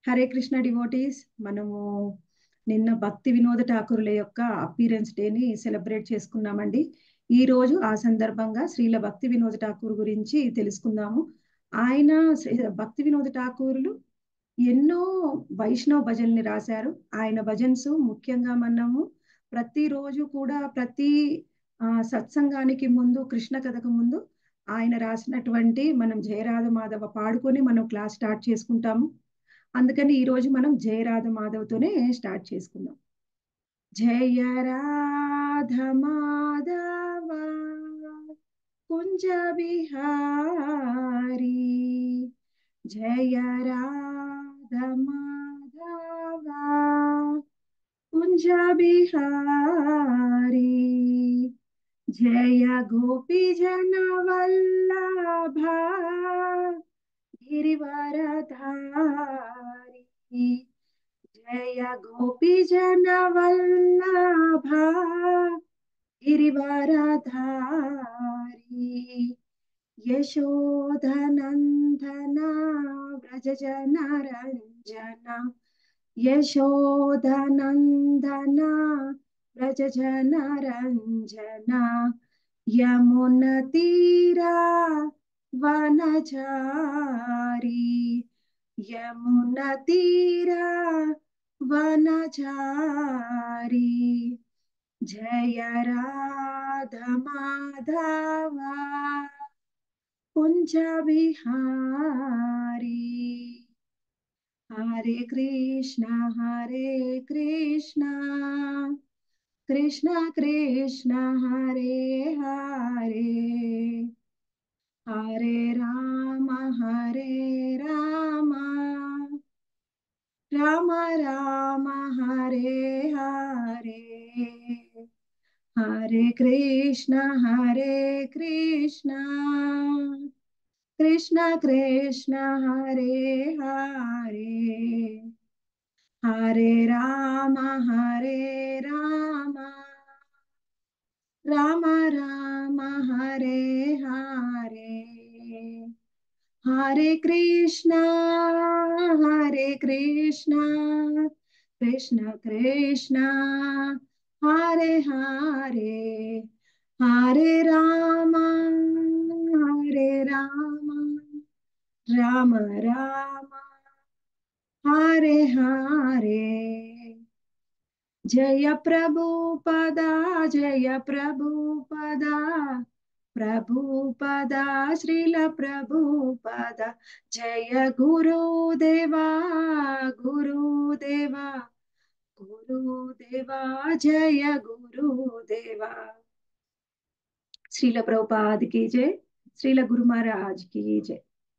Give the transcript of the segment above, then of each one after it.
Hare Krishna devotees మనము నిన్న భక్తి వినోద ఠాకూరుల యొక్క అపీరెన్స్ డేని సెలబ్రేట్ చేసుకున్నామండి ఈ రోజు ఆ సందర్భంగా శ్రీల భక్తి వినోద ఠాకూర్ గురించి తెలుసుకుందాము ఆయన శ్రీ- భక్తి వినోద ఠాకూరులు ఎన్నో వైష్ణవ భజనల్ని రాశారు ఆయన భజన్స్ ముఖ్యంగా మనము ప్రతిరోజు కూడా ప్రతి ఆ, సత్సంగానికి ముందు కృష్ణ కథకు ముందు ఆయన రాసినటువంటి మనం జయరాధ మాధవ పాడుకొని మనం క్లాస్ స్టార్ట్ చేసుకుంటాము అందుకని ఈ రోజు మనం జయరాధ మాధవ్తోనే స్టార్ట్ చేసుకుందాం జయ రాధ మాధవ కుంజ బిహారీ జయ రాధ మాధవ కుంజ బిహారీ జయ గోపీ జన వల్లభ గిరివరధారి జయ గోపీ జన వల్లభ గిరివరధారి యశోధనందన వ్రజ జన రంజన యశోధనందన వ్రజ జన రంజన యమున తీరా వనచారి యమున తీరా వనచారి జయ రాధ మాధవ కుంజ విహారీ హరే కృష్ణ హరే కృష్ణ కృష్ణ కృష్ణ హరే హరే హరే రామ హరే రామ రామ రామ హరే హరే హరే కృష్ణ హరే కృష్ణ కృష్ణ కృష్ణ హరే హరే హరే రామ హరే రామ రామ రామ హరే హరే హరే కృష్ణ హరే కృష్ణ కృష్ణ కృష్ణ హరే హరే హరే రామ హరే రామ రామ రామ హరే హరే జయ ప్రభు పద జయ ప్రభు పద ప్రభు పద శ్రీల ప్రభు పద జయ గురుదేవా గురుదేవా గురుదేవా జయ గురుదేవా శ్రీల ప్రభుపాదికి జయ శ్రీల గురు మహారాజ్ కి జయ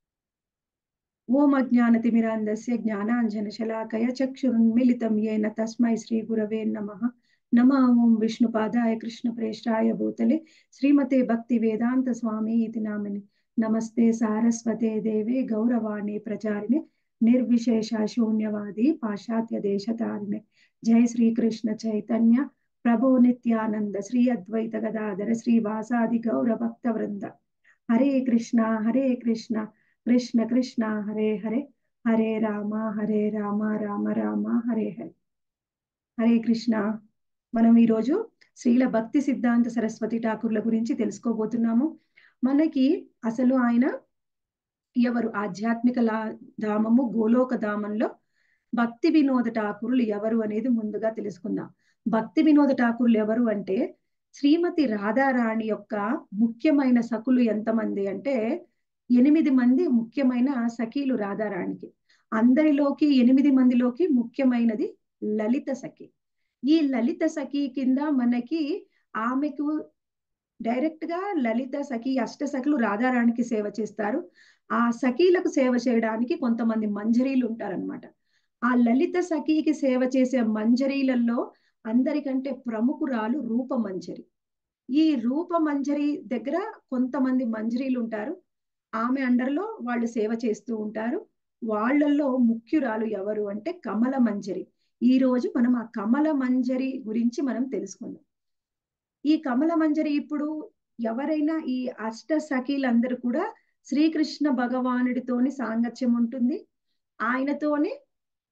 ఓం అజ్ఞానతిమిరాంధస్య జ్ఞానాంజనశలాకయ చక్షురున్మిలితం येन తస్మై శ్రీ గురవే నమః నమ ఓం విష్ణుపాదాయ కృష్ణ ప్రేష్టాయ భూతలే శ్రీమతే భక్తి వేదాంత స్వామి ఇది నామిని నమస్తే సారస్వతే దేవే గౌరవాణి ప్రచారిణి నిర్విశేష శూన్యవాది పాశ్చాత్య దేశతారిణి జయ శ్రీకృష్ణ చైతన్య ప్రభు నిత్యానంద శ్రీ అద్వైత గదాధర శ్రీ వాసాది గౌర భక్త వృంద హరే కృష్ణ హరే కృష్ణ కృష్ణ కృష్ణ హరే హరే హరే రామ హరే రామ రామ రామ హరే హరే హరే కృష్ణ మనం ఈరోజు శ్రీల భక్తి సిద్ధాంత సరస్వతి ఠాకూర్ల గురించి తెలుసుకోబోతున్నాము మనకి అసలు ఆయన ఎవరు ఆధ్యాత్మిక లా ధామము గోలోక ధామంలో భక్తి వినోద ఠాకూరులు ఎవరు అనేది ముందుగా తెలుసుకుందాం భక్తి వినోద ఠాకూర్లు ఎవరు అంటే శ్రీమతి రాధారాణి యొక్క ముఖ్యమైన సకులు ఎంతమంది అంటే ఎనిమిది మంది ముఖ్యమైన సఖీలు రాధారాణికి అందరిలోకి ఎనిమిది మందిలోకి ముఖ్యమైనది లలిత సఖి ఈ లలిత సఖి కింద మనకి ఆమెకు డైరెక్ట్ గా లలిత సఖి అష్ట సఖులు రాధారాణికి సేవ చేస్తారు ఆ సఖీలకు సేవ చేయడానికి కొంతమంది మంజరీలు ఉంటారనమాట ఆ లలిత సఖీకి సేవ చేసే మంజరీలలో అందరికంటే ప్రముఖురాలు రూపమంజరి ఈ రూపమంజరి దగ్గర కొంతమంది మంజరీలు ఉంటారు ఆమె అండర్లో వాళ్ళు సేవ చేస్తూ ఉంటారు వాళ్ళల్లో ముఖ్యురాలు ఎవరు అంటే కమల మంజరి ఈ రోజు మనం ఆ కమల మంజరి గురించి మనం తెలుసుకుందాం ఈ కమల మంజరి ఇప్పుడు ఎవరైనా ఈ అష్ట సఖీలందరూ కూడా శ్రీకృష్ణ భగవానుడితోని సాంగత్యం ఉంటుంది ఆయనతోని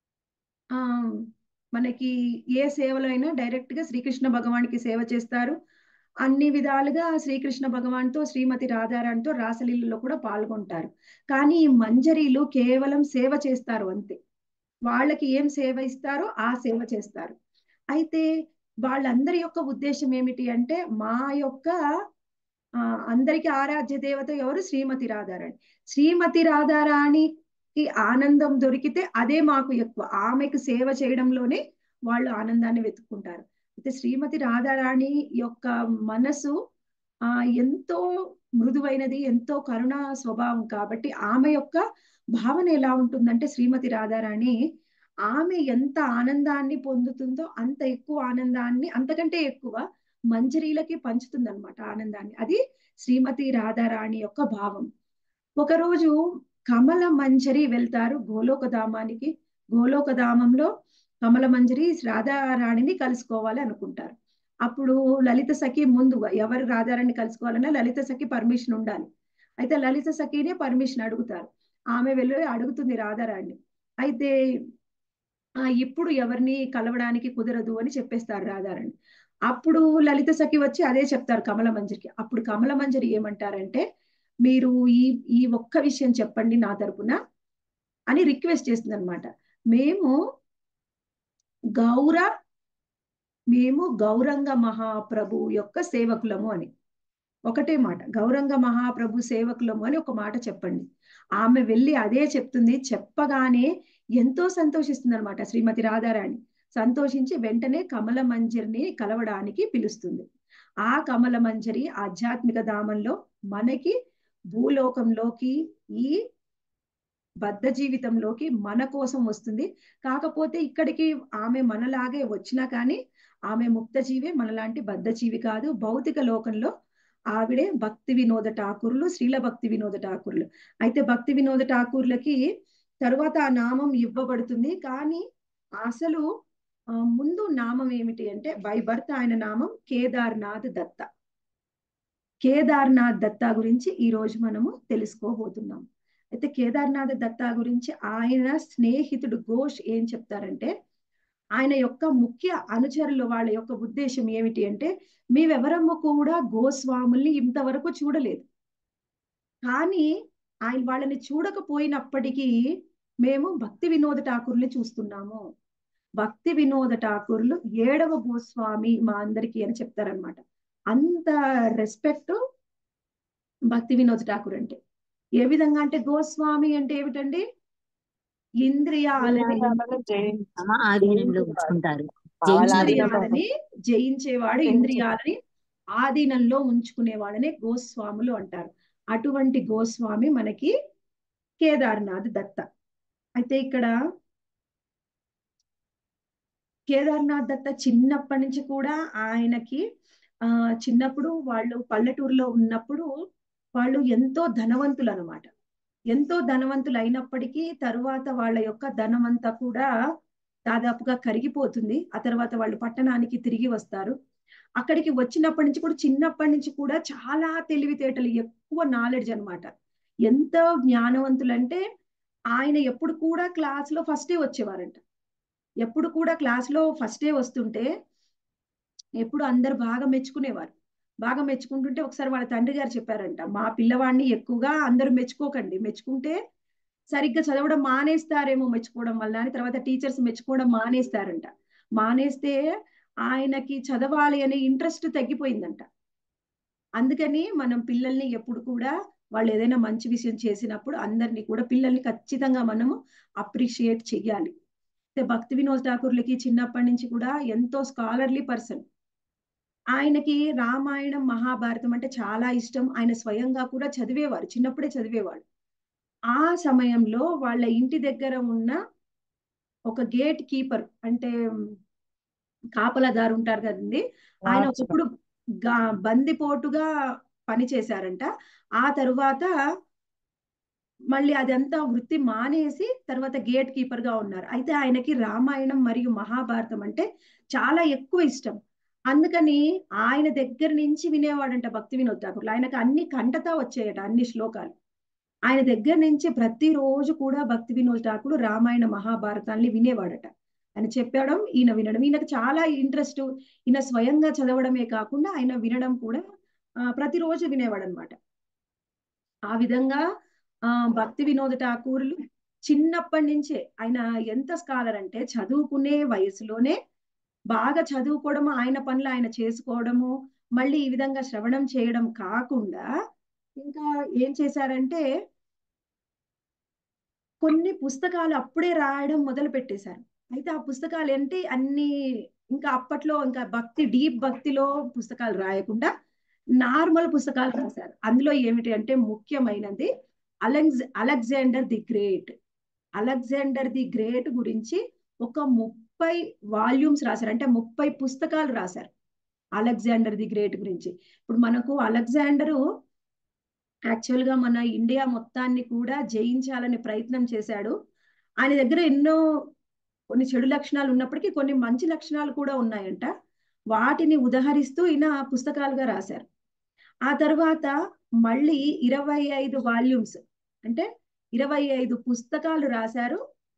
ఆ మనకి ఏ సేవలో అయినా డైరెక్ట్ గా శ్రీకృష్ణ భగవానికి సేవ చేస్తారు అన్ని విధాలుగా శ్రీకృష్ణ భగవాన్తో శ్రీమతి రాధారాణితో రాసలీలలో కూడా పాల్గొంటారు కానీ ఈ మంజరీలు కేవలం సేవ చేస్తారు అంతే వాళ్ళకి ఏం సేవ ఇస్తారో ఆ సేవ చేస్తారు అయితే వాళ్ళందరి యొక్క ఉద్దేశం ఏమిటి అంటే మా యొక్క ఆ అందరికి ఆరాధ్య దేవత ఎవరు శ్రీమతి రాధారాణి శ్రీమతి రాధారాణికి ఆనందం దొరికితే అదే మాకు ఎక్కువ ఆమెకు సేవ చేయడంలోనే వాళ్ళు ఆనందాన్ని వెతుక్కుంటారు అయితే శ్రీమతి రాధారాణి యొక్క మనసు ఆ ఎంతో మృదువైనది ఎంతో కరుణ స్వభావం కాబట్టి ఆమె యొక్క భావన ఎలా ఉంటుందంటే శ్రీమతి రాధారాణి ఆమె ఎంత ఆనందాన్ని పొందుతుందో అంత ఎక్కువ ఆనందాన్ని అంతకంటే ఎక్కువ మంజరీలకి పంచుతుంది అనమాట ఆనందాన్ని అది శ్రీమతి రాధారాణి యొక్క భావం ఒకరోజు కమల మంజరి వెళ్తారు గోలోకధామానికి గోలోకధామంలో కమల మంజరి రాధారాణిని కలుసుకోవాలి అనుకుంటారు అప్పుడు లలిత సఖి ముందుగా ఎవరు రాధారాణి కలుసుకోవాలన్నా లలిత సఖి పర్మిషన్ ఉండాలి అయితే లలిత సఖినే పర్మిషన్ అడుగుతారు ఆమె వెళ్ళి అడుగుతుంది రాధారాణి అయితే ఆ ఇప్పుడు ఎవరిని కలవడానికి కుదరదు అని చెప్పేస్తారు రాధారాణి అప్పుడు లలిత సఖి వచ్చి అదే చెప్తారు కమల మంజరికి అప్పుడు కమల మంజరి ఏమంటారంటే మీరు ఈ ఈ ఒక్క విషయం చెప్పండి నా తరపున అని రిక్వెస్ట్ చేస్తుంది అనమాట మేము గౌర మేము గౌరంగ మహాప్రభు యొక్క సేవకులము అని ఒకటే మాట గౌరంగ మహాప్రభు సేవకులము అని ఒక మాట చెప్పండి ఆమె వెళ్ళి అదే చెప్తుంది చెప్పగానే ఎంతో సంతోషిస్తుంది అనమాట శ్రీమతి రాధారాణి సంతోషించి వెంటనే కమల మంజరిని కలవడానికి పిలుస్తుంది ఆ కమల మంజరి ఆధ్యాత్మిక ధామంలో మనకి భూలోకంలోకి ఈ బద్ధ జీవితంలోకి మన కోసం వస్తుంది కాకపోతే ఇక్కడికి ఆమె మనలాగే వచ్చినా కానీ ఆమె ముక్త జీవే మనలాంటి బద్ధ జీవి కాదు భౌతిక లోకంలో ఆవిడే భక్తి వినోద ఠాకూర్లు శ్రీల భక్తి వినోద ఠాకూర్లు అయితే భక్తి వినోద ఠాకూర్లకి తరువాత ఆ నామం ఇవ్వబడుతుంది కానీ అసలు ముందు నామం ఏమిటి అంటే బై బర్త్ ఆయన నామం కేదార్నాథ్ దత్త కేదార్నాథ్ దత్తా గురించి ఈ రోజు మనము తెలుసుకోబోతున్నాం అయితే కేదార్నాథ్ దత్తా గురించి ఆయన స్నేహితుడు ఘోష్ ఏం చెప్తారంటే ఆయన యొక్క ముఖ్య అనుచరులు వాళ్ళ యొక్క ఉద్దేశం ఏమిటి అంటే మేమెవరము కూడా గోస్వాముల్ని ఇంతవరకు చూడలేదు కానీ ఆయన వాళ్ళని చూడకపోయినప్పటికీ మేము భక్తి వినోద ఠాకూర్ని చూస్తున్నాము భక్తి వినోద ఠాకూర్లు ఏడవ గోస్వామి మా అందరికి అని చెప్తారనమాట అంత రెస్పెక్ట్ భక్తి వినోద్ ఠాకూర్ అంటే ఏ విధంగా అంటే గోస్వామి అంటే ఏమిటండి ఇంద్రియాలని ఇంద్రియాలని జయించేవాడు ఇంద్రియాలని ఆధీనంలో ఉంచుకునేవాడనే గోస్వాములు అంటారు అటువంటి గోస్వామి మనకి కేదార్నాథ్ దత్త అయితే ఇక్కడ కేదార్నాథ్ దత్త చిన్నప్పటి నుంచి కూడా ఆయనకి ఆ చిన్నప్పుడు వాళ్ళు పల్లెటూరులో ఉన్నప్పుడు వాళ్ళు ఎంతో ధనవంతులు అనమాట ఎంతో ధనవంతులు అయినప్పటికీ తరువాత వాళ్ళ యొక్క ధనమంతా కూడా దాదాపుగా కరిగిపోతుంది ఆ తర్వాత వాళ్ళు పట్టణానికి తిరిగి వస్తారు అక్కడికి వచ్చినప్పటి నుంచి కూడా చిన్నప్పటి నుంచి కూడా చాలా తెలివితేటలు ఎక్కువ నాలెడ్జ్ అనమాట ఎంతో జ్ఞానవంతులు అంటే ఆయన ఎప్పుడు కూడా క్లాస్ లో ఫస్టే వచ్చేవారంట ఎప్పుడు కూడా క్లాస్ లో ఫస్టే వస్తుంటే ఎప్పుడు అందరు బాగా మెచ్చుకునేవారు బాగా మెచ్చుకుంటుంటే ఒకసారి వాళ్ళ తండ్రి గారు చెప్పారంట మా పిల్లవాడిని ఎక్కువగా అందరూ మెచ్చుకోకండి మెచ్చుకుంటే సరిగ్గా చదవడం మానేస్తారేమో మెచ్చుకోవడం వల్ల అని తర్వాత టీచర్స్ మెచ్చుకోవడం మానేస్తారంట మానేస్తే ఆయనకి చదవాలి అనే ఇంట్రెస్ట్ తగ్గిపోయిందంట అందుకని మనం పిల్లల్ని ఎప్పుడు కూడా వాళ్ళు ఏదైనా మంచి విషయం చేసినప్పుడు అందరినీ కూడా పిల్లల్ని ఖచ్చితంగా మనము అప్రిషియేట్ చెయ్యాలి భక్తి వినోద్ ఠాకూర్లకి చిన్నప్పటి నుంచి కూడా ఎంతో స్కాలర్లీ పర్సన్ ఆయనకి రామాయణం మహాభారతం అంటే చాలా ఇష్టం ఆయన స్వయంగా కూడా చదివేవారు చిన్నప్పుడే చదివేవాడు ఆ సమయంలో వాళ్ళ ఇంటి దగ్గర ఉన్న ఒక గేట్ కీపర్ అంటే కాపలాదారు ఉంటారు కదండి ఆయన ఒకప్పుడు బందిపోటుగా పని చేశారంట ఆ తరువాత మళ్ళీ అదంతా వృత్తి మానేసి తర్వాత గేట్ కీపర్ గా ఉన్నారు అయితే ఆయనకి రామాయణం మరియు మహాభారతం అంటే చాలా ఎక్కువ ఇష్టం అందుకని ఆయన దగ్గర నుంచి వినేవాడంట భక్తి వినోద్ ఠాకూర్లు ఆయనకు అన్ని కంటతా వచ్చాయట అన్ని శ్లోకాలు ఆయన దగ్గర నుంచి ప్రతిరోజు కూడా భక్తి వినోద్ ఠాకూర్ రామాయణ మహాభారతాన్ని వినేవాడట ఆయన చెప్పడం ఈయన వినడం ఈయనకు చాలా ఇంట్రెస్ట్ ఈయన స్వయంగా చదవడమే కాకుండా ఆయన వినడం కూడా ఆ, ప్రతిరోజు వినేవాడు అనమాట ఆ విధంగా ఆ భక్తి వినోద ఠాకూర్లు చిన్నప్పటి నుంచే ఆయన ఎంత స్కాలర్ అంటే చదువుకునే వయసులోనే బాగా చదువుకోవడము ఆయన పనులు ఆయన చేసుకోవడము మళ్ళీ ఈ విధంగా శ్రవణం చేయడం కాకుండా ఇంకా ఏం చేశారంటే కొన్ని పుస్తకాలు అప్పుడే రాయడం మొదలు పెట్టేశారు అయితే ఆ పుస్తకాలు ఏంటి అన్ని ఇంకా అప్పట్లో ఇంకా భక్తి డీప్ భక్తిలో పుస్తకాలు రాయకుండా నార్మల్ పుస్తకాలు రాశారు అందులో ఏమిటి అంటే ముఖ్యమైనది Alex Alexander the Great Alexander the Great గురించి ఒక ముప్పై వాల్యూమ్స్ రాశారు అంటే ముప్పై పుస్తకాలు రాశారు అలెగ్జాండర్ ది గ్రేట్ గురించి ఇప్పుడు మనకు అలెగ్జాండరు యాక్చువల్ గా మన ఇండియా మొత్తాన్ని కూడా జయించాలని ప్రయత్నం చేశాడు ఆయన దగ్గర ఎన్నో కొన్ని చెడు లక్షణాలు ఉన్నప్పటికీ కొన్ని మంచి లక్షణాలు కూడా ఉన్నాయంట వాటిని ఉదహరిస్తూ ఈయన పుస్తకాలుగా రాశారు ఆ తర్వాత మళ్ళీ ఇరవై ఐదు వాల్యూమ్స్ అంటే ఇరవై ఐదు పుస్తకాలు రాశారు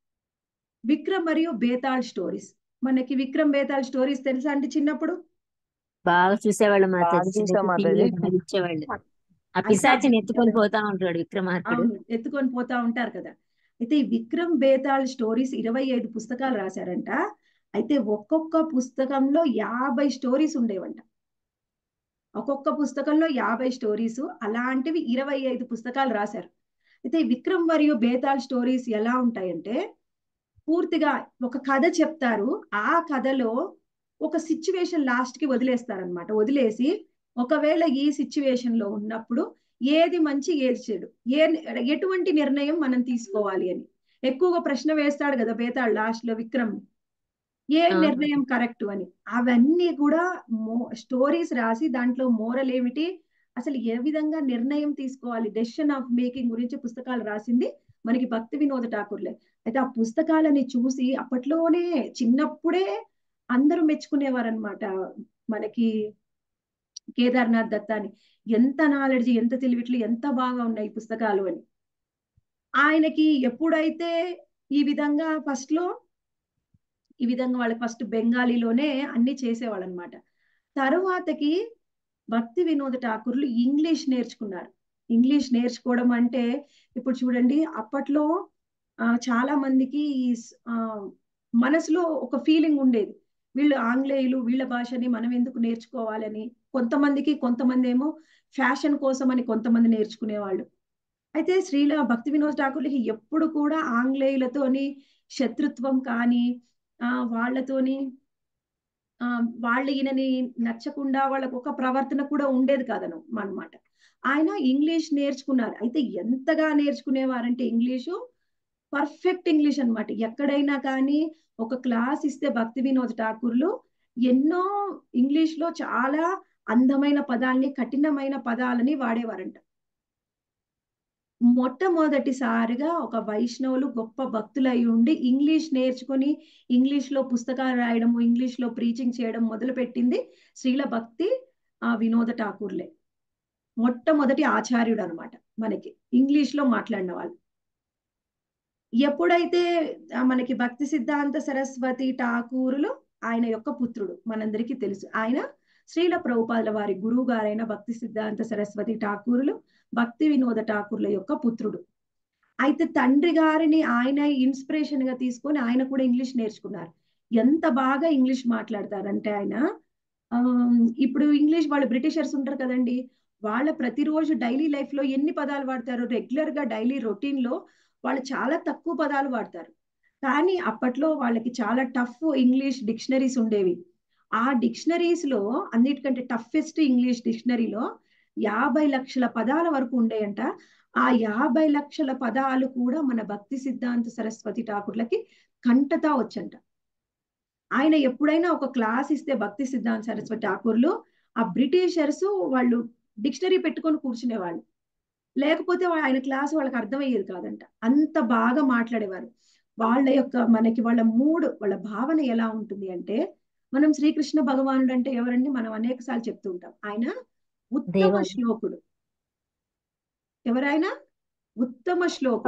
విక్రమ్ మరియు బేతాళ్ స్టోరీస్ మనకి విక్రమ్ బేతాళ్ స్టోరీస్ తెలుసా అండి చిన్నప్పుడు బాగా చూసేవాళ్ళు మా బాగా చూసాం మాతాజీ ఇచ్చేవాళ్ళు ఆ పిశాచిని ఎత్తుకొని పోతా ఉంటాడు విక్రమార్కుడు అవును ఎత్తుకొని పోతా ఉంటారు కదా అయితే ఈ విక్రమ్ బేతాళ్ స్టోరీస్ ఇరవై ఐదు పుస్తకాలు రాశారంట అయితే ఒక్కొక్క పుస్తకంలో యాభై స్టోరీస్ ఉండేవంట ఒక్కొక్క పుస్తకంలో యాభై స్టోరీస్ అలాంటివి ఇరవై ఐదు పుస్తకాలు రాశారు అయితే ఈ విక్రమ్ మరియు బేతాళ్ స్టోరీస్ ఎలా ఉంటాయంటే పూర్తిగా ఒక కథ చెప్తారు ఆ కథలో ఒక సిచ్యువేషన్ లాస్ట్ కి వదిలేస్తారనమాట వదిలేసి ఒకవేళ ఈ సిచ్యువేషన్ లో ఉన్నప్పుడు ఏది మంచి ఏది చెడు ఏ ఎటువంటి నిర్ణయం మనం తీసుకోవాలి అని ఎక్కువగా ప్రశ్న వేస్తాడు కదా బేతాళ్ లాస్ట్ లో విక్రమ్ ఏ ఆ. నిర్ణయం కరెక్ట్ అని అవన్నీ కూడా స్టోరీస్ రాసి దాంట్లో మోరల్ ఏమిటి అసలు ఏ విధంగా నిర్ణయం తీసుకోవాలి డెసిషన్ ఆఫ్ మేకింగ్ గురించి పుస్తకాలు రాసింది మనకి భక్తి వినోద ఠాకూర్లే అయితే ఆ పుస్తకాలని చూసి అప్పట్లోనే చిన్నప్పుడే అందరూ మెచ్చుకునేవారు అనమాట మనకి కేదార్నాథ్ దత్తాని ఎంత నాలెడ్జ్ ఎంత తెలివిట్లు ఎంత బాగా ఉన్నాయి ఈ పుస్తకాలు అని ఆయనకి ఎప్పుడైతే ఈ విధంగా ఫస్ట్ లో ఈ విధంగా వాళ్ళకి ఫస్ట్ బెంగాలీలోనే అన్ని చేసేవాళ్ళు అనమాట తరువాతకి భక్తి వినోద ఠాకూర్లు ఇంగ్లీష్ నేర్చుకున్నారు ఇంగ్లీష్ నేర్చుకోవడం అంటే ఇప్పుడు చూడండి అప్పట్లో ఆ, చాలా మందికి ఈ స్- ఆ, మనసులో ఒక ఫీలింగ్ ఉండేది వీళ్ళు ఆంగ్లేయులు వీళ్ళ భాషని మనం ఎందుకు నేర్చుకోవాలని కొంతమందికి కొంతమంది ఏమో ఫ్యాషన్ కోసం అని కొంతమంది నేర్చుకునేవాళ్ళు అయితే శ్రీల భక్తి వినోద్ ఠాకూర్లకి ఎప్పుడు కూడా ఆంగ్లేయులతోని శత్రుత్వం కానీ ఆ వాళ్ళతోని ఆ వాళ్ళు ఈయనని నచ్చకుండా వాళ్ళకు ఒక ప్రవర్తన కూడా ఉండేది కాదను అన్నమాట ఆయన ఇంగ్లీష్ నేర్చుకున్నారు అయితే ఎంతగా నేర్చుకునేవారంటే ఇంగ్లీషు పర్ఫెక్ట్ ఇంగ్లీష్ అన్నమాట ఎక్కడైనా కానీ ఒక క్లాస్ ఇస్తే భక్తి వినోద్ ఠాకూర్లు ఎన్నో ఇంగ్లీష్ లో చాలా అందమైన పదాల్ని కఠినమైన పదాలని వాడేవారంట మొట్టమొదటిసారిగా ఒక వైష్ణవులు గొప్ప భక్తులై ఉండి ఇంగ్లీష్ నేర్చుకొని ఇంగ్లీష్ లో పుస్తకాలు రాయడము ఇంగ్లీష్ లో ప్రీచింగ్ చేయడం మొదలుపెట్టింది శ్రీల భక్తి ఆ వినోద ఠాకూర్లే మొట్టమొదటి ఆచార్యుడు అనమాట మనకి ఇంగ్లీష్ లో మాట్లాడిన వాళ్ళు ఎప్పుడైతే ఆ, మనకి భక్తి సిద్ధాంత సరస్వతి ఠాకూరులు ఆయన యొక్క పుత్రుడు మనందరికీ తెలుసు ఆయన శ్రీల ప్రభుపాదుల వారి గురువు గారైన భక్తి సిద్ధాంత సరస్వతి ఠాకూరులు భక్తి వినోద ఠాకూర్ల యొక్క పుత్రుడు అయితే తండ్రి గారిని ఆయన ఇన్స్పిరేషన్ గా తీసుకొని ఆయన కూడా ఇంగ్లీష్ నేర్చుకున్నారు ఎంత బాగా ఇంగ్లీష్ మాట్లాడతారంటే ఆయన ఆ, ఇప్పుడు ఇంగ్లీష్ వాళ్ళు బ్రిటిషర్స్ ఉంటారు కదండి వాళ్ళ ప్రతిరోజు డైలీ లైఫ్ లో ఎన్ని పదాలు వాడతారు రెగ్యులర్ గా డైలీ రొటీన్ లో వాళ్ళు చాలా తక్కువ పదాలు వాడతారు కానీ అప్పట్లో వాళ్ళకి చాలా టఫ్ ఇంగ్లీష్ డిక్షనరీస్ ఉండేవి ఆ డిక్షనరీస్ లో అన్నిటికంటే టఫెస్ట్ ఇంగ్లీష్ డిక్షనరీలో యాభై లక్షల పదాల వరకు ఉండేయంట ఆ యాభై లక్షల పదాలు కూడా మన భక్తి సిద్ధాంత సరస్వతి ఠాకూర్లకి కంటతా వచ్చంట ఆయన ఎప్పుడైనా ఒక క్లాస్ ఇస్తే భక్తి సిద్ధాంత సరస్వతి ఠాకూర్లు ఆ బ్రిటిషర్స్ వాళ్ళు డిక్షనరీ పెట్టుకొని కూర్చునేవాళ్ళు లేకపోతే వా- ఆయన క్లాస్ వాళ్ళకి అర్థమయ్యేది కాదంట అంత బాగా మాట్లాడేవారు వాళ్ళ యొక్క మనకి వాళ్ళ మూడ్ వాళ్ళ భావన ఎలా ఉంటుంది అంటే మనం శ్రీకృష్ణ భగవానుడు అంటే ఎవరండి మనం అనేక సార్లు చెప్తూ ఉంటాం ఆయన ఉత్తమ దేవుడు. శ్లోకుడు ఎవరైనా ఉత్తమ శ్లోకుడు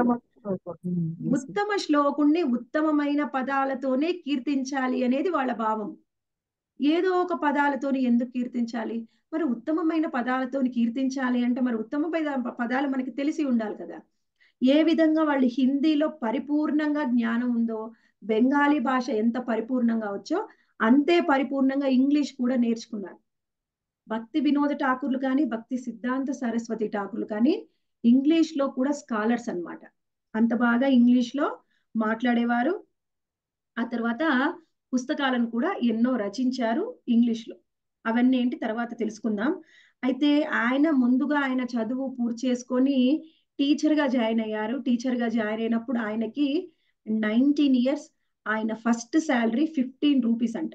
ఉత్తమ శ్లోకుణ్ణి ఉత్తమమైన పదాలతోనే కీర్తించాలి అనేది వాళ్ళ భావం ఏదో ఒక పదాలతోని ఎందుకు కీర్తించాలి మరి ఉత్తమమైన పదాలతోని కీర్తించాలి అంటే మరి ఉత్తమ పద- పదాలు మనకి తెలిసి ఉండాలి కదా ఏ విధంగా వాళ్ళు హిందీలో పరిపూర్ణంగా జ్ఞానం ఉందో బెంగాలీ భాష ఎంత పరిపూర్ణంగా వచ్చో అంతే పరిపూర్ణంగా ఇంగ్లీష్ కూడా నేర్చుకున్నారు భక్తి వినోద ఠాకూర్లు కానీ భక్తి సిద్ధాంత సరస్వతి ఠాకూర్లు కానీ ఇంగ్లీష్ లో కూడా స్కాలర్స్ అన్నమాట అంత బాగా ఇంగ్లీష్ లో మాట్లాడేవారు ఆ తర్వాత పుస్తకాలను కూడా ఎన్నో రచించారు ఇంగ్లీష్ లో అవన్నీ ఏంటి తర్వాత తెలుసుకుందాం అయితే ఆయన ముందుగా ఆయన చదువు పూర్తి చేసుకొని టీచర్ గా జాయిన్ అయ్యారు టీచర్ గా జాయిన్ అయినప్పుడు ఆయనకి నైన్టీన్ ఇయర్స్ ఆయన ఫస్ట్ శాలరీ ఫిఫ్టీన్ రూపీస్ అంట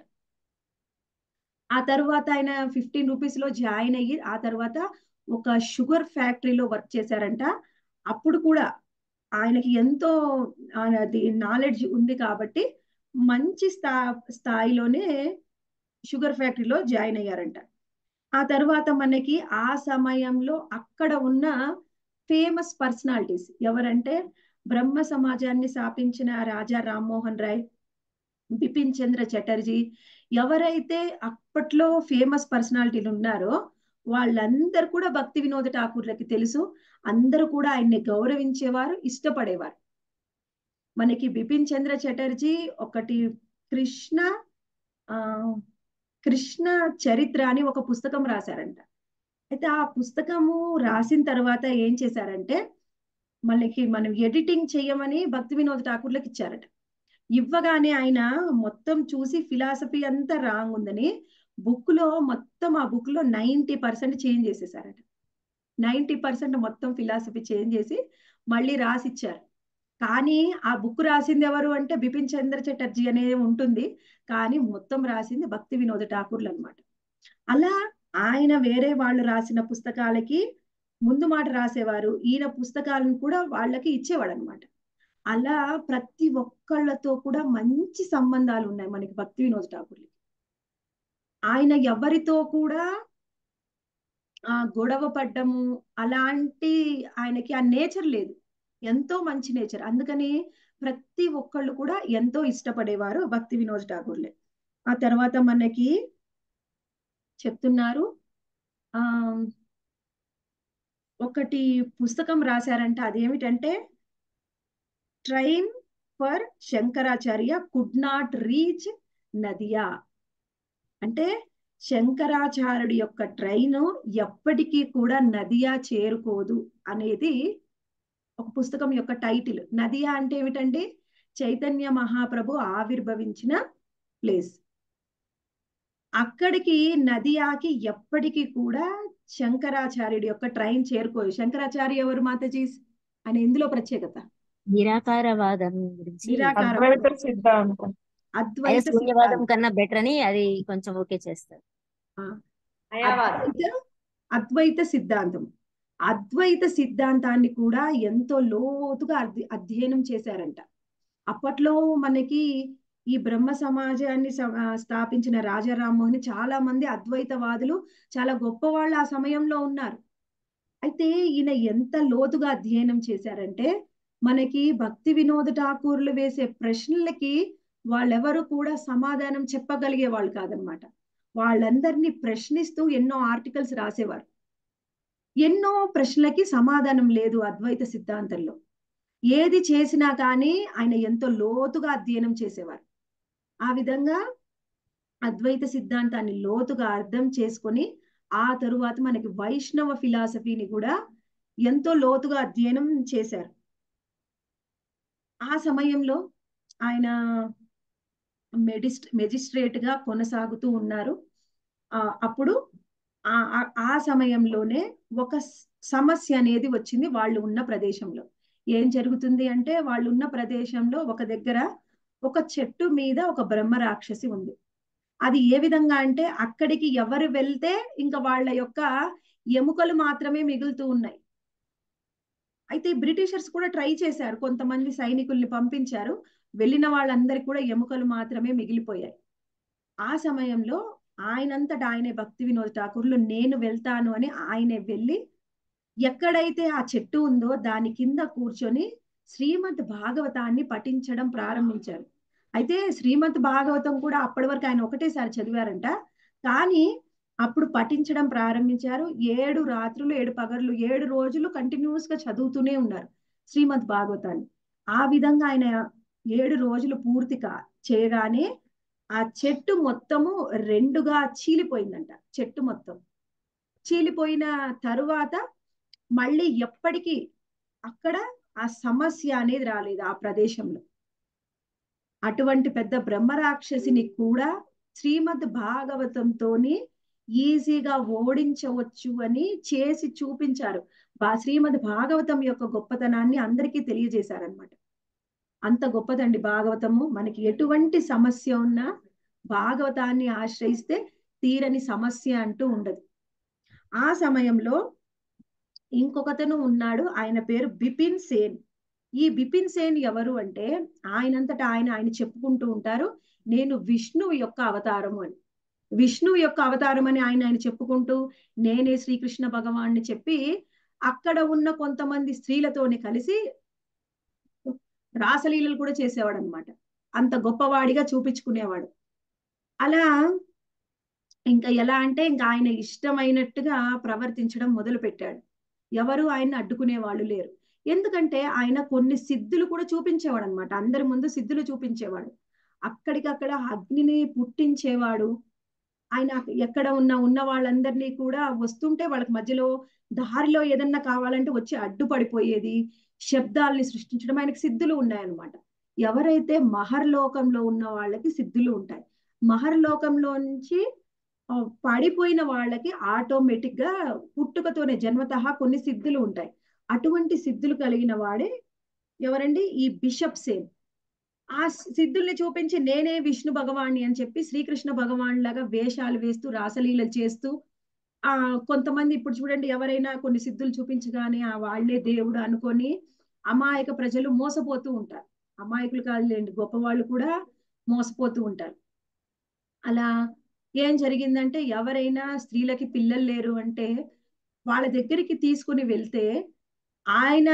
ఆ తర్వాత ఆయన ఫిఫ్టీన్ రూపీస్ లో జాయిన్ అయ్యి ఆ తర్వాత ఒక షుగర్ ఫ్యాక్టరీలో వర్క్ చేశారంట అప్పుడు కూడా ఆయనకి ఎంతో నాలెడ్జ్ ఉంది కాబట్టి మంచి స్థా స్థాయిలోనే షుగర్ ఫ్యాక్టరీలో జాయిన్ అయ్యారంట ఆ తర్వాత మనకి ఆ సమయంలో అక్కడ ఉన్న ఫేమస్ పర్సనాలిటీస్ ఎవరంటే బ్రహ్మ సమాజాన్ని స్థాపించిన రాజా రామ్మోహన్ రాయ్ బిపిన్ చంద్ర చటర్జీ ఎవరైతే అప్పట్లో ఫేమస్ పర్సనాలిటీలు ఉన్నారో వాళ్ళందరూ కూడా భక్తి వినోద ఠాకూర్లకి తెలుసు అందరూ కూడా ఆయన్ని గౌరవించేవారు ఇష్టపడేవారు మనకి బిపిన్ చంద్ర చటర్జీ ఒకటి కృష్ణ ఆ కృష్ణ చరిత్ర అని ఒక పుస్తకం రాశారంట అయితే ఆ పుస్తకము రాసిన తర్వాత ఏం చేశారంటే మనకి మనం ఎడిటింగ్ చేయమని భక్తి వినోద్ ఠాకూర్లకు ఇచ్చారట ఇవ్వగానే ఆయన మొత్తం చూసి ఫిలాసఫీ అంతా రాంగ్ ఉందని బుక్ లో మొత్తం ఆ బుక్ లో నైన్టీ పర్సెంట్ చేంజ్ చేసేసారట నైన్టీ పర్సెంట్ మొత్తం ఫిలాసఫీ చేంజ్ చేసి మళ్ళీ రాసిచ్చారు కానీ ఆ బుక్ రాసింది ఎవరు అంటే బిపిన్ చంద్ర చటర్జీ అనే ఉంటుంది కానీ మొత్తం రాసింది భక్తి వినోద ఠాకూర్లు అనమాట అలా ఆయన వేరే వాళ్ళు రాసిన పుస్తకాలకి ముందు మాట రాసేవారు ఈయన పుస్తకాలను కూడా వాళ్ళకి ఇచ్చేవాడు అనమాట అలా ప్రతి ఒక్కళ్ళతో కూడా మంచి సంబంధాలు ఉన్నాయి మనకి భక్తి వినోద్ ఠాకూర్లకి ఆయన ఎవరితో కూడా ఆ గొడవ పడ్డము అలాంటి ఆయనకి ఆ నేచర్ లేదు ఎంతో మంచి నేచర్ అందుకని ప్రతి ఒక్కళ్ళు కూడా ఎంతో ఇష్టపడేవారు భక్తి వినోద్ ఠాకూర్లే ఆ తర్వాత మనకి చెప్తున్నారు ఆ ఒకటి పుస్తకం రాశారంట అదేమిటంటే train for Shankaracharya could not reach Nadia అంటే శంకరాచార్యుడి యొక్క ట్రైన్ ఎప్పటికీ కూడా నదియా చేరుకోదు అనేది ఒక పుస్తకం యొక్క టైటిల్ నదియా అంటే ఏమిటండి చైతన్య మహాప్రభు ఆవిర్భవించిన ప్లేస్ అక్కడికి నదియాకి ఎప్పటికీ కూడా శంకరాచార్యుడి యొక్క ట్రైన్ చేరుకోదు శంకరాచార్య ఎవరు మాతాజీ అని ఎందులో ప్రత్యేకత నిరాకారవాదం గురించి నిరాకార అద్వైత సిద్ధాంతం అదే అద్వైత శూన్యవాదం సిద్ధాంతం కన్నా బెటర్ అని అది కొంచెం ఓకే చేస్తారు ఆ, అద్వైత అద్వైత సిద్ధాంతం అద్వైత సిద్ధాంతాన్ని కూడా ఎంతో లోతుగా అధ్య- అధ్యయనం చేశారంట అప్పట్లో మనకి ఈ బ్రహ్మ సమాజాన్ని స- ఆ, స్థాపించిన రాజా రామ్మోహన్ చాలా మంది అద్వైతవాదులు చాలా గొప్పవాళ్ళు ఆ సమయంలో ఉన్నారు అయితే ఈయన ఎంత లోతుగా అధ్యయనం చేశారంటే మనకి భక్తి వినోద ఠాకూర్లు వేసే ప్రశ్నలకి వాళ్ళెవరు కూడా సమాధానం చెప్పగలిగే వాళ్ళు కాదనమాట వాళ్ళందరినీ ప్రశ్నిస్తూ ఎన్నో ఆర్టికల్స్ రాసేవారు ఎన్నో ప్రశ్నలకి సమాధానం లేదు అద్వైత సిద్ధాంతంలో ఏది చేసినా కానీ ఆయన ఎంతో లోతుగా అధ్యయనం చేసేవారు ఆ విధంగా అద్వైత సిద్ధాంతాన్ని లోతుగా అర్థం చేసుకొని ఆ తరువాత మనకి వైష్ణవ ఫిలాసఫీని కూడా ఎంతో లోతుగా అధ్యయనం చేశారు ఆ సమయంలో ఆయన మెడిస్ట్ మెజిస్ట్రేట్ గా కొనసాగుతూ ఉన్నారు ఆ అప్పుడు ఆ ఆ- ఆ సమయంలోనే ఒక స్- సమస్య అనేది వచ్చింది వాళ్ళు ఉన్న ప్రదేశంలో ఏం జరుగుతుంది అంటే వాళ్ళు ఉన్న ప్రదేశంలో ఒక దగ్గర ఒక చెట్టు మీద ఒక బ్రహ్మ రాక్షసి ఉంది అది ఏ విధంగా అంటే అక్కడికి ఎవరు వెళ్తే ఇంకా వాళ్ళ యొక్క ఎముకలు మాత్రమే మిగులుతూ ఉన్నాయి అయితే బ్రిటిషర్స్ కూడా ట్రై చేశారు కొంతమంది సైనికుల్ని పంపించారు వెళ్ళిన వాళ్ళందరికీ కూడా ఎముకలు మాత్రమే మిగిలిపోయాయి ఆ సమయంలో ఆయనంతటా ఆయనే భక్తి వినోద్ ఠాకూర్లు నేను వెళ్తాను అని ఆయనే వెళ్ళి ఎక్కడైతే ఆ చెట్టు ఉందో దాని కింద కూర్చొని శ్రీమద్ భాగవతాన్ని పఠించడం ప్రారంభించారు అయితే శ్రీమద్ భాగవతం కూడా అప్పటి వరకు ఆయన ఒకటేసారి చదివారంట కానీ అప్పుడు పఠించడం ప్రారంభించారు ఏడు రాత్రులు ఏడు పగర్లు ఏడు రోజులు కంటిన్యూస్ గా చదువుతూనే ఉన్నారు శ్రీమద్ భాగవతాన్ని ఆ విధంగా ఆయన ఏడు రోజులు పూర్తిగా చేయగానే ఆ చెట్టు మొత్తము రెండుగా చీలిపోయిందంట చెట్టు మొత్తం చీలిపోయిన తరువాత మళ్ళీ ఎప్పటికీ అక్కడ ఆ సమస్య అనేది రాలేదు ఆ ప్రదేశంలో అటువంటి పెద్ద బ్రహ్మరాక్షసిని కూడా శ్రీమద్ భాగవతంతోని ఈజీగా ఓడించవచ్చు అని చేసి చూపించారు బా శ్రీమద్ భాగవతం యొక్క గొప్పతనాన్ని అందరికీ తెలియజేశారనమాట అంత గొప్పదండి భాగవతము మనకి ఎటువంటి సమస్య ఉన్నా భాగవతాన్ని ఆశ్రయిస్తే తీరని సమస్య అంటూ ఉండదు ఆ సమయంలో ఇంకొకతను ఉన్నాడు ఆయన పేరు బిపిన్ సేన్ ఈ బిపిన్ సేన్ ఎవరు అంటే ఆయనంతటా ఆయన ఆయన చెప్పుకుంటూ ఉంటారు నేను విష్ణువు యొక్క అవతారము అని విష్ణువు యొక్క అవతారం అని ఆయన ఆయన చెప్పుకుంటూ నేనే శ్రీకృష్ణ భగవాన్ని చెప్పి అక్కడ ఉన్న కొంతమంది స్త్రీలతోని కలిసి రాసలీలలు కూడా చేసేవాడు అనమాట అంత గొప్పవాడిగా చూపించుకునేవాడు అలా ఇంకా ఎలా అంటే ఇంకా ఆయన ఇష్టమైనట్టుగా ప్రవర్తించడం మొదలు పెట్టాడు ఎవరు ఆయన అడ్డుకునే వాళ్ళు లేరు ఎందుకంటే ఆయన కొన్ని సిద్ధులు కూడా చూపించేవాడు అనమాట అందరి ముందు సిద్ధులు చూపించేవాడు అక్కడికక్కడ అగ్నిని పుట్టించేవాడు ఆయన ఎక్కడ ఉన్న ఉన్న వాళ్ళందరినీ కూడా వస్తుంటే వాళ్ళకి మధ్యలో దారిలో ఏదన్నా కావాలంటే వచ్చి అడ్డుపడిపోయేది శబ్దాల్ని సృష్టించడం ఆయనకి సిద్ధులు ఉన్నాయన్నమాట ఎవరైతే మహర్లోకంలో ఉన్న వాళ్ళకి సిద్ధులు ఉంటాయి మహర్లోకంలో నుంచి పడిపోయిన వాళ్ళకి ఆటోమేటిక్ గా పుట్టుకతోనే జన్మతహా కొన్ని సిద్ధులు ఉంటాయి అటువంటి సిద్ధులు కలిగిన వాడే ఎవరండి ఈ బిషప్ సేన్ ఆ సిద్ధుల్ని చూపించి నేనే విష్ణు భగవాన్ని అని చెప్పి శ్రీకృష్ణ భగవాన్ లాగా వేషాలు వేస్తూ రాసలీలలు చేస్తూ ఆ కొంతమంది ఇప్పుడు చూడండి ఎవరైనా కొన్ని సిద్ధులు చూపించగానే ఆ వాళ్లే దేవుడు అనుకొని అమాయక ప్రజలు మోసపోతూ ఉంటారు అమాయకులు కాదులేండి గొప్పవాళ్ళు కూడా మోసపోతూ ఉంటారు అలా ఏం జరిగిందంటే ఎవరైనా స్త్రీలకి పిల్లలు లేరు అంటే వాళ్ళ దగ్గరికి తీసుకుని వెళ్తే ఆయన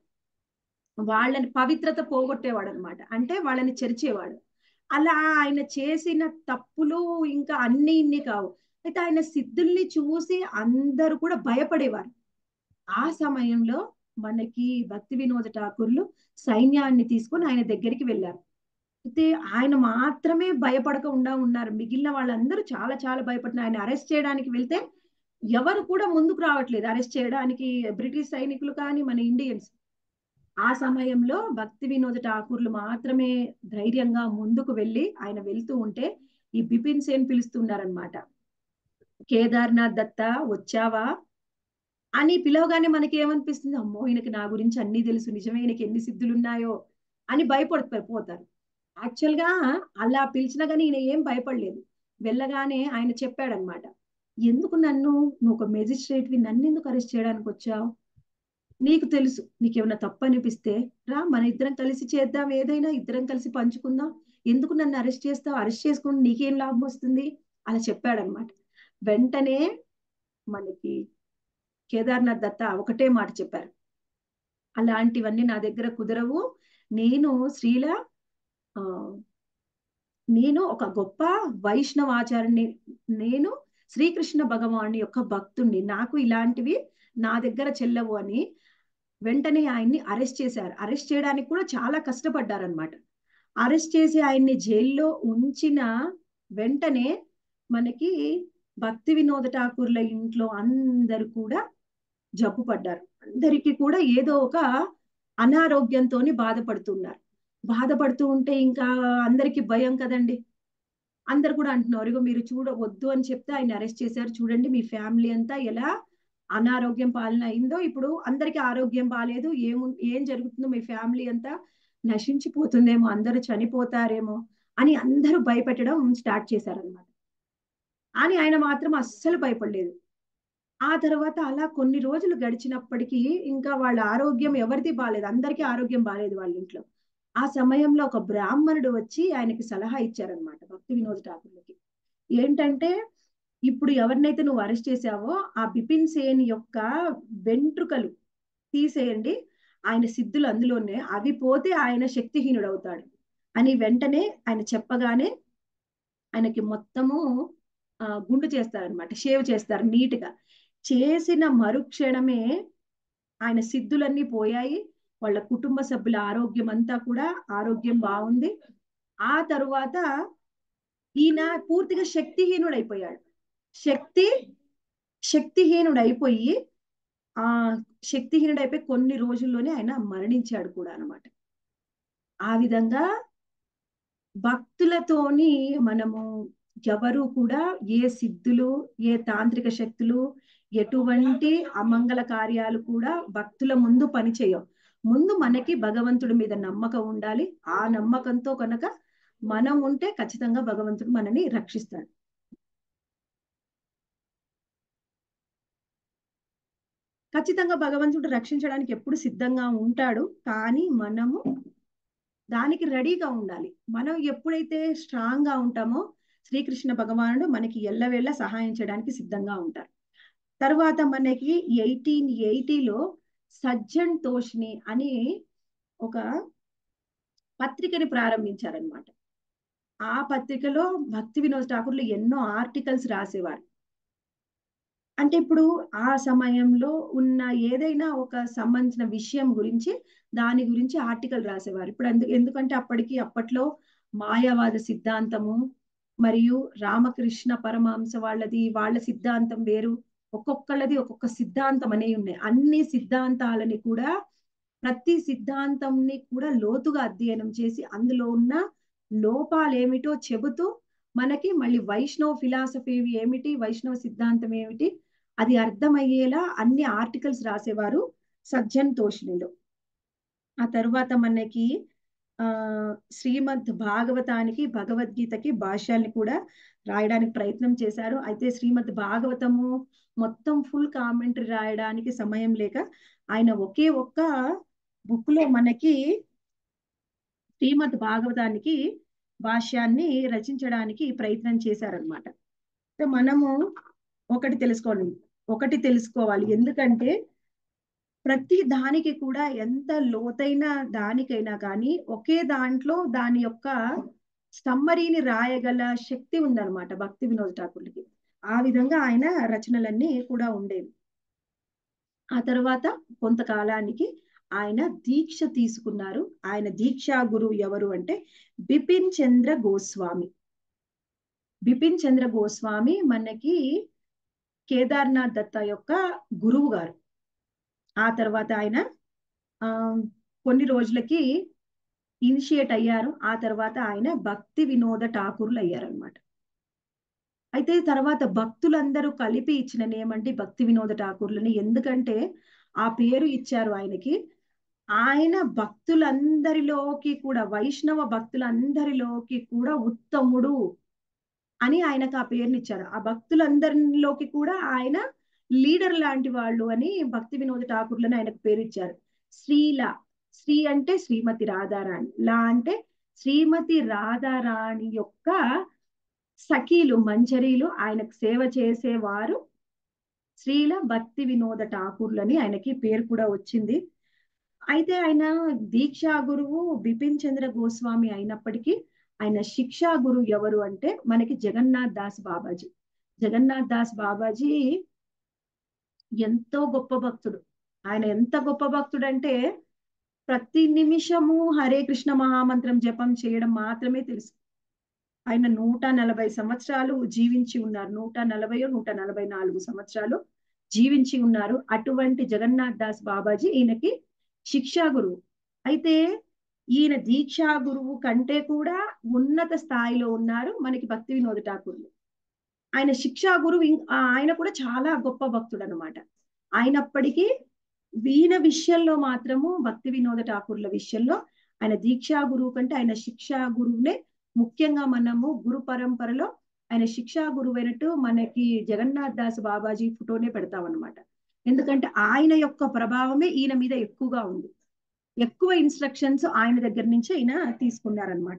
వాళ్ళని పవిత్రత పోగొట్టేవాడు అనమాట అంటే వాళ్ళని చెరిచేవాడు అలా ఆయన చేసిన తప్పులు ఇంకా అన్ని ఇన్ని కావు అయితే ఆయన సిద్ధుల్ని చూసి అందరూ కూడా భయపడేవారు ఆ సమయంలో మనకి భక్తి వినోద ఠాకూర్లు సైన్యాన్ని తీసుకొని ఆయన దగ్గరికి వెళ్ళారు అయితే ఆయన మాత్రమే భయపడకుండా ఉన్నారు మిగిలిన వాళ్ళందరూ చాలా చాలా భయపడిన ఆయన అరెస్ట్ చేయడానికి వెళ్తే ఎవరు కూడా ముందుకు రావట్లేదు అరెస్ట్ చేయడానికి బ్రిటిష్ సైనికులు కానీ మన ఇండియన్స్ ఆ సమయంలో భక్తి వినోద ఠాకూర్లు మాత్రమే ధైర్యంగా ముందుకు వెళ్ళి ఆయన వెళ్తూ ఉంటే ఈ బిపిన్ సేన్ పిలుస్తున్నారనమాట కేదార్నాథ్ దత్త వచ్చావా అని పిలవగానే మనకి ఏమనిపిస్తుంది అమ్మో ఈయనకి నా గురించి అన్ని తెలుసు నిజమే ఈయనకి ఎన్ని సిద్ధులు ఉన్నాయో అని భయపడిపోతారు యాక్చువల్ గా అలా పిలిచినా కానీ ఈయన ఏం భయపడలేదు వెళ్ళగానే ఆయన చెప్పాడనమాట ఎందుకు నన్ను నువ్వు ఒక మెజిస్ట్రేట్ వి నన్ను ఎందుకు అరెస్ట్ చేయడానికి వచ్చావు నీకు తెలుసు నీకేమైనా తప్పు అనిపిస్తే రా మన ఇద్దరం కలిసి చేద్దాం ఏదైనా ఇద్దరం కలిసి పంచుకుందాం ఎందుకు నన్ను అరెస్ట్ చేస్తావు అరెస్ట్ చేసుకుని నీకేం లాభం వస్తుంది అలా చెప్పాడనమాట వెంటనే మనకి కేదార్నాథ్ దత్త ఒకటే మాట చెప్పారు అలాంటివన్నీ నా దగ్గర కుదరవు నేను శ్రీల ఆ నేను ఒక గొప్ప వైష్ణవాచార్యుని నేను శ్రీకృష్ణ భగవాని యొక్క భక్తుణ్ణి నాకు ఇలాంటివి నా దగ్గర చెల్లవు అని వెంటనే ఆయన్ని అరెస్ట్ చేశారు అరెస్ట్ చేయడానికి కూడా చాలా కష్టపడ్డారనమాట అరెస్ట్ చేసి ఆయన్ని జైల్లో ఉంచిన వెంటనే మనకి భక్తి వినోద ఠాకూర్ల ఇంట్లో అందరు కూడా జబ్బు పడ్డారు అందరికీ కూడా ఏదో ఒక అనారోగ్యంతో బాధపడుతున్నారు బాధపడుతూ ఉంటే ఇంకా అందరికి భయం కదండి అందరు కూడా అంటున్నారు ఇగో మీరు చూడవద్దు అని చెప్తే ఆయన అరెస్ట్ చేశారు చూడండి మీ ఫ్యామిలీ అంతా ఎలా అనారోగ్యం పాలన అయిందో ఇప్పుడు అందరికి ఆరోగ్యం బాగాలేదు ఏం ఏం జరుగుతుందో మీ ఫ్యామిలీ అంతా నశించిపోతుందేమో అందరూ చనిపోతారేమో అని అందరూ భయపెట్టడం స్టార్ట్ చేశారనమాట అని ఆయన మాత్రం అస్సలు భయపడలేదు ఆ తర్వాత అలా కొన్ని రోజులు గడిచినప్పటికీ ఇంకా వాళ్ళ ఆరోగ్యం ఎవరిది బాగాలేదు అందరికీ ఆరోగ్యం బాగాలేదు వాళ్ళ ఇంట్లో ఆ సమయంలో ఒక బ్రాహ్మణుడు వచ్చి ఆయనకి సలహా ఇచ్చారనమాట భక్తి వినోద్ ఠాకూర్లకి ఏంటంటే ఇప్పుడు ఎవరినైతే నువ్వు అరెస్ట్ చేసావో ఆ బిపిన్ సేన్ యొక్క వెంట్రుకలు తీసేయండి ఆయన సిద్ధులు అందులోనే అవి పోతే ఆయన శక్తిహీనుడు అవుతాడు అని వెంటనే ఆయన చెప్పగానే ఆయనకి మొత్తము ఆ, గుండు చేస్తారనమాట షేవ్ చేస్తారు నీట్ గా చేసిన మరుక్షణమే ఆయన సిద్ధులన్నీ పోయాయి వాళ్ళ కుటుంబ సభ్యుల ఆరోగ్యం అంతా కూడా ఆరోగ్యం బాగుంది ఆ తరువాత ఈయన పూర్తిగా శక్తిహీనుడు అయిపోయాడు శక్తి శక్తిహీనుడు అయిపోయి ఆ శక్తిహీనుడు అయిపోయి కొన్ని రోజుల్లోనే ఆయన మరణించాడు కూడా అన్నమాట ఆ విధంగా భక్తులతోని మనము ఎవరు కూడా ఏ సిద్ధులు ఏ తాంత్రిక శక్తులు ఎటువంటి అమంగళ కార్యాలు కూడా భక్తుల ముందు పనిచేయవు ముందు మనకి భగవంతుడి మీద నమ్మకం ఉండాలి ఆ నమ్మకంతో కనుక మనం ఉంటే ఖచ్చితంగా భగవంతుడు మనని రక్షిస్తాడు ఖచ్చితంగా భగవంతుడు రక్షించడానికి ఎప్పుడు సిద్ధంగా ఉంటాడు కానీ మనము దానికి రెడీగా ఉండాలి మనం ఎప్పుడైతే స్ట్రాంగ్ గా ఉంటామో శ్రీకృష్ణ భగవానుడు మనకి ఎల్లవేళ సహాయం చేయడానికి సిద్ధంగా ఉంటారు తర్వాత మనకి ఎయిటీన్ ఎయిటీలో సజ్జన్ తోష్ని అని ఒక పత్రికని ప్రారంభించారనమాట ఆ పత్రికలో భక్తి వినోద్ ఠాకూర్లు ఎన్నో ఆర్టికల్స్ రాసేవారు అంటే ఇప్పుడు ఆ సమయంలో ఉన్న ఏదైనా ఒక సంబంధించిన విషయం గురించి దాని గురించి ఆర్టికల్ రాసేవారు ఇప్పుడు ఎందు ఎందుకంటే అప్పటికి అప్పట్లో మాయావాద సిద్ధాంతము మరియు రామకృష్ణ పరమహంస వాళ్ళది వాళ్ళ సిద్ధాంతం వేరు ఒక్కొక్కళ్ళది ఒక్కొక్క సిద్ధాంతం అనేవి ఉన్నాయి అన్ని సిద్ధాంతాలని కూడా ప్రతి సిద్ధాంతంని కూడా లోతుగా అధ్యయనం చేసి అందులో ఉన్న లోపాలు ఏమిటో చెబుతూ మనకి మళ్ళీ వైష్ణవ ఫిలాసఫీ ఏమిటి వైష్ణవ సిద్ధాంతం ఏమిటి అది అర్థమయ్యేలా అన్ని ఆర్టికల్స్ రాసేవారు సజ్జన్ తోషినిలో ఆ తర్వాత మనకి ఆ శ్రీమద్ భాగవతానికి భగవద్గీతకి భాష్యాల్ని కూడా రాయడానికి ప్రయత్నం చేశారు అయితే శ్రీమద్ భాగవతము మొత్తం ఫుల్ కామెంటరీ రాయడానికి సమయం లేక ఆయన ఒకే ఒక్క బుక్ లో మనకి శ్రీమద్ భాగవతానికి భాష్యాన్ని రచించడానికి ప్రయత్నం చేశారనమాట మనము ఒకటి తెలుసుకోవాలి ఒకటి తెలుసుకోవాలి ఎందుకంటే ప్రతి దానికి కూడా ఎంత లోతైన దానికైనా కానీ ఒకే దాంట్లో దాని యొక్క సమ్మరీని రాయగల శక్తి ఉందన్నమాట భక్తి వినోద్ ఠాకూర్లకి ఆ విధంగా ఆయన రచనలన్నీ కూడా ఉండేవి ఆ తర్వాత కొంతకాలానికి ఆయన దీక్ష తీసుకున్నారు ఆయన దీక్షా గురువు ఎవరు అంటే బిపిన్ చంద్ర గోస్వామి బిపిన్ చంద్ర గోస్వామి మనకి కేదార్నాథ్ దత్త యొక్క గురువు గారు ఆ తర్వాత ఆయన ఆ కొన్ని రోజులకి ఇనిషియేట్ అయ్యారు ఆ తర్వాత ఆయన భక్తి వినోద ఠాకూర్లు అయ్యారనమాట అయితే తర్వాత భక్తులందరూ కలిపి ఇచ్చిన నేమండి భక్తి వినోద ఠాకూర్లని ఎందుకంటే ఆ పేరు ఇచ్చారు ఆయనకి ఆయన భక్తులందరిలోకి కూడా వైష్ణవ భక్తులందరిలోకి కూడా ఉత్తముడు అని ఆయనకు ఆ పేరుని ఇచ్చారు ఆ భక్తులందరిలోకి కూడా ఆయన లీడర్ లాంటి వాళ్ళు అని భక్తి వినోద ఠాకూర్లని ఆయనకు పేరు ఇచ్చారు శ్రీల శ్రీ అంటే శ్రీమతి రాధారాణి లా అంటే శ్రీమతి రాధారాణి యొక్క సఖీలు మంజరీలు ఆయనకు సేవ చేసేవారు శ్రీల భక్తి వినోద ఠాకూర్లని ఆయనకి పేరు కూడా వచ్చింది అయితే ఆయన దీక్షా గురువు బిపిన్ చంద్ర గోస్వామి అయినప్పటికీ ఆయన శిక్షా గురువు ఎవరు అంటే మనకి జగన్నాథ్ దాస్ బాబాజీ జగన్నాథ్ దాస్ బాబాజీ ఎంతో గొప్ప భక్తుడు ఆయన ఎంత గొప్ప భక్తుడు అంటే ప్రతి నిమిషము హరే కృష్ణ మహామంత్రం జపం చేయడం మాత్రమే తెలుసు ఆయన నూట నలభై సంవత్సరాలు జీవించి ఉన్నారు నూట నలభై నూట నలభై నాలుగు సంవత్సరాలు జీవించి ఉన్నారు అటువంటి జగన్నాథ్ దాస్ బాబాజీ ఈయనకి శిక్షా గురువు అయితే ఈయన దీక్షా గురువు కంటే కూడా ఉన్నత స్థాయిలో ఉన్నారు మనకి భక్తి వినోద ఠాకూర్లు ఆయన శిక్షా గురువు ఆయన కూడా చాలా గొప్ప భక్తుడు అనమాట అయినప్పటికీ వీణ విషయంలో మాత్రము భక్తి వినోద ఠాకూర్ల విషయంలో ఆయన దీక్షా గురువు కంటే ఆయన శిక్షా గురువునే ముఖ్యంగా మనము గురు పరంపరలో ఆయన శిక్షా గురువు అయినట్టు మనకి జగన్నాథ్ దాస్ బాబాజీ ఫోటోనే పెడతాం అనమాట ఎందుకంటే ఆయన యొక్క ప్రభావమే ఈయన మీద ఎక్కువగా ఉంది ఎక్కువ ఇన్స్ట్రక్షన్స్ ఆయన దగ్గర నుంచి ఆయన తీసుకున్నారనమాట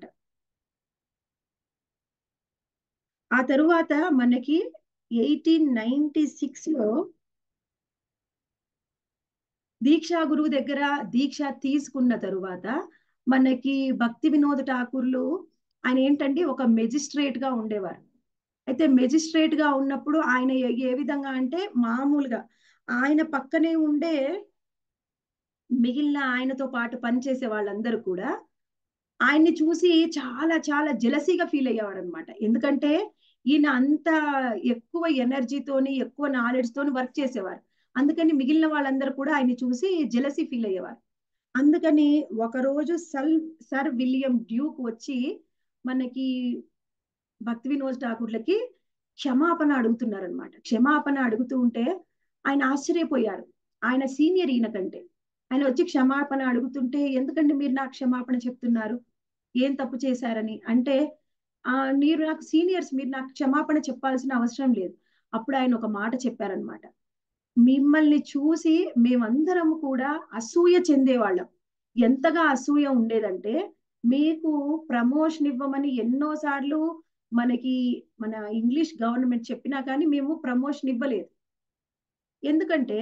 ఆ తరువాత మనకి ఎయిటీన్ నైన్టీ సిక్స్ లో దీక్షా గురువు దగ్గర దీక్ష తీసుకున్న తరువాత మనకి భక్తి వినోద్ ఠాకూర్లు ఆయన ఏంటంటే ఒక మెజిస్ట్రేట్ గా ఉండేవారు అయితే మెజిస్ట్రేట్ గా ఉన్నప్పుడు ఆయన ఏ- ఏ విధంగా అంటే మామూలుగా ఆయన పక్కనే ఉండే మిగిలిన ఆయనతో పాటు పనిచేసే వాళ్ళందరూ కూడా ఆయన్ని చూసి చాలా చాలా జెలసీగా ఫీల్ అయ్యేవారు అనమాట ఎందుకంటే ఈయన అంత ఎక్కువ ఎనర్జీతోని ఎక్కువ నాలెడ్జ్ తోని వర్క్ చేసేవారు అందుకని మిగిలిన వాళ్ళందరూ కూడా ఆయన్ని చూసి జెలసీ ఫీల్ అయ్యేవారు అందుకని ఒక రోజు సల్ సర్ విలియం డ్యూక్ వచ్చి మనకి భక్తి వినోద్ ఠాకూర్లకి క్షమాపణ అడుగుతున్నారు అనమాట క్షమాపణ అడుగుతూ ఉంటే ఆయన ఆశ్చర్యపోయారు ఆయన సీనియర్ ఈయన కంటే ఆయన వచ్చి క్షమాపణ అడుగుతుంటే ఎందుకంటే మీరు నాకు క్షమాపణ చెప్తున్నారు ఏం తప్పు చేశారని అంటే ఆ మీరు నాకు సీనియర్స్ మీరు నాకు క్షమాపణ చెప్పాల్సిన అవసరం లేదు అప్పుడు ఆయన ఒక మాట చెప్పారనమాట మిమ్మల్ని చూసి మేమందరం కూడా అసూయ చెందేవాళ్ళం ఎంతగా అసూయ ఉండేదంటే మీకు ప్రమోషన్ ఇవ్వమని ఎన్నో సార్లు మనకి మన ఇంగ్లీష్ గవర్నమెంట్ చెప్పినా కానీ మేము ప్రమోషన్ ఇవ్వలేదు ఎందుకంటే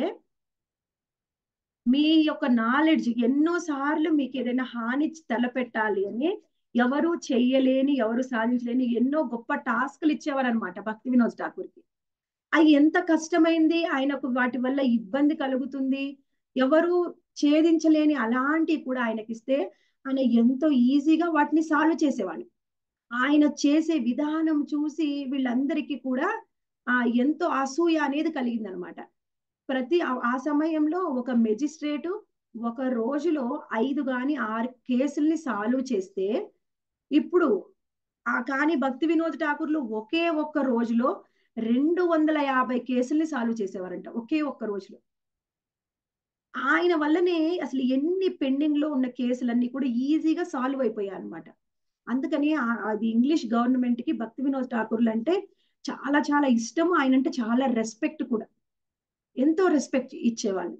మీ యొక్క నాలెడ్జ్ ఎన్నో సార్లు మీకు ఏదైనా హాని తలపెట్టాలి అని ఎవరు చెయ్యలేని ఎవరు సాధించలేని ఎన్నో గొప్ప టాస్క్లు ఇచ్చేవారు అనమాట భక్తి వినోద్ ఠాకూర్కి అవి ఎంత కష్టమైంది ఆయనకు వాటి వల్ల ఇబ్బంది కలుగుతుంది ఎవరు ఛేదించలేని అలాంటివి కూడా ఆయనకిస్తే ఆయన ఎంతో ఈజీగా వాటిని సాల్వ్ చేసేవాళ్ళు ఆయన చేసే విధానం చూసి వీళ్ళందరికీ కూడా ఆ ఎంతో అసూయ అనేది కలిగిందనమాట ప్రతి ఆ- ఆ సమయంలో ఒక మెజిస్ట్రేటు ఒక రోజులో ఐదు గాని ఆరు కేసుల్ని సాల్వ్ చేస్తే ఇప్పుడు ఆ కానీ భక్తి వినోద్ ఠాకూర్లు ఒకే ఒక్క రోజులో రెండు వందల యాభై కేసుల్ని సాల్వ్ చేసేవారంట ఒకే ఒక్క రోజులో ఆయన వల్లనే అసలు ఎన్ని పెండింగ్ లో ఉన్న కేసులన్నీ కూడా ఈజీగా సాల్వ్ అయిపోయాయి అనమాట అందుకని ఆ- అది ఇంగ్లీష్ గవర్నమెంట్ కి భక్తి వినోద్ ఠాకూర్లు అంటే చాలా చాలా ఇష్టము ఆయన అంటే చాలా రెస్పెక్ట్ కూడా ఎంతో రెస్పెక్ట్ ఇచ్చేవాళ్ళు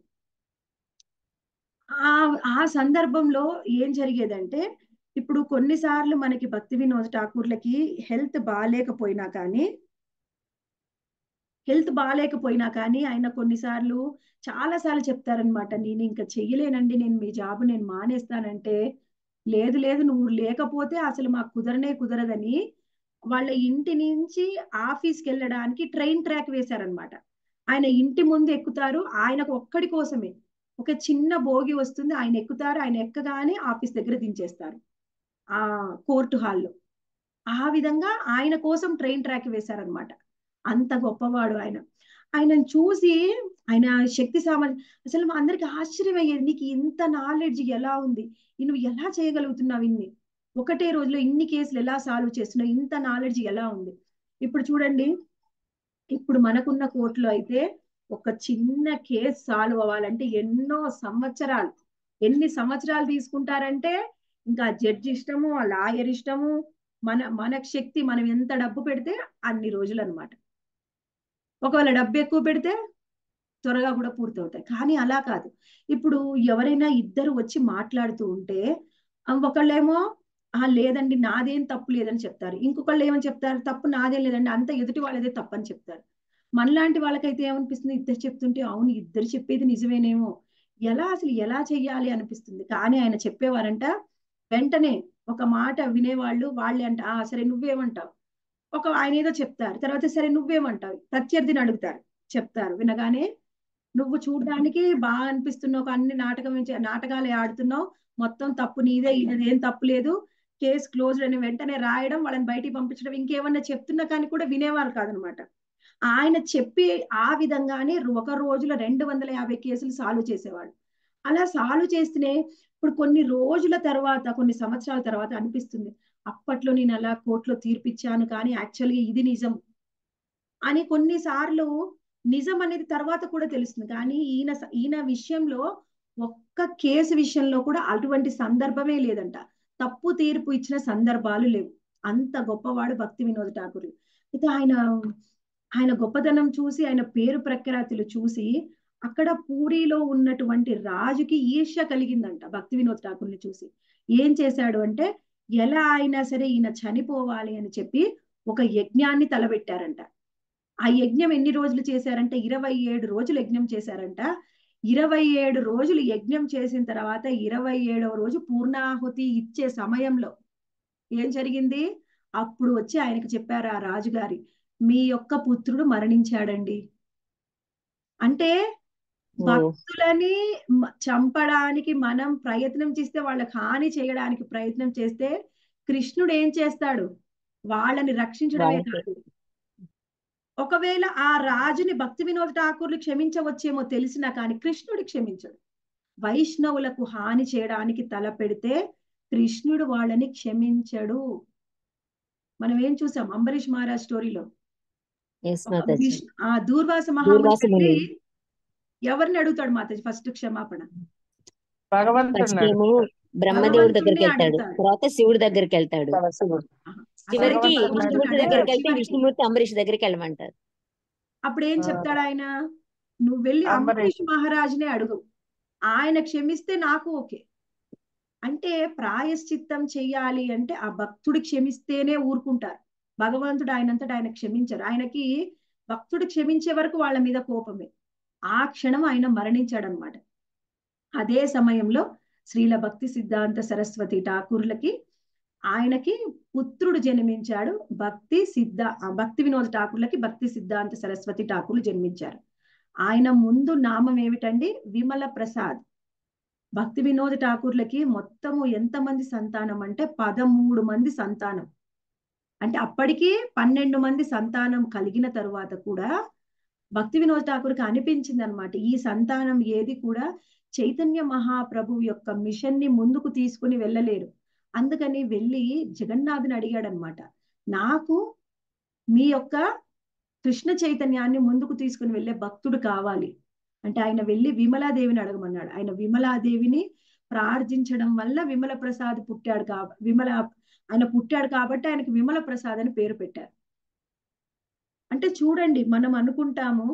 ఆ ఆ సందర్భంలో ఏం జరిగేదంటే ఇప్పుడు కొన్నిసార్లు మనకి భక్తి వినోద్ ఠాకూర్లకి హెల్త్ బాగాలేకపోయినా కానీ హెల్త్ బాగాలేకపోయినా కానీ ఆయన కొన్నిసార్లు చాలా సార్లు చెప్తారనమాట నేను ఇంకా చెయ్యలేనండి నేను మీ జాబ్ నేను మానేస్తానంటే లేదు లేదు నువ్వు లేకపోతే అసలు మాకు కుదరనే కుదరదని వాళ్ళ ఇంటి నుంచి ఆఫీస్కి వెళ్ళడానికి ట్రైన్ ట్రాక్ వేశారనమాట ఆయన ఇంటి ముందు ఎక్కుతారు ఆయనకు ఒక్కడి కోసమే ఒక చిన్న భోగి వస్తుంది ఆయన ఎక్కుతారు ఆయన ఎక్కగానే ఆఫీస్ దగ్గర దించేస్తారు ఆ కోర్టు హాల్లో ఆ విధంగా ఆయన కోసం ట్రైన్ ట్రాక్ వేశారనమాట అంత గొప్పవాడు ఆయన ఆయనను చూసి ఆయన శక్తి సామర్థ్యం అసలు మా అందరికి ఆశ్చర్యం అయ్యేది నీకు ఇంత నాలెడ్జ్ ఎలా ఉంది ఈ నువ్వు ఎలా చేయగలుగుతున్నావు ఇన్ని ఒకటే రోజులో ఇన్ని కేసులు ఎలా సాల్వ్ చేస్తున్నావు ఇంత నాలెడ్జ్ ఎలా ఉంది ఇప్పుడు చూడండి ఇప్పుడు మనకున్న కోర్టులో అయితే ఒక చిన్న కేసు సాల్వ్ అవ్వాలంటే ఎన్నో సంవత్సరాలు ఎన్ని సంవత్సరాలు తీసుకుంటారంటే ఇంకా జడ్జి ఇష్టము ఆ లాయర్ ఇష్టము మన మన శక్తి మనం ఎంత డబ్బు పెడితే అన్ని రోజులు అనమాట ఒకవేళ డబ్బు ఎక్కువ పెడితే త్వరగా కూడా పూర్తవుతాయి కానీ అలా కాదు ఇప్పుడు ఎవరైనా ఇద్దరు వచ్చి మాట్లాడుతూ ఉంటే ఆ, ఒకళ్ళేమో ఆ లేదండి నాదేం తప్పు లేదని చెప్తారు ఇంకొకళ్ళు ఏమని చెప్తారు తప్పు నాదేం లేదండి అంత ఎదుటి వాళ్ళదే తప్పు అని చెప్తారు మనలాంటి వాళ్ళకైతే ఏమనిపిస్తుంది ఇద్దరు చెప్తుంటే అవును ఇద్దరు చెప్పేది నిజమేనేమో ఎలా అసలు ఎలా చెయ్యాలి అనిపిస్తుంది కానీ ఆయన చెప్పేవారంట వెంటనే ఒక మాట వినేవాళ్ళు వాళ్ళే అంట ఆ సరే నువ్వేమంటావు ఒక ఆయన ఏదో చెప్తారు తర్వాత సరే నువ్వేమంటావు ప్రత్యర్థిని అడుగుతారు చెప్తారు వినగానే నువ్వు చూడడానికి బాగా అనిపిస్తున్నావు అన్ని నాటకం నుంచి- నాటకాలు ఆడుతున్నావు మొత్తం తప్పు నీదే ఇదేం తప్పు లేదు కేసు క్లోజ్డ్ అని వెంటనే రాయడం వాళ్ళని బయటికి పంపించడం ఇంకేమన్నా చెప్తున్నా కానీ కూడా వినేవారు కాదనమాట ఆయన చెప్పి ఆ విధంగానే ఒక రోజులో రెండు వందల యాభై కేసులు సాల్వ్ చేసేవాడు అలా సాల్వ్ చేస్తేనే ఇప్పుడు కొన్ని రోజుల తర్వాత కొన్ని సంవత్సరాల తర్వాత అనిపిస్తుంది అప్పట్లో నేను అలా కోర్టులో తీర్పిచ్చాను కానీ యాక్చువల్గా ఇది నిజం అని కొన్నిసార్లు నిజం అనేది తర్వాత కూడా తెలుస్తుంది కానీ ఈయన ఈయన విషయంలో ఒక్క కేసు విషయంలో కూడా అటువంటి సందర్భమే లేదంట తప్పు తీర్పు ఇచ్చిన సందర్భాలు లేవు అంత గొప్పవాడు భక్తి వినోద్ ఠాకూర్ అయితే ఆయన ఆయన గొప్పతనం చూసి ఆయన పేరు ప్రఖ్యాతులు చూసి అక్కడ పూరిలో ఉన్నటువంటి రాజుకి ఈర్ష్య కలిగిందంట భక్తి వినోద్ ఠాకూర్ని చూసి ఏం చేశాడు అంటే ఎలా అయినా సరే ఈయన చనిపోవాలి అని చెప్పి ఒక యజ్ఞాన్ని తలబెట్టారంట ఆ యజ్ఞం ఎన్ని రోజులు చేశారంటే ఇరవై ఏడు రోజులు యజ్ఞం చేశారంట ఇరవై ఏడు రోజులు యజ్ఞం చేసిన తర్వాత ఇరవై ఏడవ రోజు పూర్ణాహుతి ఇచ్చే సమయంలో ఏం జరిగింది అప్పుడు వచ్చి ఆయనకు చెప్పారు ఆ రాజుగారి మీ యొక్క పుత్రుడు మరణించాడండి అంటే ఓ భక్తులని మ- చంపడానికి మనం ప్రయత్నం చేస్తే వాళ్ళకి హాని చేయడానికి ప్రయత్నం చేస్తే కృష్ణుడు ఏం చేస్తాడు వాళ్ళని రక్షించడమే వాళ్ళకి కాదు ఒకవేళ ఆ రాజుని భక్తి వినోద్ ఠాకూర్లు క్షమించవచ్చేమో తెలిసినా కానీ కృష్ణుడు క్షమించడు వైష్ణవులకు హాని చేయడానికి తల పెడితే కృష్ణుడు వాళ్ళని క్షమించడు మనం ఏం చూసాం అంబరీష్ మహారాజ్ స్టోరీలో ఎస్ ఒక మాతాజీ విష్- ఆ దూర్వాస మహాముని దూర్వాస వెళ్ళి ముని ఎవరిని అడుగుతాడు మాతాజీ ఫస్ట్ క్షమాపణ భగవంతుడు ఫస్ట్ ఏమో బ్రహ్మదేవుడి దగ్గరికి భగవంతుణ్ణి వెళ్తాడు అడుగుతాడు తర్వాత శివుడి దగ్గరికి వెళ్తాడు శివుడు ఆహా. చివరికి అసలు భగవంతుడిని విష్ణుమూర్తి అడిగితే దగ్గరికి వెళ్తే చివరికి విష్ణుమూర్తి అంబరీష్ దగ్గరికి వెళ్ళమంటారు అప్పుడు ఏం ఆ, చెప్తాడు ఆయన నువ్వు వెళ్ళి అంబరీష్ అంబరీష్ మహారాజునే అడుగు ఆయన క్షమిస్తే నాకు ఓకే అంటే ప్రాయశ్చిత్తం చెయ్యాలి అంటే ఆ భక్తుడు క్షమిస్తేనే ఊరుకుంటారు భగవంతుడు ఆయనంతటా ఆయన క్షమించరు ఆయనకి భక్తుడు క్షమించే వరకు వాళ్ళ మీద కోపమే ఆ క్షణం ఆయన మరణించాడనమాట అదే సమయంలో శ్రీల భక్తి సిద్ధాంత సరస్వతి ఠాకూర్లకి ఆయనకి పుత్రుడు జన్మించాడు భక్తి సిద్ధ ఆ భక్తి వినోద్ ఠాకూర్లకి భక్తి సిద్ధాంత సరస్వతి ఠాకూర్లు జన్మించారు ఆయన ముందు నామం ఏమిటండి విమల ప్రసాద్ భక్తి వినోద్ ఠాకూర్లకి మొత్తము ఎంతమంది సంతానం అంటే పదమూడు మంది సంతానం అంటే అప్పటికి పన్నెండు మంది సంతానం కలిగిన తరువాత కూడా భక్తి వినోద్ ఠాకూర్కి అనిపించింది అనమాట ఈ సంతానం ఏది కూడా చైతన్య మహాప్రభు యొక్క మిషన్ ని ముందుకు తీసుకుని వెళ్ళలేరు అందుకని వెళ్ళి జగన్నాథుని అడిగాడనమాట నాకు మీ యొక్క కృష్ణ చైతన్యాన్ని ముందుకు తీసుకుని వెళ్ళే భక్తుడు కావాలి అంటే ఆయన వెళ్ళి విమలాదేవిని అడగమన్నాడు ఆయన విమలాదేవిని ప్రార్థించడం వల్ల విమల ప్రసాద్ పుట్టాడు కా విమల ఆయన పుట్టాడు కాబట్టి ఆయనకు విమల ప్రసాద్ అని పేరు పెట్టారు అంటే చూడండి మనం అనుకుంటాము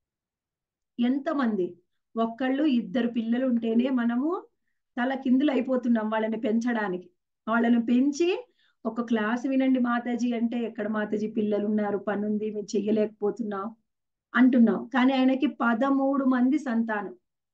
ఎంతమంది ఒక్కళ్ళు ఇద్దరు పిల్లలు ఉంటేనే మనము తల కిందులు అయిపోతున్నాం వాళ్ళని పెంచడానికి వాళ్ళని పెంచి ఒక క్లాస్ వినండి మాతాజీ అంటే ఎక్కడ మాతాజీ పిల్లలు ఉన్నారు పని ఉంది మేము చెయ్యలేకపోతున్నాం అంటున్నాం కానీ ఆయనకి పదమూడు మంది సంతానం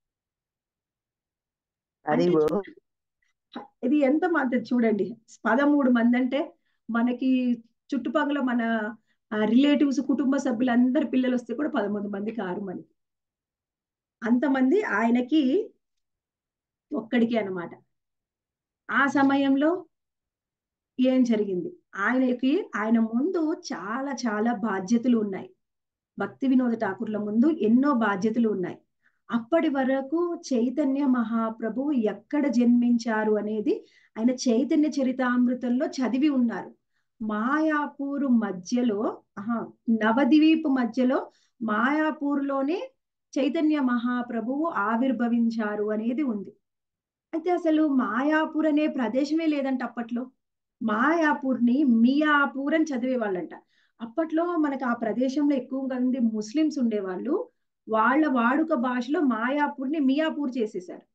అది అంటే చూ- ఇది ఎంత మంది చూడండి పదమూడు మంది అంటే మనకి చుట్టుపక్కల మన రిలేటివ్స్ కుటుంబ సభ్యులందరి పిల్లలు వస్తే కూడా పదమూడు మంది కారు మనకి అంతమంది ఆయనకి ఒక్కడికి అన్నమాట ఆ సమయంలో ఏం జరిగింది ఆయనకి ఆయన ముందు చాలా చాలా బాధ్యతలు ఉన్నాయి భక్తి వినోద ఠాకూర్ల ముందు ఎన్నో బాధ్యతలు ఉన్నాయి అప్పటి వరకు చైతన్య మహాప్రభు ఎక్కడ జన్మించారు అనేది ఆయన చైతన్య చరితామృతంలో చదివి ఉన్నారు మాయాపూర్ మధ్యలో ఆహా నవద్వీప్ మధ్యలో మాయాపూర్లోనే చైతన్య మహాప్రభువు ఆవిర్భవించారు అనేది ఉంది అయితే అసలు మాయాపూర్ అనే ప్రదేశమే లేదంట అప్పట్లో మాయాపూర్ని మియాపూర్ అని చదివేవాళ్ళంట అప్పట్లో మనకు ఆ ప్రదేశంలో ఎక్కువ మంది ముస్లిమ్స్ ఉండేవాళ్ళు వాళ్ళ వాడుక భాషలో మాయాపూర్ని మియాపూర్ చేసేశారు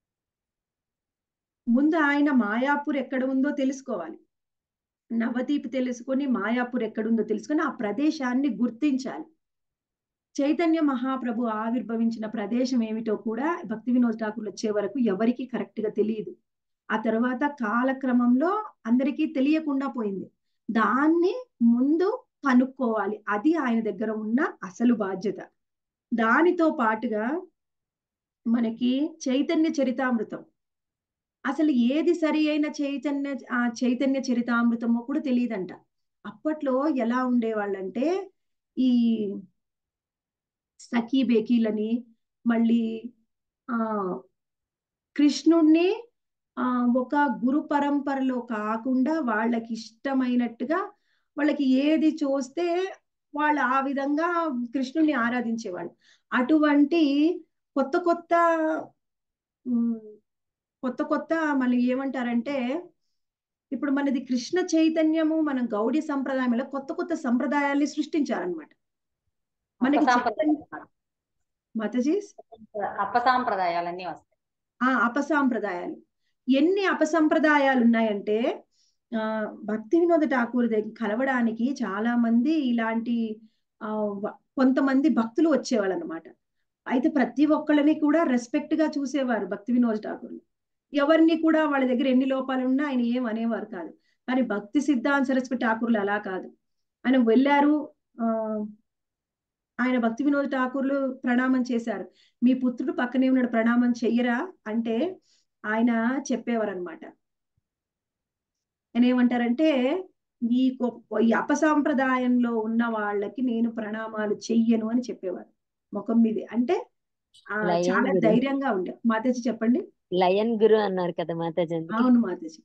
ముందు ఆయన మాయాపూర్ ఎక్కడ ఉందో తెలుసుకోవాలి నవదీప్ తెలుసుకొని మాయాపూర్ ఎక్కడుందో తెలుసుకొని ఆ ప్రదేశాన్ని గుర్తించాలి చైతన్య మహాప్రభు ఆవిర్భవించిన ప్రదేశం ఏమిటో కూడా భక్తి వినోద్ ఠాకూర్ వచ్చే వరకు ఎవరికి కరెక్ట్ గా తెలియదు ఆ తర్వాత కాలక్రమంలో అందరికీ తెలియకుండా పోయింది దాన్ని ముందు కనుక్కోవాలి అది ఆయన దగ్గర ఉన్న అసలు బాధ్యత దానితో పాటుగా మనకి చైతన్య చరితామృతం అసలు ఏది సరి అయిన చైతన్య ఆ చైతన్య చరితామృతమో కూడా తెలియదంట అప్పట్లో ఎలా ఉండేవాళ్ళంటే ఈ సఖీ బేకీలని మళ్ళీ ఆ కృష్ణుణ్ణి ఆ ఒక గురు పరంపరలో కాకుండా వాళ్ళకి ఇష్టమైనట్టుగా వాళ్ళకి ఏది చూస్తే వాళ్ళు ఆ విధంగా కృష్ణుణ్ణి ఆరాధించేవాళ్ళు అటువంటి కొత్త కొత్త ఉమ్, కొత్త కొత్త మళ్ళీ ఏమంటారంటే ఇప్పుడు మనది కృష్ణ చైతన్యము మనం గౌడీ సంప్రదాయంలో కొత్త కొత్త సంప్రదాయాల్ని సృష్టించారనమాట మనకి చైతన్య మతజీ అపసాంప్రదాయాలన్నీ వస్తాయి ఆ అపసాంప్రదాయాలు ఎన్ని అపసంప్రదాయాలు ఉన్నాయంటే ఆ భక్తి వినోద ఠాకూర్ దగ్గర కలవడానికి చాలా మంది ఇలాంటి ఆ వ- కొంతమంది భక్తులు వచ్చేవాళ్ళు అనమాట అయితే ప్రతి ఒక్కళ్ళని కూడా రెస్పెక్ట్ గా చూసేవారు భక్తి వినోద్ ఠాకూర్లు ఎవరిని కూడా వాళ్ళ దగ్గర ఎన్ని లోపాలు ఉన్నా ఆయన ఏం అనేవారు కాదు కానీ భక్తి సిద్ధాంత సరస్వతి ఠాకూర్లు అలా కాదు ఆయన వెళ్ళారు ఆ ఆయన భక్తి వినోద్ ఠాకూర్లు ప్రణామం చేశారు మీ పుత్రుడు పక్కనే ఉన్నాడు ప్రణామం చెయ్యరా అంటే ఆయన చెప్పేవారు అనమాట ఆయన ఏమంటారంటే ఈ గొప్ప- ఈ అపసాంప్రదాయంలో ఉన్న వాళ్ళకి నేను ప్రణామాలు చెయ్యను అని చెప్పేవారు ముఖం మీద అంటే ఆ, లయన్ చాలా గురు. ధైర్యంగా ఉండే మాతాజీ చెప్పండి లయన్ గురు అన్నారు కదా మాతాజీ అందుకే. అవును మాతాజీ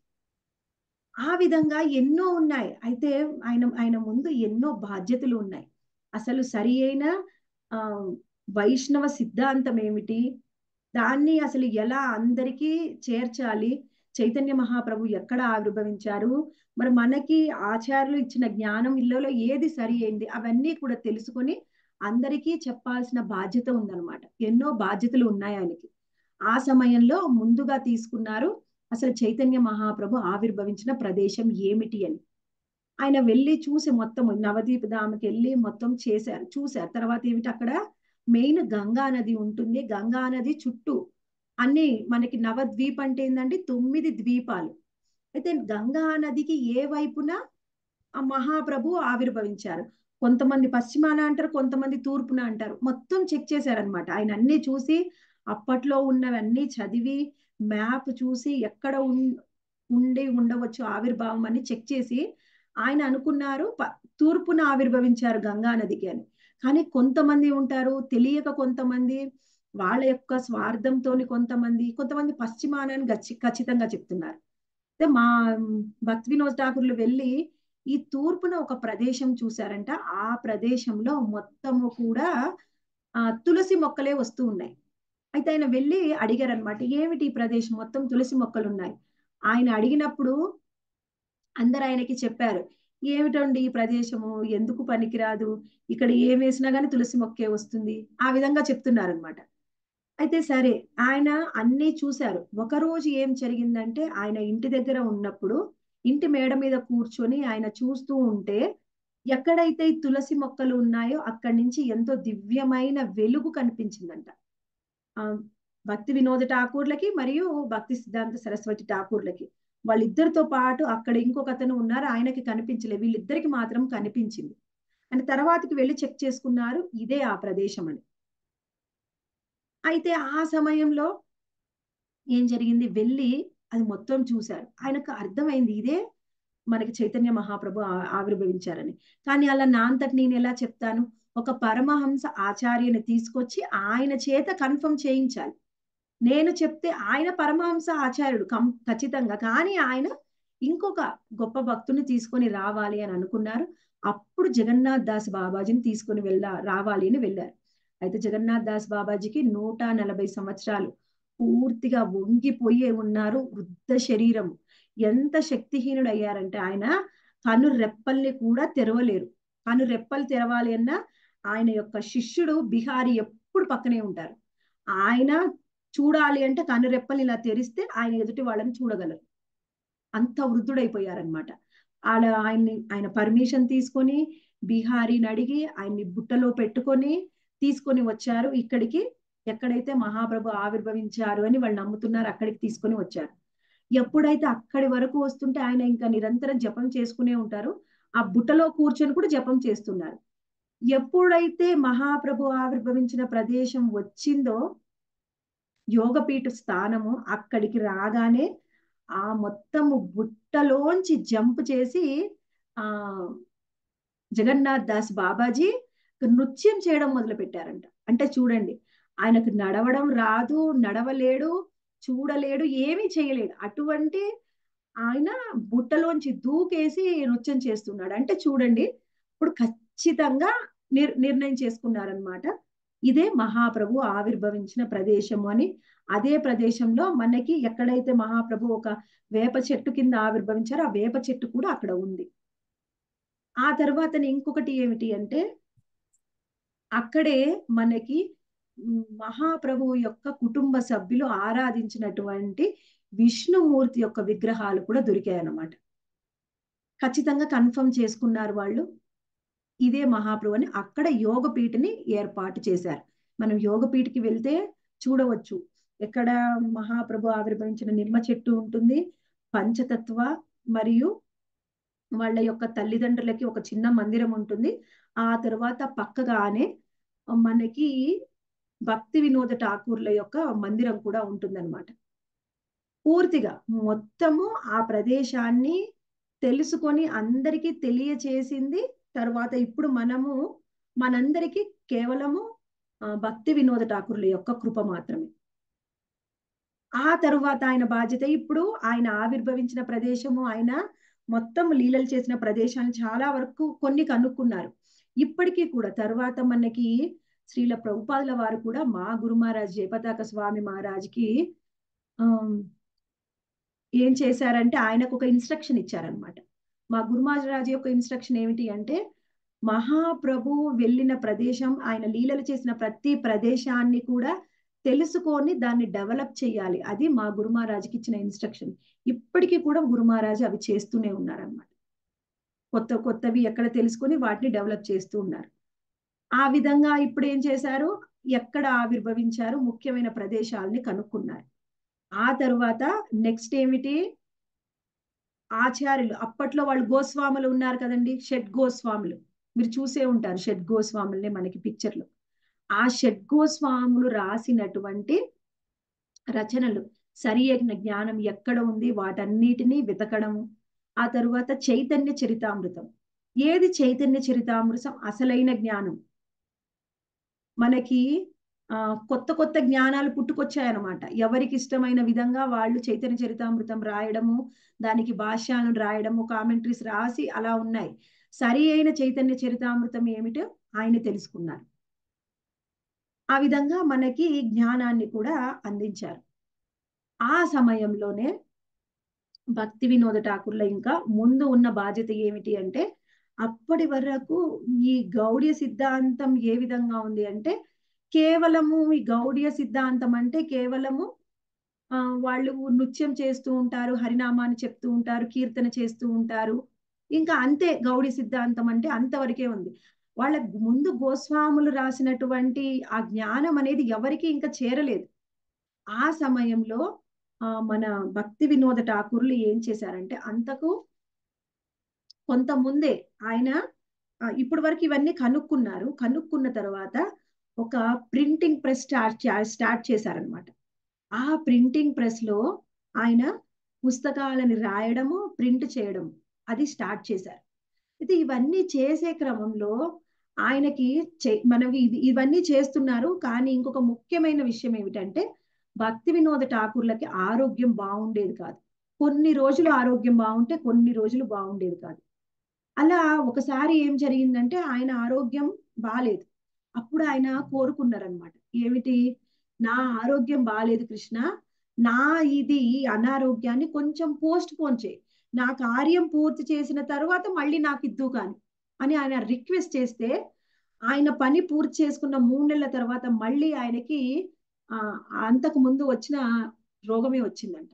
ఆ విధంగా ఎన్నో ఉన్నాయి అయితే ఆయన ఆయన ముందు ఎన్నో బాధ్యతలు ఉన్నాయి అసలు సరి అయిన ఆ వైష్ణవ సిద్ధాంతం ఏమిటి దాన్ని అసలు ఎలా అందరికీ చేర్చాలి చైతన్య మహాప్రభు ఎక్కడ ఆవిర్భవించారు మరి మనకి ఆచార్యులు ఇచ్చిన జ్ఞానం ఇళ్ళలో ఏది సరి అయింది అవన్నీ కూడా తెలుసుకొని అందరికీ చెప్పాల్సిన బాధ్యత ఉందన్నమాట ఎన్నో బాధ్యతలు ఉన్నాయి ఆయనకి ఆ సమయంలో ముందుగా తీసుకున్నారు అసలు చైతన్య మహాప్రభు ఆవిర్భవించిన ప్రదేశం ఏమిటి అని ఆయన వెళ్ళి చూసి మొత్తం నవదీప ధామకి వెళ్ళి మొత్తం చేశారు చూశారు తర్వాత ఏమిటి అక్కడ మెయిన్ గంగా నది ఉంటుంది గంగా నది చుట్టూ అన్ని మనకి నవద్వీప్ అంటే ఏంటంటే తొమ్మిది ద్వీపాలు అయితే గంగా నదికి ఏ వైపున ఆ మహాప్రభు ఆవిర్భవించారు కొంతమంది పశ్చిమాన అంటారు కొంతమంది తూర్పున అంటారు మొత్తం చెక్ చేశారనమాట ఆయన అన్ని చూసి అప్పట్లో ఉన్నవన్నీ చదివి మ్యాప్ చూసి ఎక్కడ ఉన్- ఉండి ఉండవచ్చు ఆవిర్భావం అని చెక్ చేసి ఆయన అనుకున్నారు ప- తూర్పున ఆవిర్భవించారు గంగా నదికి అని కానీ కొంతమంది ఉంటారు తెలియక కొంతమంది వాళ్ళ యొక్క స్వార్థంతోని కొంతమంది కొంతమంది పశ్చిమానని గచ్చి ఖచ్చితంగా చెప్తున్నారు అయితే మా భక్తి వినోద్ ఠాకూర్లు వెళ్ళి ఈ తూర్పున ఒక ప్రదేశం చూశారంట ఆ ప్రదేశంలో మొత్తము కూడా ఆ తులసి మొక్కలే వస్తూ ఉన్నాయి అయితే ఆయన వెళ్ళి అడిగారు అనమాట ఏమిటి ఈ ప్రదేశం మొత్తం తులసి మొక్కలు ఉన్నాయి ఆయన అడిగినప్పుడు అందరు ఆయనకి చెప్పారు ఏమిటండి ఈ ప్రదేశము ఎందుకు పనికిరాదు ఇక్కడ ఏం వేసినా గానీ తులసి మొక్కే వస్తుంది ఆ విధంగా చెప్తున్నారు అనమాట అయితే సరే ఆయన అన్నీ చూశారు ఒక రోజు ఏం జరిగిందంటే ఆయన ఇంటి దగ్గర ఉన్నప్పుడు ఇంటి మేడ మీద కూర్చొని ఆయన చూస్తూ ఉంటే ఎక్కడైతే ఈ తులసి మొక్కలు ఉన్నాయో అక్కడి నుంచి ఎంతో దివ్యమైన వెలుగు కనిపించిందంట ఆ భక్తి వినోద ఠాకూర్లకి మరియు భక్తి సిద్ధాంత సరస్వతి ఠాకూర్లకి వాళ్ళిద్దరితో పాటు అక్కడ ఇంకొక అతను ఉన్నారు ఆయనకి కనిపించలే వీళ్ళిద్దరికి మాత్రం కనిపించింది అని తర్వాతకి వెళ్ళి చెక్ చేసుకున్నారు ఇదే ఆ ప్రదేశం అని అయితే ఆ సమయంలో ఏం జరిగింది వెళ్ళి అది మొత్తం చూశారు ఆయనకు అర్థమైంది ఇదే మనకి చైతన్య మహాప్రభు ఆ- ఆవిర్భవించారని కానీ అలా నా అంతటి నేను ఎలా చెప్తాను ఒక పరమహంస ఆచార్యని తీసుకొచ్చి ఆయన చేత కన్ఫర్మ్ చేయించాలి నేను చెప్తే ఆయన పరమహంస ఆచార్యుడు కం ఖచ్చితంగా కానీ ఆయన ఇంకొక గొప్ప భక్తుని తీసుకొని రావాలి అని అనుకున్నారు అప్పుడు జగన్నాథ్ దాస్ బాబాజీని తీసుకొని వెళ్ళా రావాలి అని వెళ్ళారు అయితే జగన్నాథ్ దాస్ బాబాజీకి నూట నలభై సంవత్సరాలు పూర్తిగా వంగిపోయే ఉన్నారు వృద్ధ శరీరం ఎంత శక్తిహీనుడు అయ్యారంటే ఆయన కను రెప్పల్ని కూడా తెరవలేరు కను రెప్పలు తెరవాలి అన్నా ఆయన యొక్క శిష్యుడు బిహారీ ఎప్పుడు పక్కనే ఉంటారు ఆయన చూడాలి అంటే కను రెప్పల్ని ఇలా తెరిస్తే ఆయన ఎదుటి వాళ్ళని చూడగలరు అంత వృద్ధుడైపోయారనమాట ఆడ ఆయన్ని ఆయన పర్మిషన్ తీసుకొని బిహారీని అడిగి ఆయన్ని బుట్టలో పెట్టుకొని తీసుకొని వచ్చారు ఇక్కడికి ఎక్కడైతే మహాప్రభు ఆవిర్భవించారు అని వాళ్ళు నమ్ముతున్నారు అక్కడికి తీసుకొని వచ్చారు ఎప్పుడైతే అక్కడి వరకు వస్తుంటే ఆయన ఇంకా నిరంతరం జపం చేసుకునే ఉంటారు ఆ బుట్టలో కూర్చొని కూడా జపం చేస్తున్నారు ఎప్పుడైతే మహాప్రభు ఆవిర్భవించిన ప్రదేశం వచ్చిందో యోగపీఠ స్థానము అక్కడికి రాగానే ఆ మొత్తము బుట్టలోంచి జంప్ చేసి ఆ జగన్నాథ్ దాస్ బాబాజీ నృత్యం చేయడం మొదలు పెట్టారంట అంటే చూడండి ఆయనకు నడవడం రాదు నడవలేడు చూడలేడు ఏమీ చేయలేడు అటువంటి ఆయన బుట్టలోంచి దూకేసి నృత్యం చేస్తున్నాడు అంటే చూడండి ఇప్పుడు ఖచ్చితంగా నిర్ నిర్ణయం చేసుకున్నారనమాట ఇదే మహాప్రభు ఆవిర్భవించిన ప్రదేశము అని అదే ప్రదేశంలో మనకి ఎక్కడైతే మహాప్రభు ఒక వేప చెట్టు కింద ఆవిర్భవించారో ఆ వేప చెట్టు కూడా అక్కడ ఉంది ఆ తర్వాత ఇంకొకటి ఏమిటి అంటే అక్కడే మనకి ఉమ్, మహాప్రభువు యొక్క కుటుంబ సభ్యులు ఆరాధించినటువంటి విష్ణుమూర్తి యొక్క విగ్రహాలు కూడా దొరికాయి అన్నమాట ఖచ్చితంగా కన్ఫర్మ్ చేసుకున్నారు వాళ్ళు ఇదే మహాప్రభు అని అక్కడ యోగపీఠని ఏర్పాటు చేశారు మనం యోగపీఠకి వెళ్తే చూడవచ్చు ఎక్కడ మహాప్రభు ఆవిర్భవించిన నిమ్మ చెట్టు ఉంటుంది పంచతత్వ మరియు వాళ్ళ యొక్క తల్లిదండ్రులకి ఒక చిన్న మందిరం ఉంటుంది ఆ తర్వాత పక్కగానే మనకి భక్తి వినోద ఠాకూర్ల యొక్క మందిరం కూడా ఉంటుందన్నమాట పూర్తిగా మొత్తము ఆ ప్రదేశాన్ని తెలుసుకొని అందరికీ తెలియచేసింది తర్వాత ఇప్పుడు మనము మనందరికీ కేవలము ఆ, భక్తి వినోద ఠాకూర్ల యొక్క కృప మాత్రమే ఆ తరువాత ఆయన బాధ్యత ఇప్పుడు ఆయన ఆవిర్భవించిన ప్రదేశము ఆయన మొత్తం లీలలు చేసిన ప్రదేశాన్ని చాలా వరకు కొన్ని కనుక్కున్నారు ఇప్పటికీ కూడా తర్వాత మనకి శ్రీల ప్రభుపాదుల వారు కూడా మా గురు మహారాజ్ జయపతాక స్వామి మహారాజ్కి ఆ, ఏం చేశారంటే ఆయనకు ఒక ఇన్స్ట్రక్షన్ ఇచ్చారనమాట మా గురు మహారాజ్ యొక్క ఇన్స్ట్రక్షన్ ఏమిటి అంటే మహాప్రభు వెళ్ళిన ప్రదేశం ఆయన లీలలు చేసిన ప్రతి ప్రదేశాన్ని కూడా తెలుసుకొని దాన్ని డెవలప్ చేయాలి అది మా గురు మహారాజ్కి ఇచ్చిన ఇన్స్ట్రక్షన్ ఇప్పటికీ కూడా గురు మహారాజ్ అవి చేస్తూనే ఉన్నారన్నమాట కొత్త కొత్తవి ఎక్కడ తెలుసుకొని వాటిని డెవలప్ చేస్తూ ఉన్నారు ఆ విధంగా ఇప్పుడు ఏం చేశారు ఎక్కడ ఆవిర్భవించారు ముఖ్యమైన ప్రదేశాలని కనుక్కున్నారు ఆ తరువాత నెక్స్ట్ ఏమిటి ఆచార్యులు అప్పట్లో వాళ్ళు గోస్వాములు ఉన్నారు కదండి షడ్ గోస్వాములు మీరు చూసే ఉంటారు షడ్ గోస్వాముల్ని మనకి పిక్చర్లు ఆ షడ్ గోస్వాములు రాసినటువంటి రచనలు సరి అయిన జ్ఞానం ఎక్కడ ఉంది వాటన్నిటినీ వెతకడము ఆ తరువాత చైతన్య చరితామృతం ఏది చైతన్య చరితామృతం అసలైన జ్ఞానం మనకి ఆ కొత్త కొత్త జ్ఞానాలు పుట్టుకొచ్చాయన్నమాట ఎవరికి ఇష్టమైన విధంగా వాళ్ళు చైతన్య చరితామృతం రాయడము దానికి భాష్యాలను రాయడము కామెంటరీస్ రాసి అలా ఉన్నాయి సరి అయిన చైతన్య చరితామృతం ఏమిటో ఆయన తెలుసుకున్నారు ఆ విధంగా మనకి జ్ఞానాన్ని కూడా అందించారు ఆ సమయంలోనే భక్తి వినోద ఠాకూర్ల ఇంకా ముందు ఉన్న బాధ్యత ఏమిటి అంటే అప్పటి వరకు ఈ గౌడీయ సిద్ధాంతం ఏ విధంగా ఉంది అంటే కేవలము ఈ గౌడీయ సిద్ధాంతం అంటే కేవలము ఆ వాళ్ళు నృత్యం చేస్తూ ఉంటారు హరినామాన్ని చెప్తూ ఉంటారు కీర్తన చేస్తూ ఉంటారు ఇంకా అంతే గౌడీ సిద్ధాంతం అంటే అంతవరకే ఉంది వాళ్ళ ముందు గోస్వాములు రాసినటువంటి ఆ జ్ఞానం అనేది ఎవరికి ఇంకా చేరలేదు ఆ సమయంలో ఆ మన భక్తి వినోద ఠాకూర్లు ఏం చేశారంటే అంతకు కొంత ముందే ఆయన ఇప్పటి వరకు ఇవన్నీ కనుక్కున్నారు కనుక్కున్న తర్వాత ఒక ప్రింటింగ్ ప్రెస్ స్టార్ట్ స్టార్ట్ చేశారనమాట ఆ ప్రింటింగ్ ప్రెస్ లో ఆయన పుస్తకాలని రాయడము ప్రింట్ చేయడం అది స్టార్ట్ చేశారు అయితే ఇవన్నీ చేసే క్రమంలో ఆయనకి మనకి ఇది ఇవన్నీ చేస్తున్నారు కానీ ఇంకొక ముఖ్యమైన విషయం ఏమిటంటే భక్తి వినోద ఠాకూర్లకి ఆరోగ్యం బాగుండేది కాదు కొన్ని రోజులు ఆరోగ్యం బాగుంటే కొన్ని రోజులు బాగుండేది కాదు అలా ఒకసారి ఏం జరిగిందంటే ఆయన ఆరోగ్యం బాలేదు అప్పుడు ఆయన కోరుకున్నారనమాట ఏమిటి నా ఆరోగ్యం బాలేదు కృష్ణ నా ఇది అనారోగ్యాన్ని కొంచెం పోస్ట్ పోన్ చేయి నా కార్యం పూర్తి చేసిన తర్వాత మళ్ళీ నాకు ఇద్దు కానీ అని ఆయన రిక్వెస్ట్ చేస్తే ఆయన పని పూర్తి చేసుకున్న మూడు నెలల తర్వాత మళ్ళీ ఆయనకి ఆ అంతకు ముందు వచ్చిన రోగమే వచ్చిందంట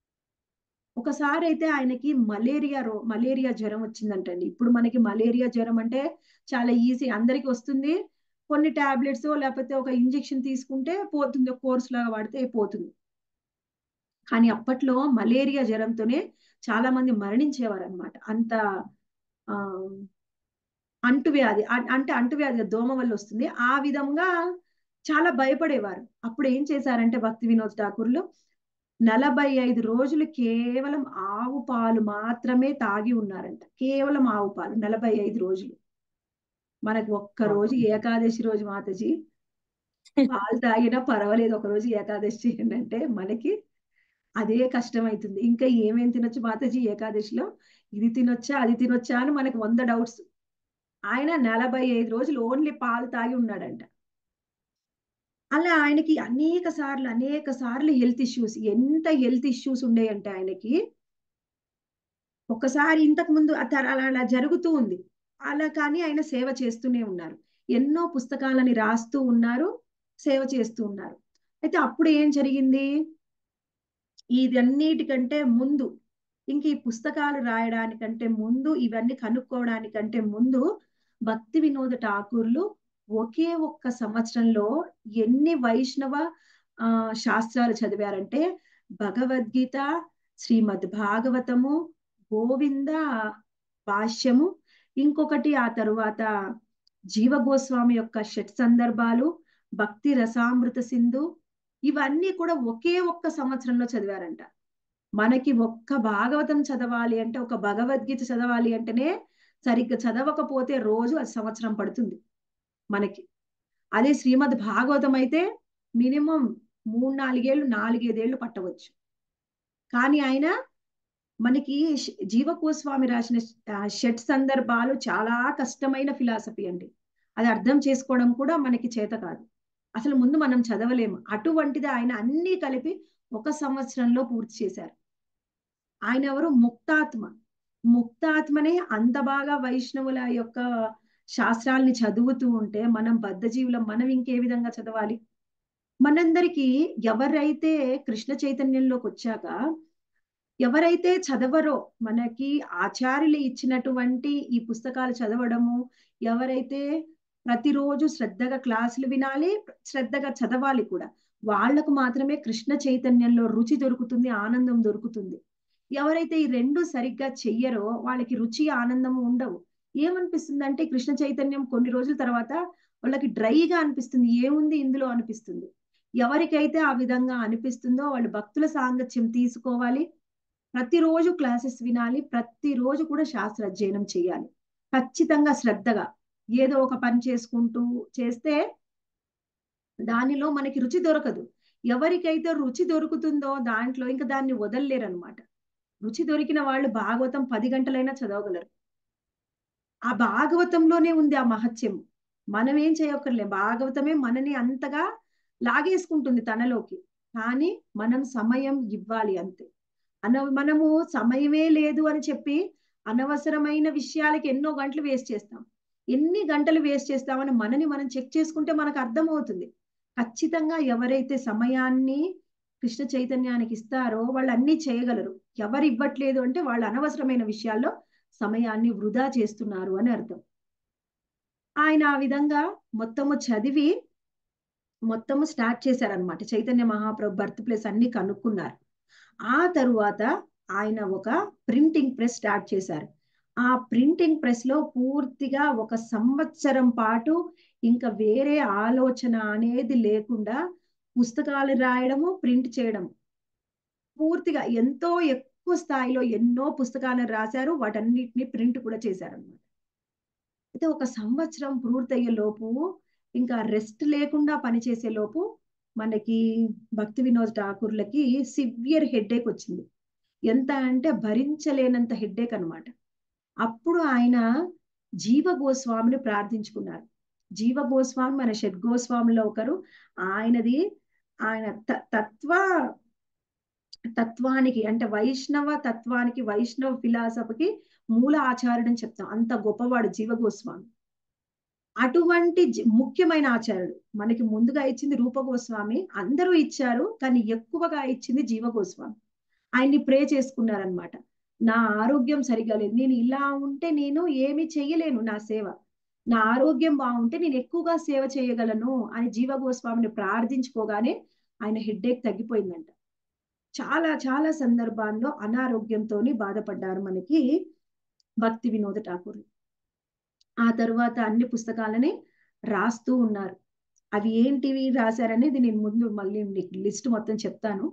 ఒకసారి అయితే ఆయనకి మలేరియా రో మలేరియా జ్వరం వచ్చిందంటండి ఇప్పుడు మనకి మలేరియా జ్వరం అంటే చాలా ఈజీ అందరికి వస్తుంది కొన్ని టాబ్లెట్స్ లేకపోతే ఒక ఇంజెక్షన్ తీసుకుంటే పోతుంది కోర్స్ లాగా వాడితే పోతుంది కానీ అప్పట్లో మలేరియా జ్వరంతోనే చాలా మంది మరణించేవారు అనమాట అంత ఆ అంటువ్యాధి అంటే అంటువ్యాధి దోమ వల్ల వస్తుంది ఆ విధంగా చాలా భయపడేవారు అప్పుడు ఏం చేశారంటే భక్తి వినోద్ ఠాకూర్లు నలభై ఐదు రోజులు కేవలం ఆవు పాలు మాత్రమే తాగి ఉన్నారంట కేవలం ఆవు పాలు నలభై ఐదు రోజులు మనకు ఒక్క రోజు ఏకాదశి రోజు మాతజీ పాలు తాగినా పర్వాలేదు ఒక రోజు ఏకాదశి చేయండి అంటే మనకి అదే కష్టం అవుతుంది ఇంకా ఏమేం తినొచ్చు మాతాజీ ఏకాదశిలో ఇది తినొచ్చా అది తినొచ్చా అని మనకు వంద డౌట్స్ ఆయన నలభై ఐదు రోజులు ఓన్లీ పాలు తాగి ఉన్నాడంట అలా ఆయనకి అనేక సార్లు అనేక సార్లు హెల్త్ ఇష్యూస్ ఎంత హెల్త్ ఇష్యూస్ ఉండేయంటే ఆయనకి ఒకసారి ఇంతకు ముందు అలా అలా జరుగుతూ ఉంది అలా కానీ ఆయన సేవ చేస్తూనే ఉన్నారు ఎన్నో పుస్తకాలని రాస్తూ ఉన్నారు సేవ చేస్తూ ఉన్నారు అయితే అప్పుడు ఏం జరిగింది ఇదన్నిటికంటే ముందు ఇంక ఈ పుస్తకాలు రాయడానికంటే ముందు ఇవన్నీ కనుక్కోవడానికంటే ముందు భక్తి వినోద ఠాకూర్లు ఒకే ఒక్క సంవత్సరంలో ఎన్ని వైష్ణవ ఆ శాస్త్రాలు చదివారంటే భగవద్గీత శ్రీమద్ భాగవతము గోవింద భాష్యము ఇంకొకటి ఆ తరువాత జీవ గోస్వామి యొక్క షట్ సందర్భాలు భక్తి రసామృత సింధు ఇవన్నీ కూడా ఒకే ఒక్క సంవత్సరంలో చదివారంట మనకి ఒక్క భాగవతం చదవాలి అంటే ఒక భగవద్గీత చదవాలి అంటేనే సరిగ్గా చదవకపోతే రోజు అది సంవత్సరం పడుతుంది మనకి అదే శ్రీమద్ భాగవతం అయితే మినిమం మూడు నాలుగేళ్ళు నాలుగైదేళ్లు పట్టవచ్చు కానీ ఆయన మనకి జీవకోస్వామి రాసిన షట్ సందర్భాలు చాలా కష్టమైన ఫిలాసఫీ అండి అది అర్థం చేసుకోవడం కూడా మనకి చేత కాదు అసలు ముందు మనం చదవలేము అటువంటిది ఆయన అన్ని కలిపి ఒక సంవత్సరంలో పూర్తి చేశారు ఆయన ఎవరు ముక్తాత్మ ముక్తాత్మనే అంత బాగా వైష్ణవుల యొక్క శాస్త్రాల్ని చదువుతూ ఉంటే మనం బద్ధజీవులం మనం ఇంకే విధంగా చదవాలి మనందరికీ ఎవరైతే కృష్ణ చైతన్యంలోకి వచ్చాక ఎవరైతే చదవరో మనకి ఆచార్యులు ఇచ్చినటువంటి ఈ పుస్తకాలు చదవడము ఎవరైతే ప్రతిరోజు శ్రద్ధగా క్లాసులు వినాలి శ్రద్ధగా చదవాలి కూడా వాళ్లకు మాత్రమే కృష్ణ చైతన్యంలో రుచి దొరుకుతుంది ఆనందం దొరుకుతుంది ఎవరైతే ఈ రెండు సరిగ్గా చెయ్యరో వాళ్ళకి రుచి ఆనందం ఉండవు ఏమనిపిస్తుంది అంటే కృష్ణ చైతన్యం కొన్ని రోజుల తర్వాత వాళ్ళకి డ్రైగా అనిపిస్తుంది ఏముంది ఇందులో అనిపిస్తుంది ఎవరికైతే ఆ విధంగా అనిపిస్తుందో వాళ్ళు భక్తుల సాంగత్యం తీసుకోవాలి ప్రతిరోజు క్లాసెస్ వినాలి ప్రతిరోజు కూడా శాస్త్ర అధ్యయనం చేయాలి ఖచ్చితంగా శ్రద్ధగా ఏదో ఒక పని చేసుకుంటూ చేస్తే దానిలో మనకి రుచి దొరకదు ఎవరికైతే రుచి దొరుకుతుందో దాంట్లో ఇంకా దాన్ని వదలలేరు అనమాట రుచి దొరికిన వాళ్ళు భాగవతం పది గంటలైనా చదవగలరు ఆ భాగవతంలోనే ఉంది ఆ మహత్యం మనం ఏం చేయక్కర్లే భాగవతమే మనని అంతగా లాగేసుకుంటుంది తనలోకి కానీ మనం సమయం ఇవ్వాలి అంతే అన మనము సమయమే లేదు అని చెప్పి అనవసరమైన విషయాలకి ఎన్నో గంటలు వేస్ట్ చేస్తాం ఎన్ని గంటలు వేస్ట్ చేస్తామని మనని మనం చెక్ చేసుకుంటే మనకు అర్థమవుతుంది ఖచ్చితంగా ఎవరైతే సమయాన్ని కృష్ణ చైతన్యానికి ఇస్తారో వాళ్ళు అన్ని చేయగలరు ఎవరు ఇవ్వట్లేదు అంటే వాళ్ళు అనవసరమైన విషయాల్లో సమయాన్ని వృధా చేస్తున్నారు అని అర్థం ఆయన ఆ విధంగా మొత్తము చదివి మొత్తము స్టార్ట్ చేశారనమాట చైతన్య మహాప్రభు బర్త్ ప్లేస్ అన్ని కనుక్కున్నారు ఆ తరువాత ఆయన ఒక ప్రింటింగ్ ప్రెస్ స్టార్ట్ చేశారు ఆ ప్రింటింగ్ ప్రెస్ లో పూర్తిగా ఒక సంవత్సరం పాటు ఇంకా వేరే ఆలోచన అనేది లేకుండా పుస్తకాలు రాయడము ప్రింట్ చేయడం పూర్తిగా ఎంతో ఎక్కువ స్థాయిలో ఎన్నో పుస్తకాలను రాశారు వాటన్నిటిని ప్రింట్ కూడా చేశారనమాట అయితే ఒక సంవత్సరం పూర్తయ్యే లోపు ఇంకా రెస్ట్ లేకుండా పనిచేసే లోపు మనకి భక్తి వినోద్ ఠాకూర్లకి సివియర్ హెడ్ఏక్ వచ్చింది ఎంత అంటే భరించలేనంత హెడ్ఏక్ అనమాట అప్పుడు ఆయన జీవ గోస్వామిని ప్రార్థించుకున్నారు జీవ గోస్వామి మన షడ్ గోస్వామిలో ఒకరు ఆయనది ఆయన తత్వ తత్వానికి అంటే వైష్ణవ తత్వానికి వైష్ణవ ఫిలాసఫీకి మూల ఆచార్యుడు అని చెప్తాం అంత గొప్పవాడు జీవ గోస్వామి అటువంటి ముఖ్యమైన ఆచార్యుడు మనకి ముందుగా ఇచ్చింది రూప గోస్వామి అందరూ ఇచ్చారు కానీ ఎక్కువగా ఇచ్చింది జీవ గోస్వామి ఆయన్ని ప్రే చేసుకున్నారనమాట నా ఆరోగ్యం సరిగా లేదు నేను ఇలా ఉంటే నేను ఏమి చెయ్యలేను నా సేవ నా ఆరోగ్యం బాగుంటే నేను ఎక్కువగా సేవ చేయగలను అని జీవ గోస్వామిని ప్రార్థించుకోగానే ఆయన హెడ్ఏక్ తగ్గిపోయిందంట చాలా చాలా సందర్భాల్లో అనారోగ్యంతో బాధపడ్డారు మనకి భక్తి వినోద ఠాకూర్ ఆ తరువాత అన్ని పుస్తకాలని రాస్తూ ఉన్నారు అవి ఏంటివి రాశారనేది నేను ముందు మళ్ళీ మీకు లిస్ట్ మొత్తం చెప్తాను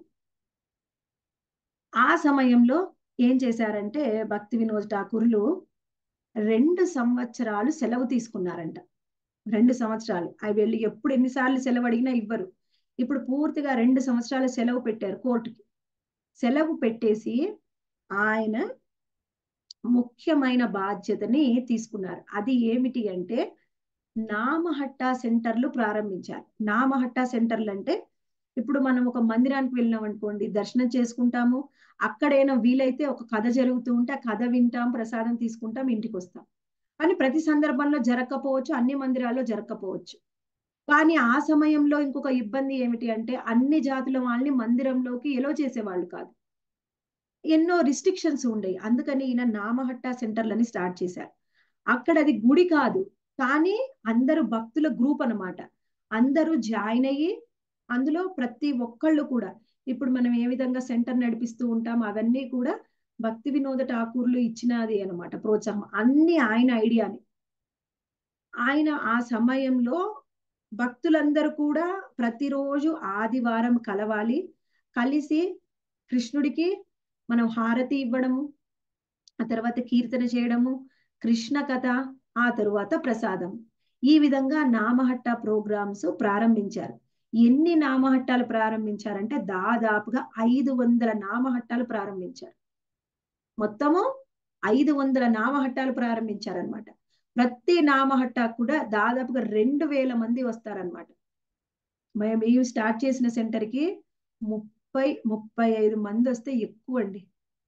ఆ సమయంలో ఏం చేశారంటే భక్తి వినోద్ ఠాకూర్లు రెండు సంవత్సరాలు సెలవు తీసుకున్నారంట రెండు సంవత్సరాలు అవి వెళ్ళి ఎప్పుడు ఎన్నిసార్లు సెలవు అడిగినా ఇవ్వరు ఇప్పుడు పూర్తిగా రెండు సంవత్సరాలు సెలవు పెట్టారు కోర్టుకి సెలవు పెట్టేసి ఆయన ముఖ్యమైన బాధ్యతని తీసుకున్నారు అది ఏమిటి అంటే నామహట్టా సెంటర్లు ప్రారంభించారు నామహట్టా సెంటర్లు అంటే ఇప్పుడు మనం ఒక మందిరానికి వెళ్ళినాం అనుకోండి దర్శనం చేసుకుంటాము అక్కడైనా వీలైతే ఒక కథ జరుగుతూ ఉంటే ఆ కథ వింటాం ప్రసాదం తీసుకుంటాం ఇంటికి వస్తాం కానీ ప్రతి సందర్భంలో జరగకపోవచ్చు అన్ని మందిరాల్లో జరగకపోవచ్చు కానీ ఆ సమయంలో ఇంకొక ఇబ్బంది ఏమిటి అంటే అన్ని జాతుల వాళ్ళని మందిరంలోకి ఎలో చేసేవాళ్ళు కాదు ఎన్నో రిస్ట్రిక్షన్స్ ఉండేవి అందుకని ఈయన నామహట్టా సెంటర్లని స్టార్ట్ చేశారు అక్కడ అది గుడి కాదు కానీ అందరూ భక్తుల గ్రూప్ అన్నమాట అందరూ జాయిన్ అయ్యి అందులో ప్రతి ఒక్కళ్ళు కూడా ఇప్పుడు మనం ఏ విధంగా సెంటర్ నడిపిస్తూ ఉంటాం అవన్నీ కూడా భక్తి వినోద ఠాకూర్లు ఇచ్చినది అన్నమాట ప్రోత్సాహం అన్ని ఆయన ఐడియాని ఆయన ఆ సమయంలో భక్తులందరూ కూడా ప్రతిరోజు ఆదివారం కలవాలి కలిసి కృష్ణుడికి మనం హారతి ఇవ్వడము ఆ తర్వాత కీర్తన చేయడము కృష్ణ కథ ఆ తరువాత ప్రసాదం ఈ విధంగా నామహట్ట ప్రోగ్రామ్స్ ప్రారంభించారు ఎన్ని నామహట్టాలు ప్రారంభించారంటే దాదాపుగా ఐదు వందల నామహట్టాలు ప్రారంభించారు మొత్తము ఐదు వందల నామహట్టాలు ప్రారంభించారనమాట ప్రతి నామహట్టా కూడా దాదాపుగా రెండు వేల మంది వస్తారనమాట మేము ఈ స్టార్ట్ చేసిన సెంటర్ కి ముప్పై ముప్పై ఐదు మంది వస్తే ఎక్కువ అండి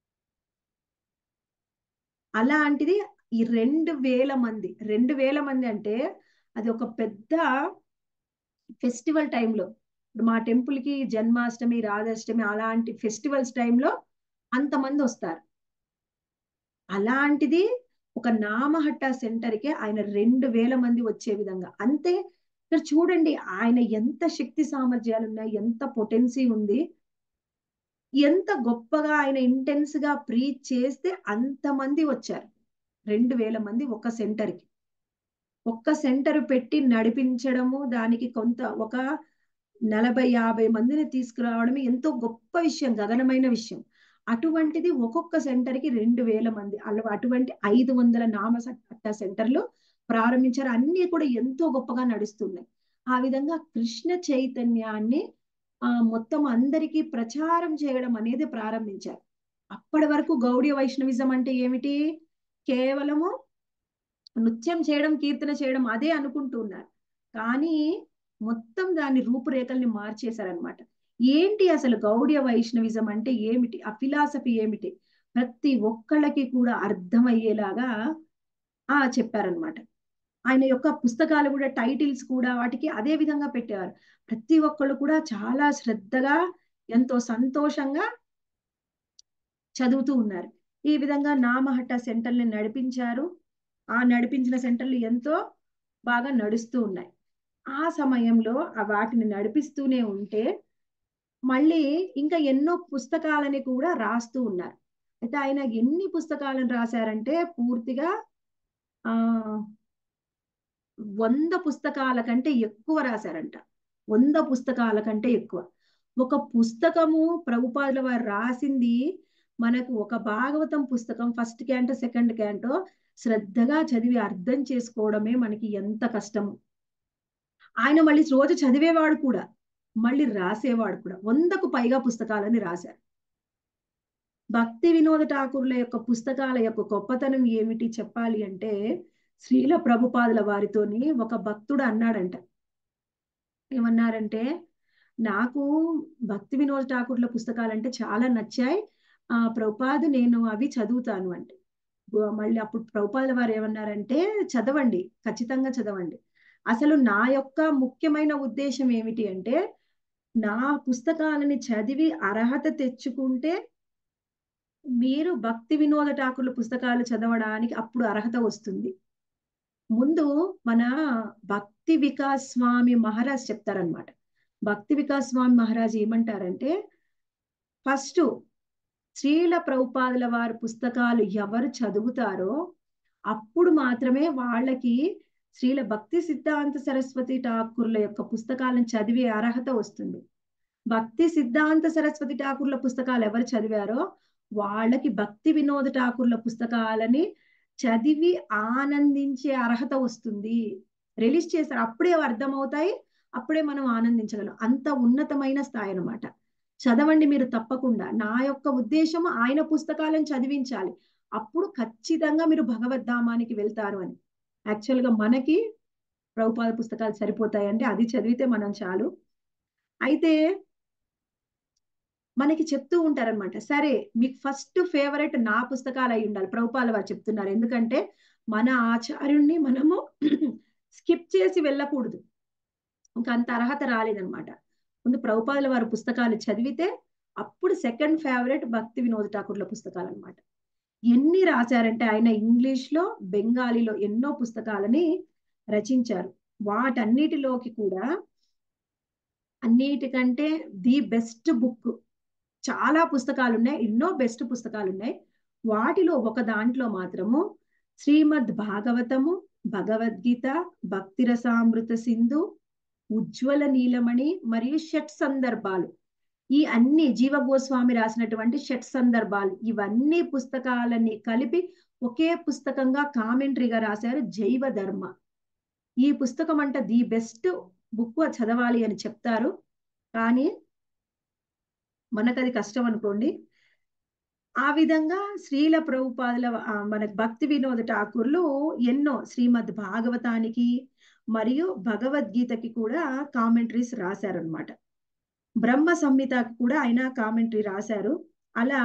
అలాంటిది ఈ రెండు వేల మంది రెండు వేల మంది అంటే అది ఒక పెద్ద ఫెస్టివల్ టైంలో ఇప్పుడు మా టెంపుల్ కి జన్మాష్టమి రాధాష్టమి అలాంటి ఫెస్టివల్స్ టైంలో అంతమంది వస్తారు అలాంటిది ఒక నామహట్ట సెంటర్ కి ఆయన రెండు వేల మంది వచ్చే విధంగా అంతే ఇక్కడ చూడండి ఆయన ఎంత శక్తి సామర్థ్యాలు ఉన్నాయి ఎంత పొటెన్సీ ఉంది ఎంత గొప్పగా ఆయన ఇంటెన్స్ గా ప్రీచ్ చేస్తే అంతమంది వచ్చారు రెండు వేల మంది ఒక సెంటర్ కి ఒక్క సెంటర్ పెట్టి నడిపించడము దానికి కొంత ఒక నలభై యాభై మందిని తీసుకురావడం ఎంతో గొప్ప విషయం గగనమైన విషయం అటువంటిది ఒక్కొక్క సెంటర్ కి రెండు వేల మంది అలా అటువంటి ఐదు వందల నామ సట్ట సెంటర్లు ప్రారంభించారు అన్ని కూడా ఎంతో గొప్పగా నడుస్తున్నాయి ఆ విధంగా కృష్ణ చైతన్యాన్ని ఆ మొత్తం అందరికీ ప్రచారం చేయడం అనేది ప్రారంభించారు అప్పటి వరకు గౌడీయ వైష్ణవిజం అంటే ఏమిటి కేవలము నృత్యం చేయడం కీర్తన చేయడం అదే అనుకుంటున్నారు కానీ మొత్తం దాని రూపురేఖల్ని మార్చేశారనమాట ఏంటి అసలు గౌడీయ వైష్ణవిజం అంటే ఏమిటి ఆ ఫిలాసఫీ ఏమిటి ప్రతి ఒక్కళ్ళకి కూడా అర్థమయ్యేలాగా ఆ చెప్పారనమాట ఆయన యొక్క పుస్తకాలు కూడా టైటిల్స్ కూడా వాటికి అదే విధంగా పెట్టేవారు ప్రతి ఒక్కళ్ళు కూడా చాలా శ్రద్ధగా ఎంతో సంతోషంగా చదువుతూ ఉన్నారు ఈ విధంగా నామహట్ట సెంటర్ని నడిపించారు ఆ నడిపించిన సెంటర్లు ఎంతో బాగా నడుస్తూ ఉన్నాయి ఆ సమయంలో ఆ వాటిని నడిపిస్తూనే ఉంటే మళ్ళీ ఇంకా ఎన్నో పుస్తకాలని కూడా రాస్తూ ఉన్నారు అయితే ఆయన ఎన్ని పుస్తకాలను రాశారంటే పూర్తిగా ఆ వంద పుస్తకాల కంటే ఎక్కువ రాశారంట వంద పుస్తకాల కంటే ఎక్కువ ఒక పుస్తకము ప్రభుపాదుల వారు రాసింది మనకు ఒక భాగవతం పుస్తకం ఫస్ట్ క్యాంటో సెకండ్ క్యాంటో శ్రద్ధగా చదివి అర్థం చేసుకోవడమే మనకి ఎంత కష్టము ఆయన మళ్ళీ రోజు చదివేవాడు కూడా మళ్ళీ రాసేవాడు కూడా వందకు పైగా పుస్తకాలని రాశారు భక్తి వినోద ఠాకూర్ల యొక్క పుస్తకాల యొక్క గొప్పతనం ఏమిటి చెప్పాలి అంటే శ్రీల ప్రభుపాదుల వారితోని ఒక భక్తుడు అన్నాడంట ఏమన్నారంటే నాకు భక్తి వినోద ఠాకూర్ల పుస్తకాలంటే చాలా నచ్చాయి ఆ ప్రభుపాదు నేను అవి చదువుతాను అంటే మళ్ళీ అప్పుడు ప్రభుపాదుల వారు ఏమన్నారంటే చదవండి ఖచ్చితంగా చదవండి అసలు నా యొక్క ముఖ్యమైన ఉద్దేశం ఏమిటి అంటే నా పుస్తకాలని చదివి అర్హత తెచ్చుకుంటే మీరు భక్తి వినోద ఠాకూర్ల పుస్తకాలు చదవడానికి అప్పుడు అర్హత వస్తుంది ముందు మన భక్తి వికాస్ స్వామి మహారాజ్ చెప్తారనమాట భక్తి వికాస్ స్వామి మహారాజ్ ఏమంటారంటే ఫస్ట్ శ్రీల ప్రభుపాదుల వారి పుస్తకాలు ఎవరు చదువుతారో అప్పుడు మాత్రమే వాళ్ళకి శ్రీల భక్తి సిద్ధాంత సరస్వతి ఠాకూర్ల యొక్క పుస్తకాలను చదివే అర్హత వస్తుంది భక్తి సిద్ధాంత సరస్వతి ఠాకూర్ల పుస్తకాలు ఎవరు చదివారో వాళ్ళకి భక్తి వినోద ఠాకూర్ల పుస్తకాలని చదివి ఆనందించే అర్హత వస్తుంది రిలీజ్ చేస్తారు అప్పుడే అర్థమవుతాయి అప్పుడే మనం ఆనందించగలం అంత ఉన్నతమైన స్థాయి అనమాట చదవండి మీరు తప్పకుండా నా యొక్క ఉద్దేశం ఆయన పుస్తకాలను చదివించాలి అప్పుడు ఖచ్చితంగా మీరు భగవద్ధామానికి వెళ్తారు అని యాక్చువల్గా మనకి ప్రభుపాద పుస్తకాలు సరిపోతాయంటే అది చదివితే మనం చాలు అయితే మనకి చెప్తూ ఉంటారనమాట సరే మీకు ఫస్ట్ ఫేవరెట్ నా పుస్తకాలు అయి ఉండాలి ప్రభుపాల వారు చెప్తున్నారు ఎందుకంటే మన ఆచార్యుణ్ణి మనము స్కిప్ చేసి వెళ్ళకూడదు ఇంకా అంత అర్హత రాలేదనమాట ముందు ప్రభుపాదుల వారి పుస్తకాలు చదివితే అప్పుడు సెకండ్ ఫేవరెట్ భక్తి వినోద ఠాకూర్ల పుస్తకాలు అనమాట ఎన్ని రాశారంటే ఆయన ఇంగ్లీష్ లో బెంగాలీలో ఎన్నో పుస్తకాలని రచించారు వాటన్నిటిలోకి కూడా అన్నిటికంటే ది బెస్ట్ బుక్ చాలా పుస్తకాలు ఉన్నాయి ఎన్నో బెస్ట్ పుస్తకాలు ఉన్నాయి వాటిలో ఒక దాంట్లో మాత్రము శ్రీమద్ భాగవతము భగవద్గీత భక్తి రసామృత సింధు ఉజ్వల నీలమణి మరియు షట్ సందర్భాలు ఈ అన్ని జీవ గోస్వామి రాసినటువంటి షట్ సందర్భాలు ఇవన్నీ పుస్తకాలని కలిపి ఒకే పుస్తకంగా కామెంటరీగా రాశారు జైవ ధర్మ ఈ పుస్తకం అంటే ది బెస్ట్ బుక్ చదవాలి అని చెప్తారు కానీ మనకది కష్టం అనుకోండి ఆ విధంగా శ్రీల ప్రభుపాదుల ఆ, మన భక్తి వినోద ఠాకూర్లు ఎన్నో శ్రీమద్ భాగవతానికి మరియు భగవద్గీతకి కూడా కామెంటరీస్ రాశారనమాట బ్రహ్మ సంహితకి కూడా ఆయన కామెంటరీ రాశారు అలా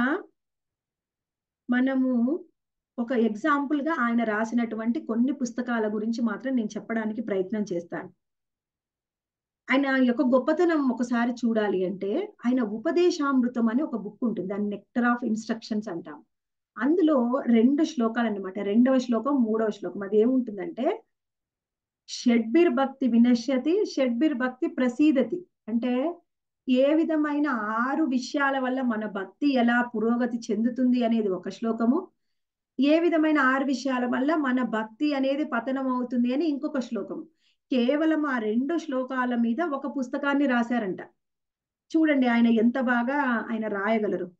మనము ఒక ఎగ్జాంపుల్ గా ఆయన రాసినటువంటి కొన్ని పుస్తకాల గురించి మాత్రం నేను చెప్పడానికి ప్రయత్నం చేస్తాను ఆయన యొక్క గొప్పతనం ఒకసారి చూడాలి అంటే ఆయన ఉపదేశామృతం అని ఒక బుక్ ఉంటుంది దాన్ని నెక్టర్ ఆఫ్ ఇన్స్ట్రక్షన్స్ అంటాం అందులో రెండు శ్లోకాలు అన్నమాట రెండవ శ్లోకం మూడవ శ్లోకం అది ఏముంటుందంటే షడ్బిర్ భక్తి వినశ్యతి షడ్బిర్ భక్తి ప్రసీదతి అంటే ఏ విధమైన ఆరు విషయాల వల్ల మన భక్తి ఎలా పురోగతి చెందుతుంది అనేది ఒక శ్లోకము ఏ విధమైన ఆరు విషయాల వల్ల మన భక్తి అనేది పతనం అవుతుంది అని ఇంకొక శ్లోకం కేవలం ఆ రెండు శ్లోకాల మీద ఒక పుస్తకాన్ని రాశారంట చూడండి ఆయన ఎంత బాగా ఆయన రాయగలరు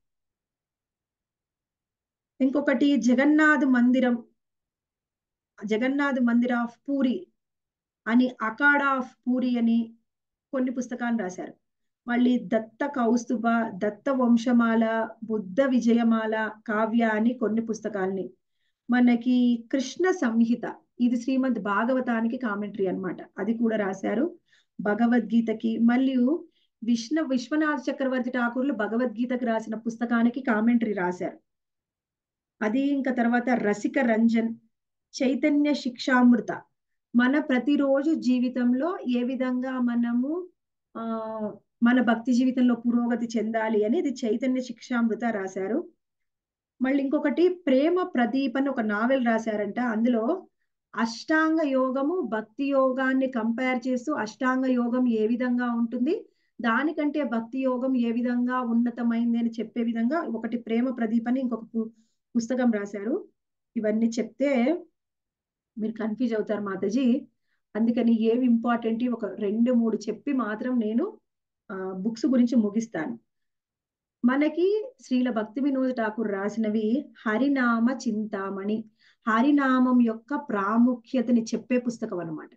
ఇంకొకటి జగన్నాథ్ మందిరం జగన్నాథ్ మందిర్ ఆఫ్ పూరి అని అకాడా ఆఫ్ పూరి అని కొన్ని పుస్తకాలు రాశారు మళ్ళీ దత్త కౌస్తుభ దత్త వంశమాల బుద్ధ విజయమాల కావ్య అని కొన్ని పుస్తకాల్ని మనకి కృష్ణ సంహిత ఇది శ్రీమద్ భాగవతానికి కామెంటరీ అన్నమాట అది కూడా రాశారు భగవద్గీతకి మరియు విష్ణు విశ్వనాథ చక్రవర్తి ఠాకూర్లు భగవద్గీతకి రాసిన పుస్తకానికి కామెంటరీ రాశారు అది ఇంకా తర్వాత రసిక రంజన్ చైతన్య శిక్షామృత మన ప్రతిరోజు జీవితంలో ఏ విధంగా మనము ఆ మన భక్తి జీవితంలో పురోగతి చెందాలి అనేది చైతన్య శిక్షామృత రాశారు మళ్ళీ ఇంకొకటి ప్రేమ ప్రదీప్ అని ఒక నావెల్ రాశారంట అందులో అష్టాంగ యోగము భక్తి యోగాన్ని కంపేర్ చేస్తూ అష్టాంగ యోగం ఏ విధంగా ఉంటుంది దానికంటే భక్తి యోగం ఏ విధంగా ఉన్నతమైంది అని చెప్పే విధంగా ఒకటి ప్రేమ ప్రదీప్ అని ఇంకొక పు- పుస్తకం రాశారు ఇవన్నీ చెప్తే మీరు కన్ఫ్యూజ్ అవుతారు మాతాజీ అందుకని ఏవి ఇంపార్టెంట్ ఒక రెండు మూడు చెప్పి మాత్రం నేను బుక్స్ గురించి ముగిస్తాను మనకి శ్రీల భక్తి వినోద్ ఠాకూర్ రాసినవి హరినామ చింతామణి హరినామం యొక్క ప్రాముఖ్యతని చెప్పే పుస్తకం అన్నమాట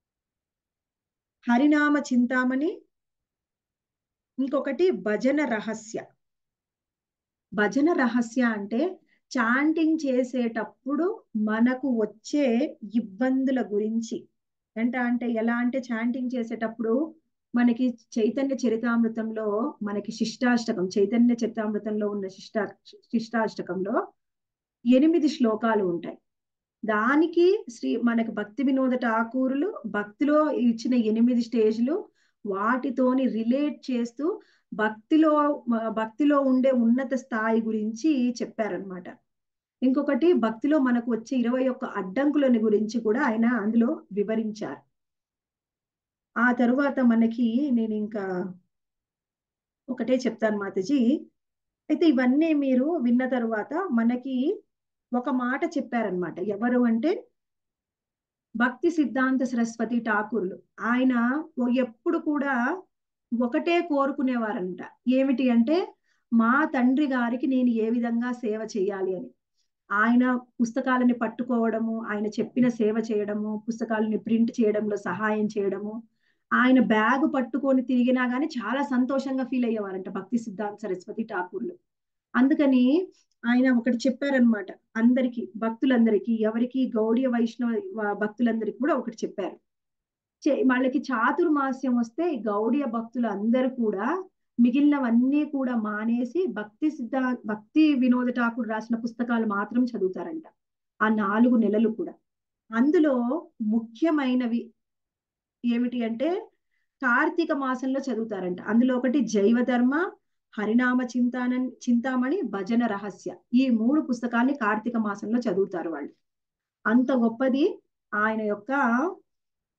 హరినామ చింతామణి ఇంకొకటి భజన రహస్య భజన రహస్య అంటే చాంటింగ్ చేసేటప్పుడు మనకు వచ్చే ఇబ్బందుల గురించి ఎంత అంటే ఎలా అంటే చాంటింగ్ చేసేటప్పుడు మనకి చైతన్య చరితామృతంలో మనకి శిష్టాష్టకం చైతన్య చరితామృతంలో ఉన్న శిష్టా శిష్టాష్టకంలో ఎనిమిది శ్లోకాలు ఉంటాయి దానికి శ్రీ మనకి భక్తి వినోద ఠాకూరులు భక్తిలో ఇచ్చిన ఎనిమిది స్టేజ్లు వాటితోని రిలేట్ చేస్తూ భక్తిలో మ- భక్తిలో ఉండే ఉన్నత స్థాయి గురించి చెప్పారనమాట ఇంకొకటి భక్తిలో మనకు వచ్చే ఇరవై ఒక్క అడ్డంకులని గురించి కూడా ఆయన అందులో వివరించారు ఆ తరువాత మనకి నేను ఇంకా ఒకటే చెప్తాను మాతాజీ అయితే ఇవన్నీ మీరు విన్న తరువాత మనకి ఒక మాట చెప్పారనమాట ఎవరు అంటే భక్తి సిద్ధాంత సరస్వతి ఠాకూర్లు ఆయన ఓ- ఎప్పుడు కూడా ఒకటే కోరుకునేవారంట ఏమిటి అంటే మా తండ్రి గారికి నేను ఏ విధంగా సేవ చేయాలి అని ఆయన పుస్తకాలని పట్టుకోవడము ఆయన చెప్పిన సేవ చేయడము పుస్తకాలని ప్రింట్ చేయడంలో సహాయం చేయడము ఆయన బ్యాగ్ పట్టుకొని తిరిగినా గానీ చాలా సంతోషంగా ఫీల్ అయ్యేవారంట భక్తి సిద్ధాంత సరస్వతి ఠాకూర్లు అందుకని ఆయన ఒకటి చెప్పారనమాట అందరికి భక్తులందరికీ ఎవరికి గౌడీయ వైష్ణవ వ- భక్తులందరికీ కూడా ఒకటి చెప్పారు చే- వాళ్ళకి చాతుర్మాస్యం వస్తే ఈ గౌడీయ భక్తులు అందరూ కూడా మిగిలినవన్నీ కూడా మానేసి భక్తి సిద్ధా భక్తి వినోద ఠాకూర్ రాసిన పుస్తకాలు మాత్రం చదువుతారంట ఆ నాలుగు నెలలు కూడా అందులో ముఖ్యమైనవి ఏమిటి అంటే కార్తీక మాసంలో చదువుతారంట అందులో ఒకటి జైవ ధర్మ హరినామ చింతాన చింతామణి భజన రహస్య ఈ మూడు పుస్తకాల్ని కార్తీక మాసంలో చదువుతారు వాళ్ళు అంత గొప్పది ఆయన యొక్క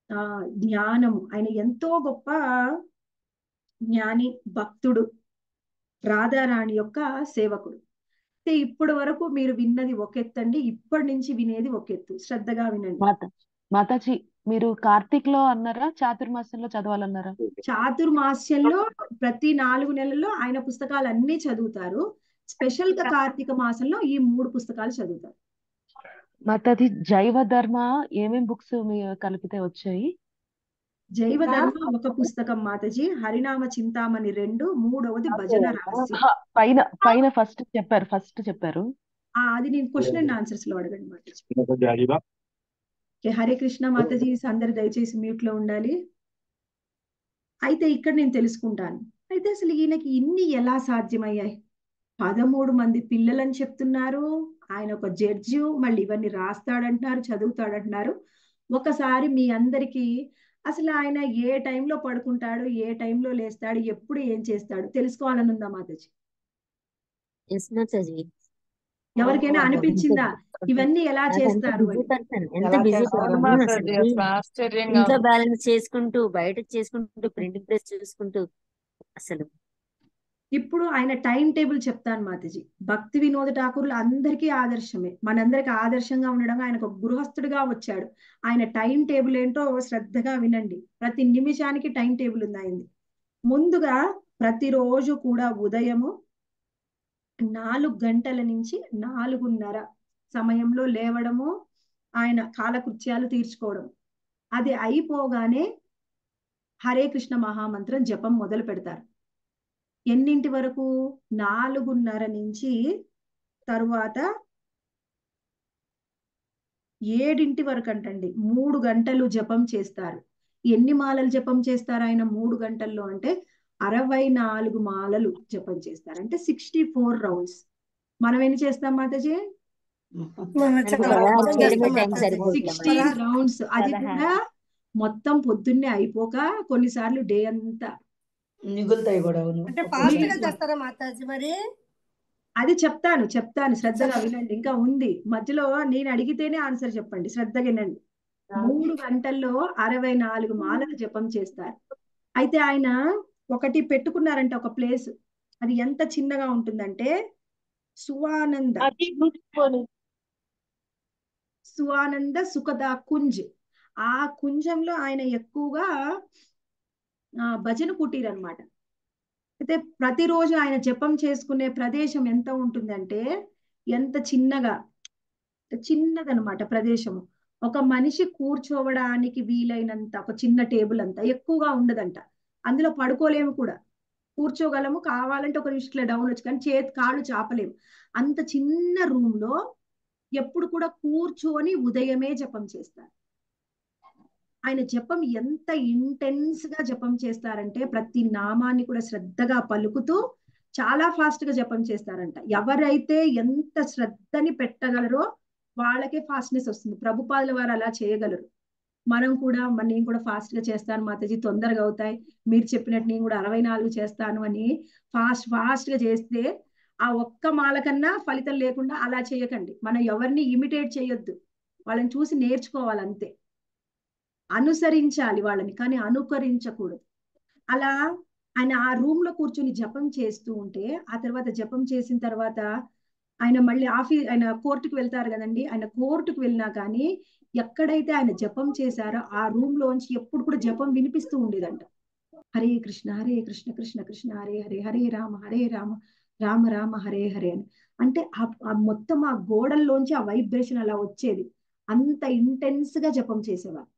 ఆ జ్ఞానము ఆయన ఎంతో గొప్ప జ్ఞాని భక్తుడు రాధారాణి యొక్క సేవకుడు అయితే ఇప్పటి వరకు మీరు విన్నది ఒక ఎత్తండి ఇప్పటి నుంచి వినేది ఒక ఎత్తు శ్రద్ధగా వినండి మాత మాతాజీ మీరు కార్తీక్ లో అన్నారా చాతుర్మాసంలో చదవాలన్నారా చాతుర్మాస్యంలో ప్రతి నాలుగు నెలల్లో ఆయన పుస్తకాలు అన్ని చదువుతారు స్పెషల్ గా కార్తీక మాసంలో ఈ మూడు పుస్తకాలు చదువుతారు మాతాజీ జైవ ధర్మ ఏమేం బుక్స్ మీ కలిపితే వచ్చాయి జైవ ధర్మ ఒక పుస్తకం మాతజీ హరినామ చింతామణి రెండు మూడవది భజన రహస్యం ఆహా, పైన పైన ఫస్ట్ చెప్పారు ఫస్ట్ చెప్పారు ఆ, అది నేను క్వశ్చన్ అండ్ ఆన్సర్స్ లో అడగండి మాతాజీ ఓకే, హరే కృష్ణ మాతాజీ అందరు దయచేసి మ్యూట్ లో ఉండాలి అయితే ఇక్కడ నేను తెలుసుకుంటాను అయితే అసలు ఈయనకి ఇన్ని ఎలా సాధ్యమయ్యాయి పదమూడు మంది పిల్లలని చెప్తున్నారు ఆయన ఒక జడ్జి మళ్ళీ ఇవన్నీ రాస్తాడంటున్నారు చదువుతాడంటున్నారు ఒకసారి మీ అందరికీ అసలు ఆయన ఏ టైంలో పడుకుంటాడు ఏ టైంలో లేస్తాడు ఎప్పుడు ఏం చేస్తాడు తెలుసుకోవాలని ఉందా మాతాజీ ఎస్ మాతాజీ ఎవరికైనా అనిపించిందా ఇవన్నీ ఎలా చేస్తారు బిజీ అని పర్సన్ ఎంత ఎలా బిజీ చేస్తారు పర్సన్ మాతాజీ అసలు అసలు ఆశ్చర్యంగా ఇంట్లో ఉంది బ్యాలెన్స్ చేసుకుంటూ బయట చేసుకుంటూ ప్రింటింగ్ ప్రెస్ చూసుకుంటూ అసలు ఇప్పుడు ఆయన టైం టేబుల్ చెప్తాను మాతాజీ భక్తి వినోద ఠాకూర్లు అందరికీ ఆదర్శమే మనందరికి ఆదర్శంగా ఉండడం ఆయన ఒక గృహస్థుడిగా వచ్చాడు ఆయన టైం టేబుల్ ఏంటో శ్రద్ధగా వినండి ప్రతి నిమిషానికి టైం టేబుల్ ఉంది ఆయనది ముందుగా ప్రతిరోజు కూడా ఉదయము నాలుగు గంటల నుంచి నాలుగున్నర సమయంలో లేవడము ఆయన కాలకృత్యాలు తీర్చుకోవడం అది అయిపోగానే హరే కృష్ణ మహామంత్రం జపం మొదలు పెడతారు ఎన్నింటి వరకు నాలుగున్నర నుంచి తరువాత ఏడింటి వరకు అంటండి మూడు గంటలు జపం చేస్తారు ఎన్ని మాలలు జపం చేస్తారు ఆయన మూడు గంటల్లో అంటే అరవై నాలుగు మాలలు జపం చేస్తారు అంటే సిక్స్టీ ఫోర్ రౌండ్స్ మనం ఎన్ని చేస్తాం మాతాజీ పదహారు చేయడమే టైం సరిపోతుంది సిక్స్టీ రౌండ్స్ అది కూడా మొత్తం పొద్దున్నే అయిపోక కొన్నిసార్లు డే అంతా మిగులుతాయి కూడా అవును అంటే ఫాస్ట్ గా చేస్తారా మాతాజీ మరి అది చెప్తాను చెప్తాను శ్రద్ధగా వినండి ఇంకా ఉంది మధ్యలో నేను అడిగితేనే ఆన్సర్ చెప్పండి శ్రద్ధగా వినండి మూడు గంటల్లో అరవై నాలుగు మాలలు జపం చేస్తారు అయితే ఆయన ఒకటి పెట్టుకున్నారంట ఒక ప్లేస్ అది ఎంత చిన్నగా ఉంటుందంటే సువానంద అది గుర్తుపోను సువానంద సుఖద కుంజ్ ఆ కుంజంలో ఆయన ఎక్కువగా ఆ, భజన కుటీర్ అన్నమాట అయితే ప్రతిరోజు ఆయన జపం చేసుకునే ప్రదేశం ఎంత ఉంటుందంటే ఎంత చిన్నగా చిన్నదనమాట ప్రదేశము ఒక మనిషి కూర్చోవడానికి వీలైనంత ఒక చిన్న టేబుల్ అంత ఎక్కువగా ఉండదంట అందులో పడుకోలేము కూడా కూర్చోగలము కావాలంటే ఒక ఇట్లా డౌన్ వచ్చి కానీ చేతి కాళ్ళు చాపలేము అంత చిన్న రూమ్ లో ఎప్పుడు కూడా కూర్చొని ఉదయమే జపం చేస్తారు ఆయన జపం ఎంత ఇంటెన్స్ గా జపం చేస్తారంటే ప్రతి నామాన్ని కూడా శ్రద్ధగా పలుకుతూ చాలా ఫాస్ట్ గా జపం చేస్తారంట ఎవరైతే ఎంత శ్రద్ధని పెట్టగలరో వాళ్ళకే ఫాస్ట్నెస్ వస్తుంది ప్రభుపాదుల వారు అలా చేయగలరు మనం కూడా మన నేను కూడా ఫాస్ట్ గా చేస్తాను మాతాజీ తొందరగా అవుతాయి మీరు చెప్పినట్టు నేను కూడా అరవై నాలుగు చేస్తాను అని ఫాస్ట్ ఫాస్ట్ గా చేస్తే ఆ ఒక్క మాల కన్నా ఫలితం లేకుండా అలా చేయకండి మనం ఎవరిని ఇమిటేట్ చేయొద్దు వాళ్ళని చూసి నేర్చుకోవాలి అంతే అనుసరించాలి వాళ్ళని కానీ అనుకరించకూడదు అలా ఆయన ఆ రూమ్ లో కూర్చొని జపం చేస్తూ ఉంటే ఆ తర్వాత జపం చేసిన తర్వాత ఆయన మళ్ళీ ఆఫీస్ ఆయన కోర్టుకు వెళ్తారు కదండి ఆయన కోర్టుకు వెళ్ళినా కానీ ఎక్కడైతే ఆయన జపం చేశారో ఆ రూమ్ లోంచి ఎప్పుడు కూడా జపం వినిపిస్తూ ఉండేదంట హరే కృష్ణ హరే కృష్ణ కృష్ణ కృష్ణ హరే హరే హరే రామ హరే రామ రామ రామ హరే హరే అని అంటే ఆ ఆ మొత్తం ఆ గోడల్లోంచి ఆ వైబ్రేషన్ అలా వచ్చేది అంత ఇంటెన్స్ గా జపం చేసేవారు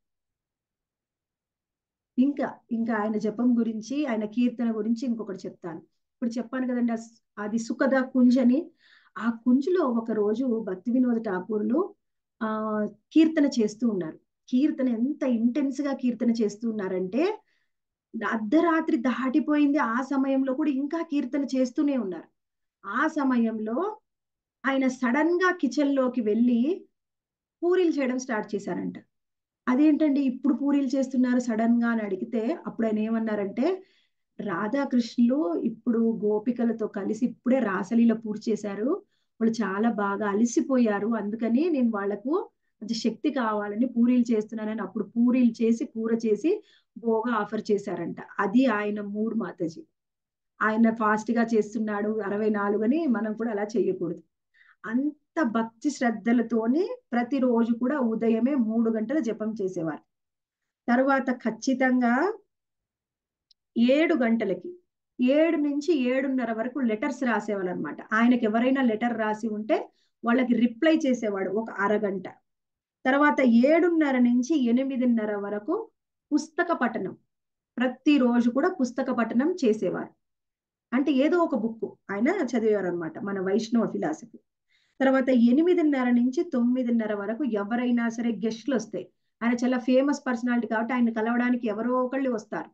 ఇంకా ఇంకా ఆయన జపం గురించి ఆయన కీర్తన గురించి ఇంకొకటి చెప్తాను ఇప్పుడు చెప్పాను కదండి ఆ స్- అది సుఖద కుంజ్ అని ఆ కుంజులో ఒక రోజు భక్తి వినోద ఠాకూర్లు ఆ కీర్తన చేస్తూ ఉన్నారు కీర్తన ఎంత ఇంటెన్స్ గా కీర్తన చేస్తూ ఉన్నారంటే అర్ధరాత్రి దాటిపోయింది ఆ సమయంలో కూడా ఇంకా కీర్తన చేస్తూనే ఉన్నారు ఆ సమయంలో ఆయన సడన్ గా కిచెన్ లోకి వెళ్ళి పూరీలు చేయడం స్టార్ట్ చేశారంట అదేంటండి ఇప్పుడు పూరీలు చేస్తున్నారు సడన్ గా అని అడిగితే అప్పుడు ఆయన ఏమన్నారంటే రాధాకృష్ణులు ఇప్పుడు గోపికలతో కలిసి ఇప్పుడే రాసలీల పూర్తి చేశారు వాళ్ళు చాలా బాగా అలసిపోయారు అందుకని నేను వాళ్లకు అది శక్తి కావాలని పూరీలు చేస్తున్నానని అప్పుడు పూరీలు చేసి కూర చేసి భోగా ఆఫర్ చేశారంట అది ఆయన మూడు మాతాజీ ఆయన ఫాస్ట్ గా చేస్తున్నాడు అరవై నాలుగు అని మనం కూడా అలా చేయకూడదు అంత భక్తి శ్రద్ధలతోని ప్రతిరోజు కూడా ఉదయమే మూడు గంటల జపం చేసేవారు తర్వాత ఖచ్చితంగా ఏడు గంటలకి ఏడు నుంచి ఏడున్నర వరకు లెటర్స్ రాసేవాళ్ళు అనమాట ఆయనకి ఎవరైనా లెటర్ రాసి ఉంటే వాళ్ళకి రిప్లై చేసేవాడు ఒక అరగంట తర్వాత ఏడున్నర నుంచి ఎనిమిదిన్నర వరకు పుస్తక పఠనం ప్రతిరోజు కూడా పుస్తక పఠనం చేసేవారు అంటే ఏదో ఒక బుక్ ఆయన చదివేవారు అనమాట మన వైష్ణవ ఫిలాసఫీ తర్వాత ఎనిమిదిన్నర నుంచి తొమ్మిదిన్నర వరకు ఎవరైనా సరే గెస్ట్లు వస్తాయి ఆయన చాలా ఫేమస్ పర్సనాలిటీ కాబట్టి ఆయన కలవడానికి ఎవరో ఒకళ్ళు వస్తారు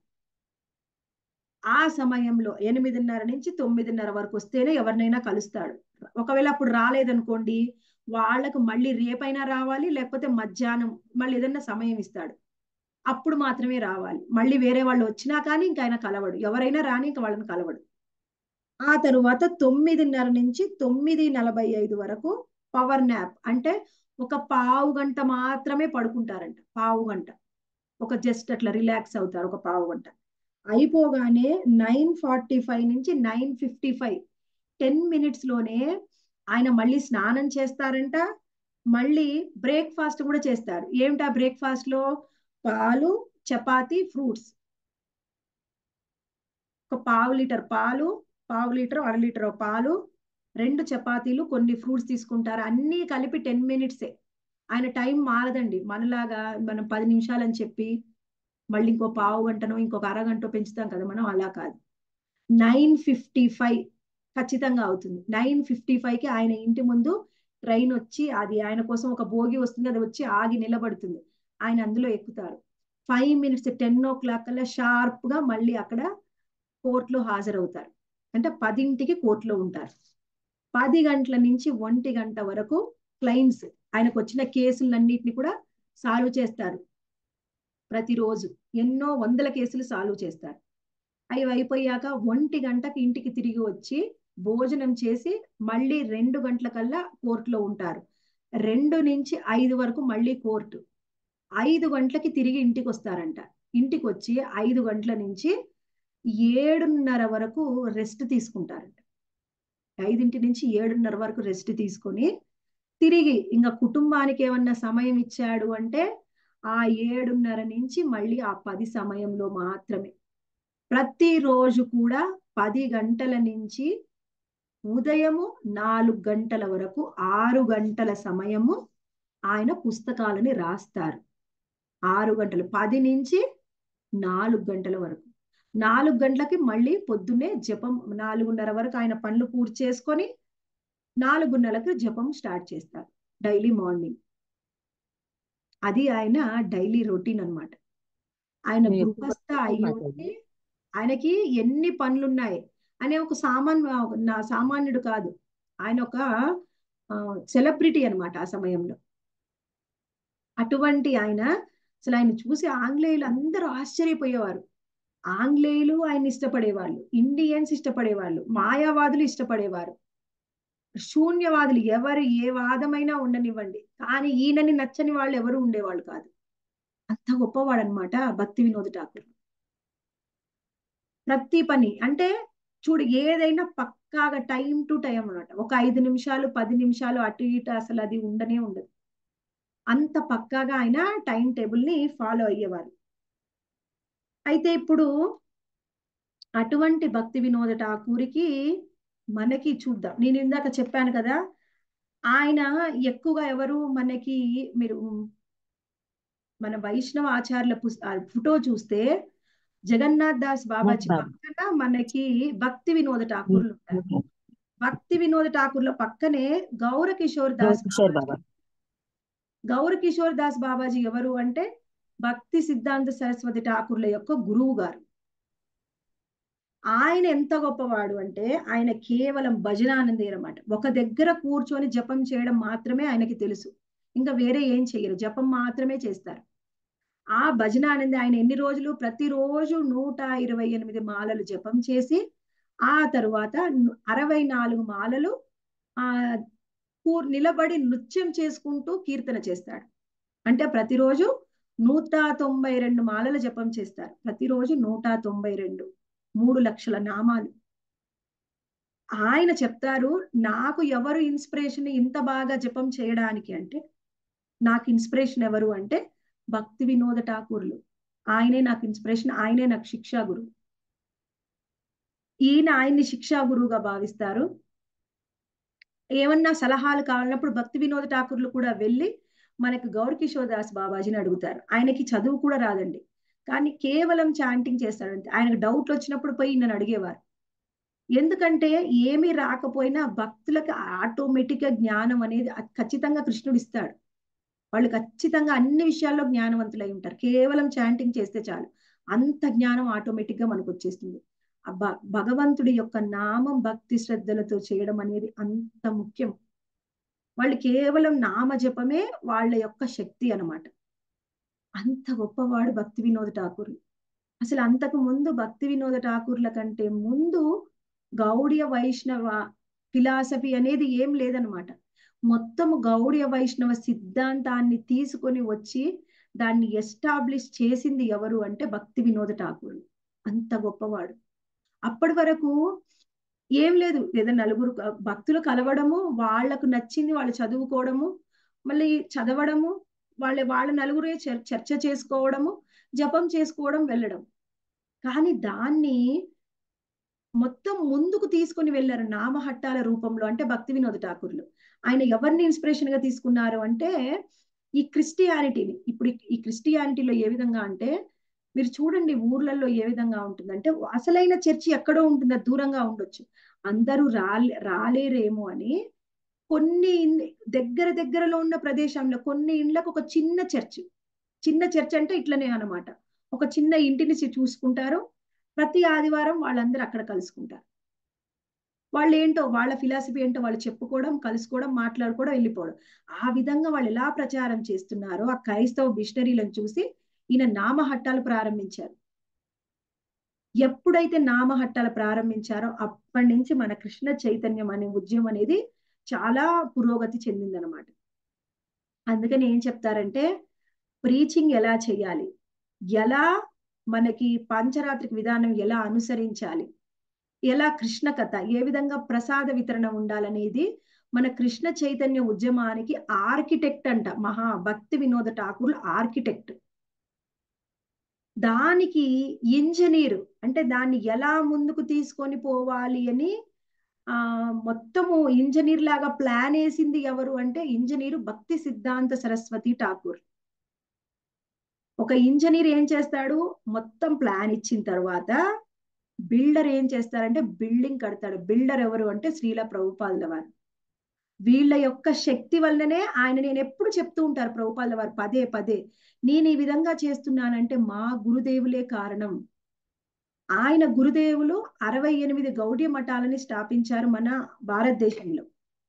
ఆ సమయంలో ఎనిమిదిన్నర నుంచి తొమ్మిదిన్నర వరకు వస్తేనే ఎవరినైనా కలుస్తాడు ఒకవేళ అప్పుడు రాలేదనుకోండి వాళ్ళకు మళ్ళీ రేపైనా రావాలి లేకపోతే మధ్యాహ్నం మళ్ళీ ఏదైనా సమయం ఇస్తాడు అప్పుడు మాత్రమే రావాలి మళ్ళీ వేరే వాళ్ళు వచ్చినా కానీ ఇంకా ఆయన కలవడు ఎవరైనా రాని ఇంకా వాళ్ళని కలవడు ఆ తరువాత తొమ్మిదిన్నర నుంచి తొమ్మిది నలభై ఐదు వరకు పవర్ న్యాప్ అంటే ఒక పావు గంట మాత్రమే పడుకుంటారంట పావు గంట ఒక జస్ట్ అట్లా రిలాక్స్ అవుతారు ఒక పావు గంట అయిపోగానే నైన్ ఫార్టీ ఫైవ్ నుంచి nine fifty five ten minutes లోనే ఆయన మళ్ళీ స్నానం చేస్తారంట మళ్ళీ బ్రేక్ఫాస్ట్ కూడా చేస్తారు ఏమిటా బ్రేక్ఫాస్ట్ లో పాలు చపాతి ఫ్రూట్స్ ఒక పావు లీటర్ పాలు పావు లీటర్ అర లీటర్ పాలు రెండు చపాతీలు కొన్ని ఫ్రూట్స్ తీసుకుంటారు అన్నీ కలిపి టెన్ మినిట్సే ఆయన టైం మారదండి మనలాగా మనం పది నిమిషాలు అని చెప్పి మళ్ళీ ఇంకో పావు గంటనో ఇంకొక అరగంట పెంచుతాం కదా మనం అలా కాదు నైన్ ఫిఫ్టీ ఫైవ్ ఖచ్చితంగా అవుతుంది నైన్ ఫిఫ్టీ ఫైవ్ కి ఆయన ఇంటి ముందు ట్రైన్ వచ్చి అది ఆయన కోసం ఒక భోగి వస్తుంది అది వచ్చి ఆగి నిలబడుతుంది ఆయన అందులో ఎక్కుతారు five minutes ten o'clock కల్లా షార్ప్ గా మళ్ళీ అక్కడ కోర్టులో హాజరవుతారు అంటే పదింటికి కోర్టులో ఉంటారు పది గంటల నుంచి ఒంటి గంట వరకు క్లైంట్స్ ఆయనకు వచ్చిన కేసులన్నింటినీ కూడా సాల్వ్ చేస్తారు ప్రతిరోజు ఎన్నో వందల కేసులు సాల్వ్ చేస్తారు అవి అయిపోయాక ఒంటి గంటకి ఇంటికి తిరిగి వచ్చి భోజనం చేసి మళ్ళీ రెండు గంటల కల్లా కోర్టులో ఉంటారు రెండు నుంచి ఐదు వరకు మళ్ళీ కోర్టు ఐదు గంటలకి తిరిగి ఇంటికి వస్తారంట ఇంటికి వచ్చి ఐదు గంటల నుంచి ఏడున్నర వరకు రెస్ట్ తీసుకుంటారంట ఐదింటి నుంచి ఏడున్నర వరకు రెస్ట్ తీసుకొని తిరిగి ఇంకా కుటుంబానికి ఏమన్నా సమయం ఇచ్చాడు అంటే ఆ ఏడున్నర నుంచి మళ్ళీ ఆ పది సమయంలో మాత్రమే ప్రతిరోజు కూడా పది గంటల నుంచి ఉదయము నాలుగు గంటల వరకు ఆరు గంటల సమయము ఆయన పుస్తకాలని రాస్తారు ఆరు గంటలు పది నుంచి నాలుగు గంటల వరకు నాలుగు గంటలకి మళ్ళీ పొద్దున్నే జపం నాలుగున్నర వరకు ఆయన పనులు పూర్తి చేసుకొని నాలుగున్నరకు జపం స్టార్ట్ చేస్తారు డైలీ మార్నింగ్ అది ఆయన డైలీ రొటీన్ అన్నమాట ఆయన మేము ఎప్పుడు గృహస్థ పడుకోం అయ్యి మాతాజీ. ఉండి ఆయనకి ఎన్ని పనులున్నాయి అనే ఒక సామాన్య నా సామాన్యుడు కాదు ఆయన ఒక సెలబ్రిటీ అన్నమాట ఆ సమయంలో అటువంటి ఆయన అసలు ఆయన చూసి ఆంగ్లేయులు అందరూ ఆశ్చర్యపోయేవారు ఆంగ్లేయులు ఆయన ఇష్టపడేవాళ్ళు ఇండియన్స్ ఇష్టపడేవాళ్ళు మాయావాదులు ఇష్టపడేవారు శూన్యవాదులు ఎవరు ఏ వాదమైనా ఉండనివ్వండి కానీ ఈయనని నచ్చని వాళ్ళు ఎవరు ఉండేవాళ్ళు కాదు అంత గొప్పవాడు అనమాట భక్తి వినోద్ ఠాకూర్ ప్రతి పని అంటే చూడు ఏదైనా పక్కాగా టైం టు టైం అన్నమాట ఒక ఐదు నిమిషాలు పది నిమిషాలు అటు ఇటు అసలు అది ఉండనే ఉండదు అంత పక్కాగా ఆయన టైం టేబుల్ ని ఫాలో అయ్యేవారు అయితే ఇప్పుడు అటువంటి భక్తి వినోద ఠాకూరికి మనకి చూద్దాం నేను ఇందాక చెప్పాను కదా ఆయన ఎక్కువగా ఎవరు మనకి మీరు మన వైష్ణవ ఆచార్యుల పుస్ ఆ ఫోటో చూస్తే జగన్నాథ్ దాస్ బాబాజీ బాబా. పక్కన మనకి భక్తి వినోద ఠాకూర్లు ఉంటారు భక్తి వినోద ఠాకూర్ల పక్కనే గౌర కిషోర్ దాస్ కిషోర్ బాబాజీ. బాబా గౌర కిషోర్ దాస్ బాబాజీ ఎవరు అంటే భక్తి సిద్ధాంత సరస్వతి ఠాకూర్ల యొక్క గురువు గారు ఆయన ఎంత గొప్పవాడు అంటే ఆయన కేవలం భజనానందే అనమాట ఒక దగ్గర కూర్చొని జపం చేయడం మాత్రమే ఆయనకి తెలుసు ఇంకా వేరే ఏం చెయ్యరు జపం మాత్రమే చేస్తారు ఆ భజనానంద ఆయన ఎన్ని రోజులు ప్రతిరోజు నూట ఇరవై ఎనిమిది మాలలు జపం చేసి ఆ తరువాత ను- అరవై నాలుగు మాలలు ఆ కూ- నిలబడి నృత్యం చేసుకుంటూ కీర్తన చేస్తాడు అంటే ప్రతిరోజు నూట తొంభై రెండు మాలల జపం చేస్తారు ప్రతిరోజు నూట తొంభై రెండు మూడు లక్షల నామాలు ఆయన చెప్తారు నాకు ఎవరు ఇన్స్పిరేషన్ ఇంత బాగా జపం చేయడానికి అంటే నాకు ఇన్స్పిరేషన్ ఎవరు అంటే భక్తి వినోద ఠాకూర్లు ఆయనే నాకు ఇన్స్పిరేషన్ ఆయనే నాకు శిక్షా గురువు ఈయన ఆయన్ని శిక్షా గురువుగా భావిస్తారు ఏమన్నా సలహాలు కావాలన్నప్పుడు భక్తి వినోద ఠాకూర్లు కూడా వెళ్ళి మనకు గౌర్ కిషోర్ దాస్ బాబాజీని అడుగుతారు ఆయనకి చదువు కూడా రాదండి కానీ కేవలం చాంటింగ్ చేస్తాడు అంతే ఆయనకు డౌట్లు వచ్చినప్పుడు పోయి నన్ను అడిగేవారు ఎందుకంటే ఏమీ రాకపోయినా భక్తులకు ఆటోమేటిక్ గా జ్ఞానం అనేది అ- ఖచ్చితంగా కృష్ణుడు ఇస్తాడు వాళ్ళు ఖచ్చితంగా అన్ని విషయాల్లో జ్ఞానవంతులై ఉంటారు కేవలం చాంటింగ్ చేస్తే చాలు అంత జ్ఞానం ఆటోమేటిక్ గా మనకు వచ్చేస్తుంది ఆ భ- భగవంతుడి యొక్క నామం భక్తి శ్రద్ధలతో చేయడం అనేది అంత ముఖ్యం వాళ్ళు కేవలం నామ జపమే వాళ్ళ యొక్క శక్తి అన్నమాట అంత గొప్పవాడు భక్తి వినోద ఠాకూర్ అసలు అంతకు ముందు భక్తి వినోద ఠాకూర్ల కంటే ముందు గౌడియ వైష్ణవ ఫిలాసఫీ అనేది ఏం లేదనమాట మొత్తము గౌడియ వైష్ణవ సిద్ధాంతాన్ని తీసుకొని వచ్చి దాన్ని ఎస్టాబ్లిష్ చేసింది ఎవరు అంటే భక్తి వినోద ఠాకూర్ అంత గొప్పవాడు అప్పటి వరకు ఏం లేదు ఏదో నలుగురు క- భక్తులు కలవడము వాళ్ళకు నచ్చింది వాళ్ళు చదువుకోవడము మళ్ళీ చదవడము వాళ్ళ వాళ్ళ నలుగురే చర్- చర్చ చేసుకోవడము జపం చేసుకోవడం వెళ్ళడం కానీ దాన్ని మొత్తం ముందుకు తీసుకొని వెళ్ళారు నామహట్టాల రూపంలో అంటే భక్తి వినోద ఠాకూర్లు ఆయన ఎవరిని ఇన్స్పిరేషన్ గా తీసుకున్నారు అంటే ఈ క్రిస్టియానిటీని ఇప్పుడు ఈ- ఈ క్రిస్టియానిటీలో ఏ విధంగా అంటే మీరు చూడండి ఊర్లలో ఏ విధంగా ఉంటుందంటే అసలైన చర్చి ఎక్కడో ఉంటుంది అది దూరంగా ఉండొచ్చు అందరూ రాలే రాలేరేమో అని కొన్ని ఇన్- దగ్గర దగ్గరలో ఉన్న ప్రదేశంలో కొన్ని ఇండ్లకు ఒక చిన్న చర్చ్ చిన్న చర్చ్ అంటే ఇట్లనే అన్నమాట ఒక చిన్న ఇంటిని చి- చూసుకుంటారు ప్రతి ఆదివారం వాళ్ళందరూ అక్కడ కలుసుకుంటారు వాళ్ళు ఏంటో వాళ్ళ ఫిలాసఫీ ఏంటో వాళ్ళు చెప్పుకోవడం కలుసుకోవడం మాట్లాడుకోవడం వెళ్ళిపోవడం ఆ విధంగా వాళ్ళు ఎలా ప్రచారం చేస్తున్నారో ఆ క్రైస్తవ మిషనరీలను చూసి ఈయన నామహట్టాలు ప్రారంభించారు ఎప్పుడైతే నామహట్టాలు ప్రారంభించారో అప్పటి నుంచి మన కృష్ణ చైతన్యం అనే ఉద్యమం అనేది చాలా పురోగతి చెందిందనమాట అందుకని ఏం చెప్తారంటే ప్రీచింగ్ ఎలా చేయాలి ఎలా మనకి పంచరాత్రిక విధానం ఎలా అనుసరించాలి ఎలా కృష్ణ కథ ఏ విధంగా ప్రసాద వితరణ ఉండాలనేది మన కృష్ణ చైతన్య ఉద్యమానికి ఆర్కిటెక్ట్ అంట మహా భక్తి వినోద ఠాకూర్ ఆర్కిటెక్ట్ దానికి ఇంజనీర్ అంటే దాన్ని ఎలా ముందుకు తీసుకొని పోవాలి అని ఆ మొత్తము ఇంజనీర్ లాగా ప్లాన్ వేసింది ఎవరు అంటే ఇంజనీరు భక్తి సిద్ధాంత సరస్వతి ఠాకూర్ ఒక ఇంజనీర్ ఏం చేస్తాడు మొత్తం ప్లాన్ ఇచ్చిన తర్వాత బిల్డర్ ఏం చేస్తారంటే బిల్డింగ్ కడతాడు బిల్డర్ ఎవరు అంటే శ్రీల ప్రభుపాదుల వారు వీళ్ళ యొక్క శక్తి వల్లనే ఆయన నేను ఎప్పుడు చెప్తూ ఉంటారు ప్రభుపాదుల వారు పదే పదే నేను ఈ విధంగా చేస్తున్నానంటే మా గురుదేవులే కారణం ఆయన గురుదేవులు అరవై ఎనిమిది గౌడీ మఠాలని స్థాపించారు మన భారతదేశంలో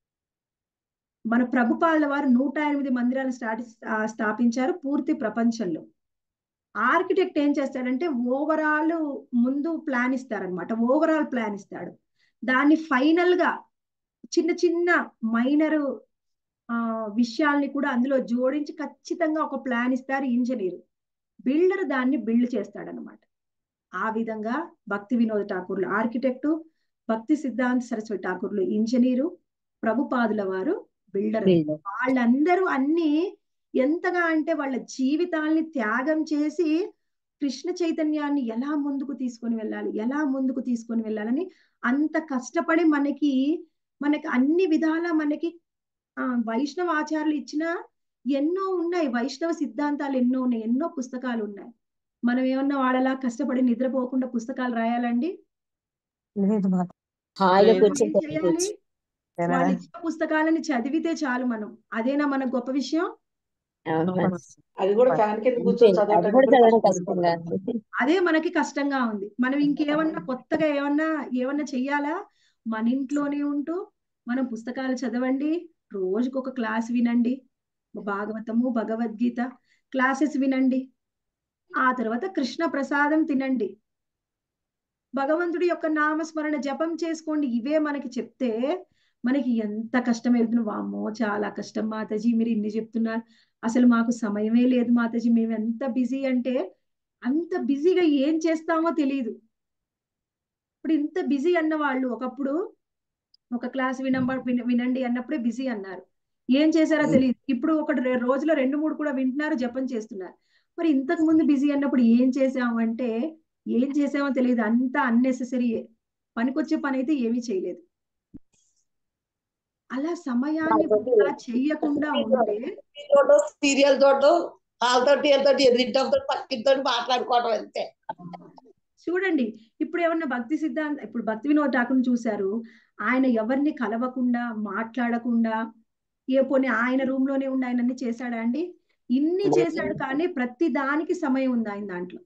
మన ప్రభుపాదుల వారు నూట ఎనిమిది మందిరాలను స్టాటి ఆ, స్థాపించారు పూర్తి ప్రపంచంలో ఆర్కిటెక్ట్ ఏం చేస్తాడంటే ఓవరాల్ ముందు ప్లాన్ ఇస్తారనమాట ఓవరాల్ ప్లాన్ ఇస్తాడు దాన్ని ఫైనల్ గా చిన్న చిన్న మైనర్ ఆ విషయాల్ని కూడా అందులో జోడించి ఖచ్చితంగా ఒక ప్లాన్ ఇస్తారు ఇంజనీర్ బిల్డర్ దాన్ని బిల్డ్ చేస్తాడనమాట ఆ విధంగా భక్తి వినోద్ ఠాకూర్లు ఆర్కిటెక్టు భక్తి సిద్ధాంత్ సరస్వతి ఠాకూర్లు ఇంజనీరు ప్రభుపాదుల వారు బిల్డర్ Builder. వాళ్ళందరూ అన్ని ఎంతగా అంటే వాళ్ళ జీవితాల్ని త్యాగం చేసి కృష్ణ చైతన్యాన్ని ఎలా ముందుకు తీసుకొని వెళ్ళాలి ఎలా ముందుకు తీసుకొని వెళ్ళాలని అంత కష్టపడి మనకి మనకి అన్ని విధాల మనకి ఆ వైష్ణవ ఆచారాలు ఇచ్చిన ఎన్నో ఉన్నాయి వైష్ణవ సిద్ధాంతాలు ఎన్నో ఉన్నాయి ఎన్నో పుస్తకాలు ఉన్నాయి మనం ఏమన్నా వాళ్ళలా కష్టపడి నిద్రపోకుండా పుస్తకాలు రాయాలండి లేదు మాత హాయిగా లేదు. కూర్చొని ఏం చేయాలి చదువుకోవచ్చు. వాళ్ళు ఇచ్చిన పుస్తకాలని చదివితే చాలు మనం అదేనా మన గొప్ప విషయం అవును మరి. అది కూడా ఫ్యాన్ కింద అంతే. కూర్చొని అది చదవటం కూడా కూడా చదవడం కష్టం కష్టంగా పడుతుంది. ఉంది. అదే మనకి కష్టంగా ఉంది మనం ఇంకేమన్నా కొత్తగా ఏమన్నా ఏమన్నా చెయ్యాలా మన ఇంట్లోనే ఉంటూ మనం పుస్తకాలు చదవండి రోజుకు ఒక క్లాస్ వినండి భాగవతము భగవద్గీత క్లాసెస్ వినండి ఆ తర్వాత కృష్ణ ప్రసాదం తినండి భగవంతుడి యొక్క నామస్మరణ జపం చేసుకోండి ఇవే మనకి చెప్తే మనకి ఎంత కష్టం అవుతుంది వామ్మో చాలా కష్టం మాతాజీ మీరు ఇన్ని చెప్తున్నారు అసలు మాకు సమయమే లేదు మాతాజీ మేము ఎంత బిజీ అంటే అంత బిజీగా ఏం చేస్తామో తెలియదు ఇప్పుడు ఇంత బిజీ అన్న వాళ్ళు ఒకప్పుడు ఒక క్లాస్ వినంబ విన- వినండి అన్నప్పుడే బిజీ అన్నారు ఏం చేశారో తెలియదు ఇప్పుడు ఒక రె- రోజులో రెండు మూడు కూడా వింటున్నారు జపం చేస్తున్నారు మరి ఇంతకు ముందు బిజీ అన్నప్పుడు ఏం చేసాము అంటే ఏం చేసామో తెలియదు అంతా అన్నెసెసరీ పనికొచ్చే పని అయితే ఏమీ చేయలేదు అలా సమయాన్ని వృధా చెయ్యకుండా ఉంటే చూడటం సీరియల్ చూడటం వాళ్ళతోటి వీళ్ళతోటి ఎదురింటతో పక్కింతో మాట్లాడుకోవటం అంతే చూడండి ఇప్పుడు ఏమన్నా భక్తి సిద్ధాంత ఇప్పుడు భక్తి వినోద్ ఠాకూర్ని చూశారు ఆయన ఎవరిని కలవకుండా మాట్లాడకుండా ఏ పోనీ ఆయన రూమ్ లోనే ఉండి ఆయన అన్ని చేశాడా అండి ఇన్ని చేశాడు కానీ ప్రతి దానికి సమయం ఉంది ఆయన దాంట్లో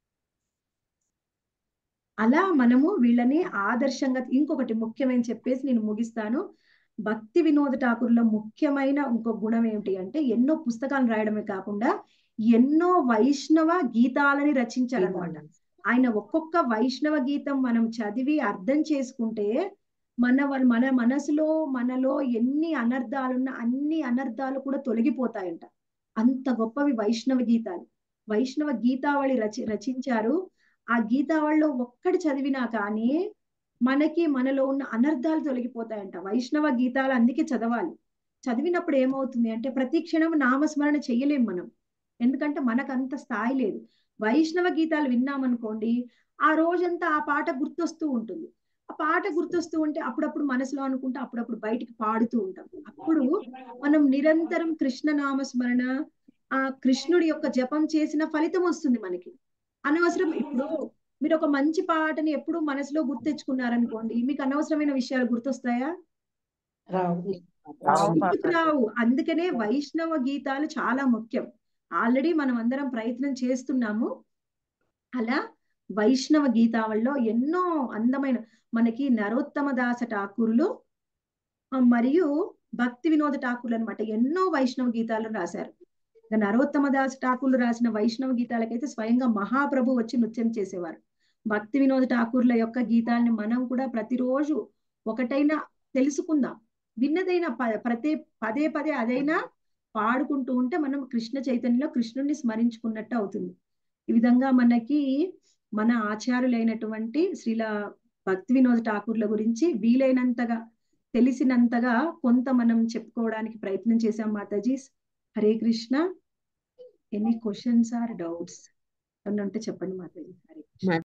అలా మనము వీళ్ళని ఆదర్శంగా ఇంకొకటి ముఖ్యమైన చెప్పేసి నేను ముగిస్తాను భక్తి వినోద ఠాకూర్లో ముఖ్యమైన ఇంకో గుణం ఏమిటి అంటే ఎన్నో పుస్తకాలు రాయడమే కాకుండా ఎన్నో వైష్ణవ గీతాలని రచించారనమాట ఆయన ఒక్కొక్క వైష్ణవ గీతం మనం చదివి అర్థం చేసుకుంటే మన వల్- మన మనసులో మనలో ఎన్ని అనర్థాలున్న అన్ని అనర్థాలు కూడా తొలగిపోతాయంట అంత గొప్పవి వైష్ణవ గీతాలు వైష్ణవ గీతావళి రచి రచించారు ఆ గీతావళిలో ఒక్కటి చదివినా కానీ మనకి మనలో ఉన్న అనర్థాలు తొలగిపోతాయంట వైష్ణవ గీతాలు అందుకే చదవాలి చదివినప్పుడు ఏమవుతుంది అంటే ప్రతి క్షణం నామస్మరణ చెయ్యలేం మనం ఎందుకంటే మనకు అంత స్థాయి లేదు వైష్ణవ గీతాలు విన్నామనుకోండి ఆ రోజంతా ఆ పాట గుర్తొస్తూ ఉంటుంది ఆ పాట గుర్తొస్తూ ఉంటే అప్పుడప్పుడు మనసులో అనుకుంటే అప్పుడప్పుడు బయటికి పాడుతూ ఉంటాం అప్పుడు మనం నిరంతరం కృష్ణ నామస్మరణ ఆ కృష్ణుడి యొక్క జపం చేసిన ఫలితం వస్తుంది మనకి అనవసరం ఇప్పుడు మీరు ఒక మంచి పాటని ఎప్పుడు మనసులో గుర్తెచ్చుకున్నారనుకోండి మీకు అనవసరమైన విషయాలు గుర్తొస్తాయా రావు ఎందుకు రావు అందుకనే వైష్ణవ గీతాలు చాలా ముఖ్యం ఆల్రెడీ మనం అందరం ప్రయత్నం చేస్తున్నాము అలా వైష్ణవ గీతావళిలో ఎన్నో అందమైన మనకి నరోత్తమ దాస ఠాకూర్లు ఆ, మరియు భక్తి వినోద ఠాకూర్లు అనమాట ఎన్నో వైష్ణవ గీతాలు రాశారు ఇక నరోత్తమ దాస్ ఠాకూర్లు రాసిన వైష్ణవ గీతాలకైతే స్వయంగా మహాప్రభు వచ్చి నృత్యం చేసేవారు భక్తి వినోద ఠాకూర్ల యొక్క గీతాల్ని మనం కూడా ప్రతిరోజు ఒకటైనా తెలుసుకుందాం విన్నదైనా ప- ప్రతి పదే పదే అదైనా పాడుకుంటూ ఉంటే మనం కృష్ణ చైతన్యంలో కృష్ణుడిని స్మరించుకున్నట్టు అవుతుంది ఈ విధంగా మనకి మన ఆచార్యులైనటువంటి శ్రీల భక్తి వినోద్ ఠాకూర్ల గురించి వీలైనంతగా తెలిసినంతగా కొంత మనం చెప్పుకోవడానికి ప్రయత్నం చేశాం mataji Hare Krishna any questions or doubts ఏమన్నా ఉంటే చెప్పండి మాతాజీ హరే కృష్ణ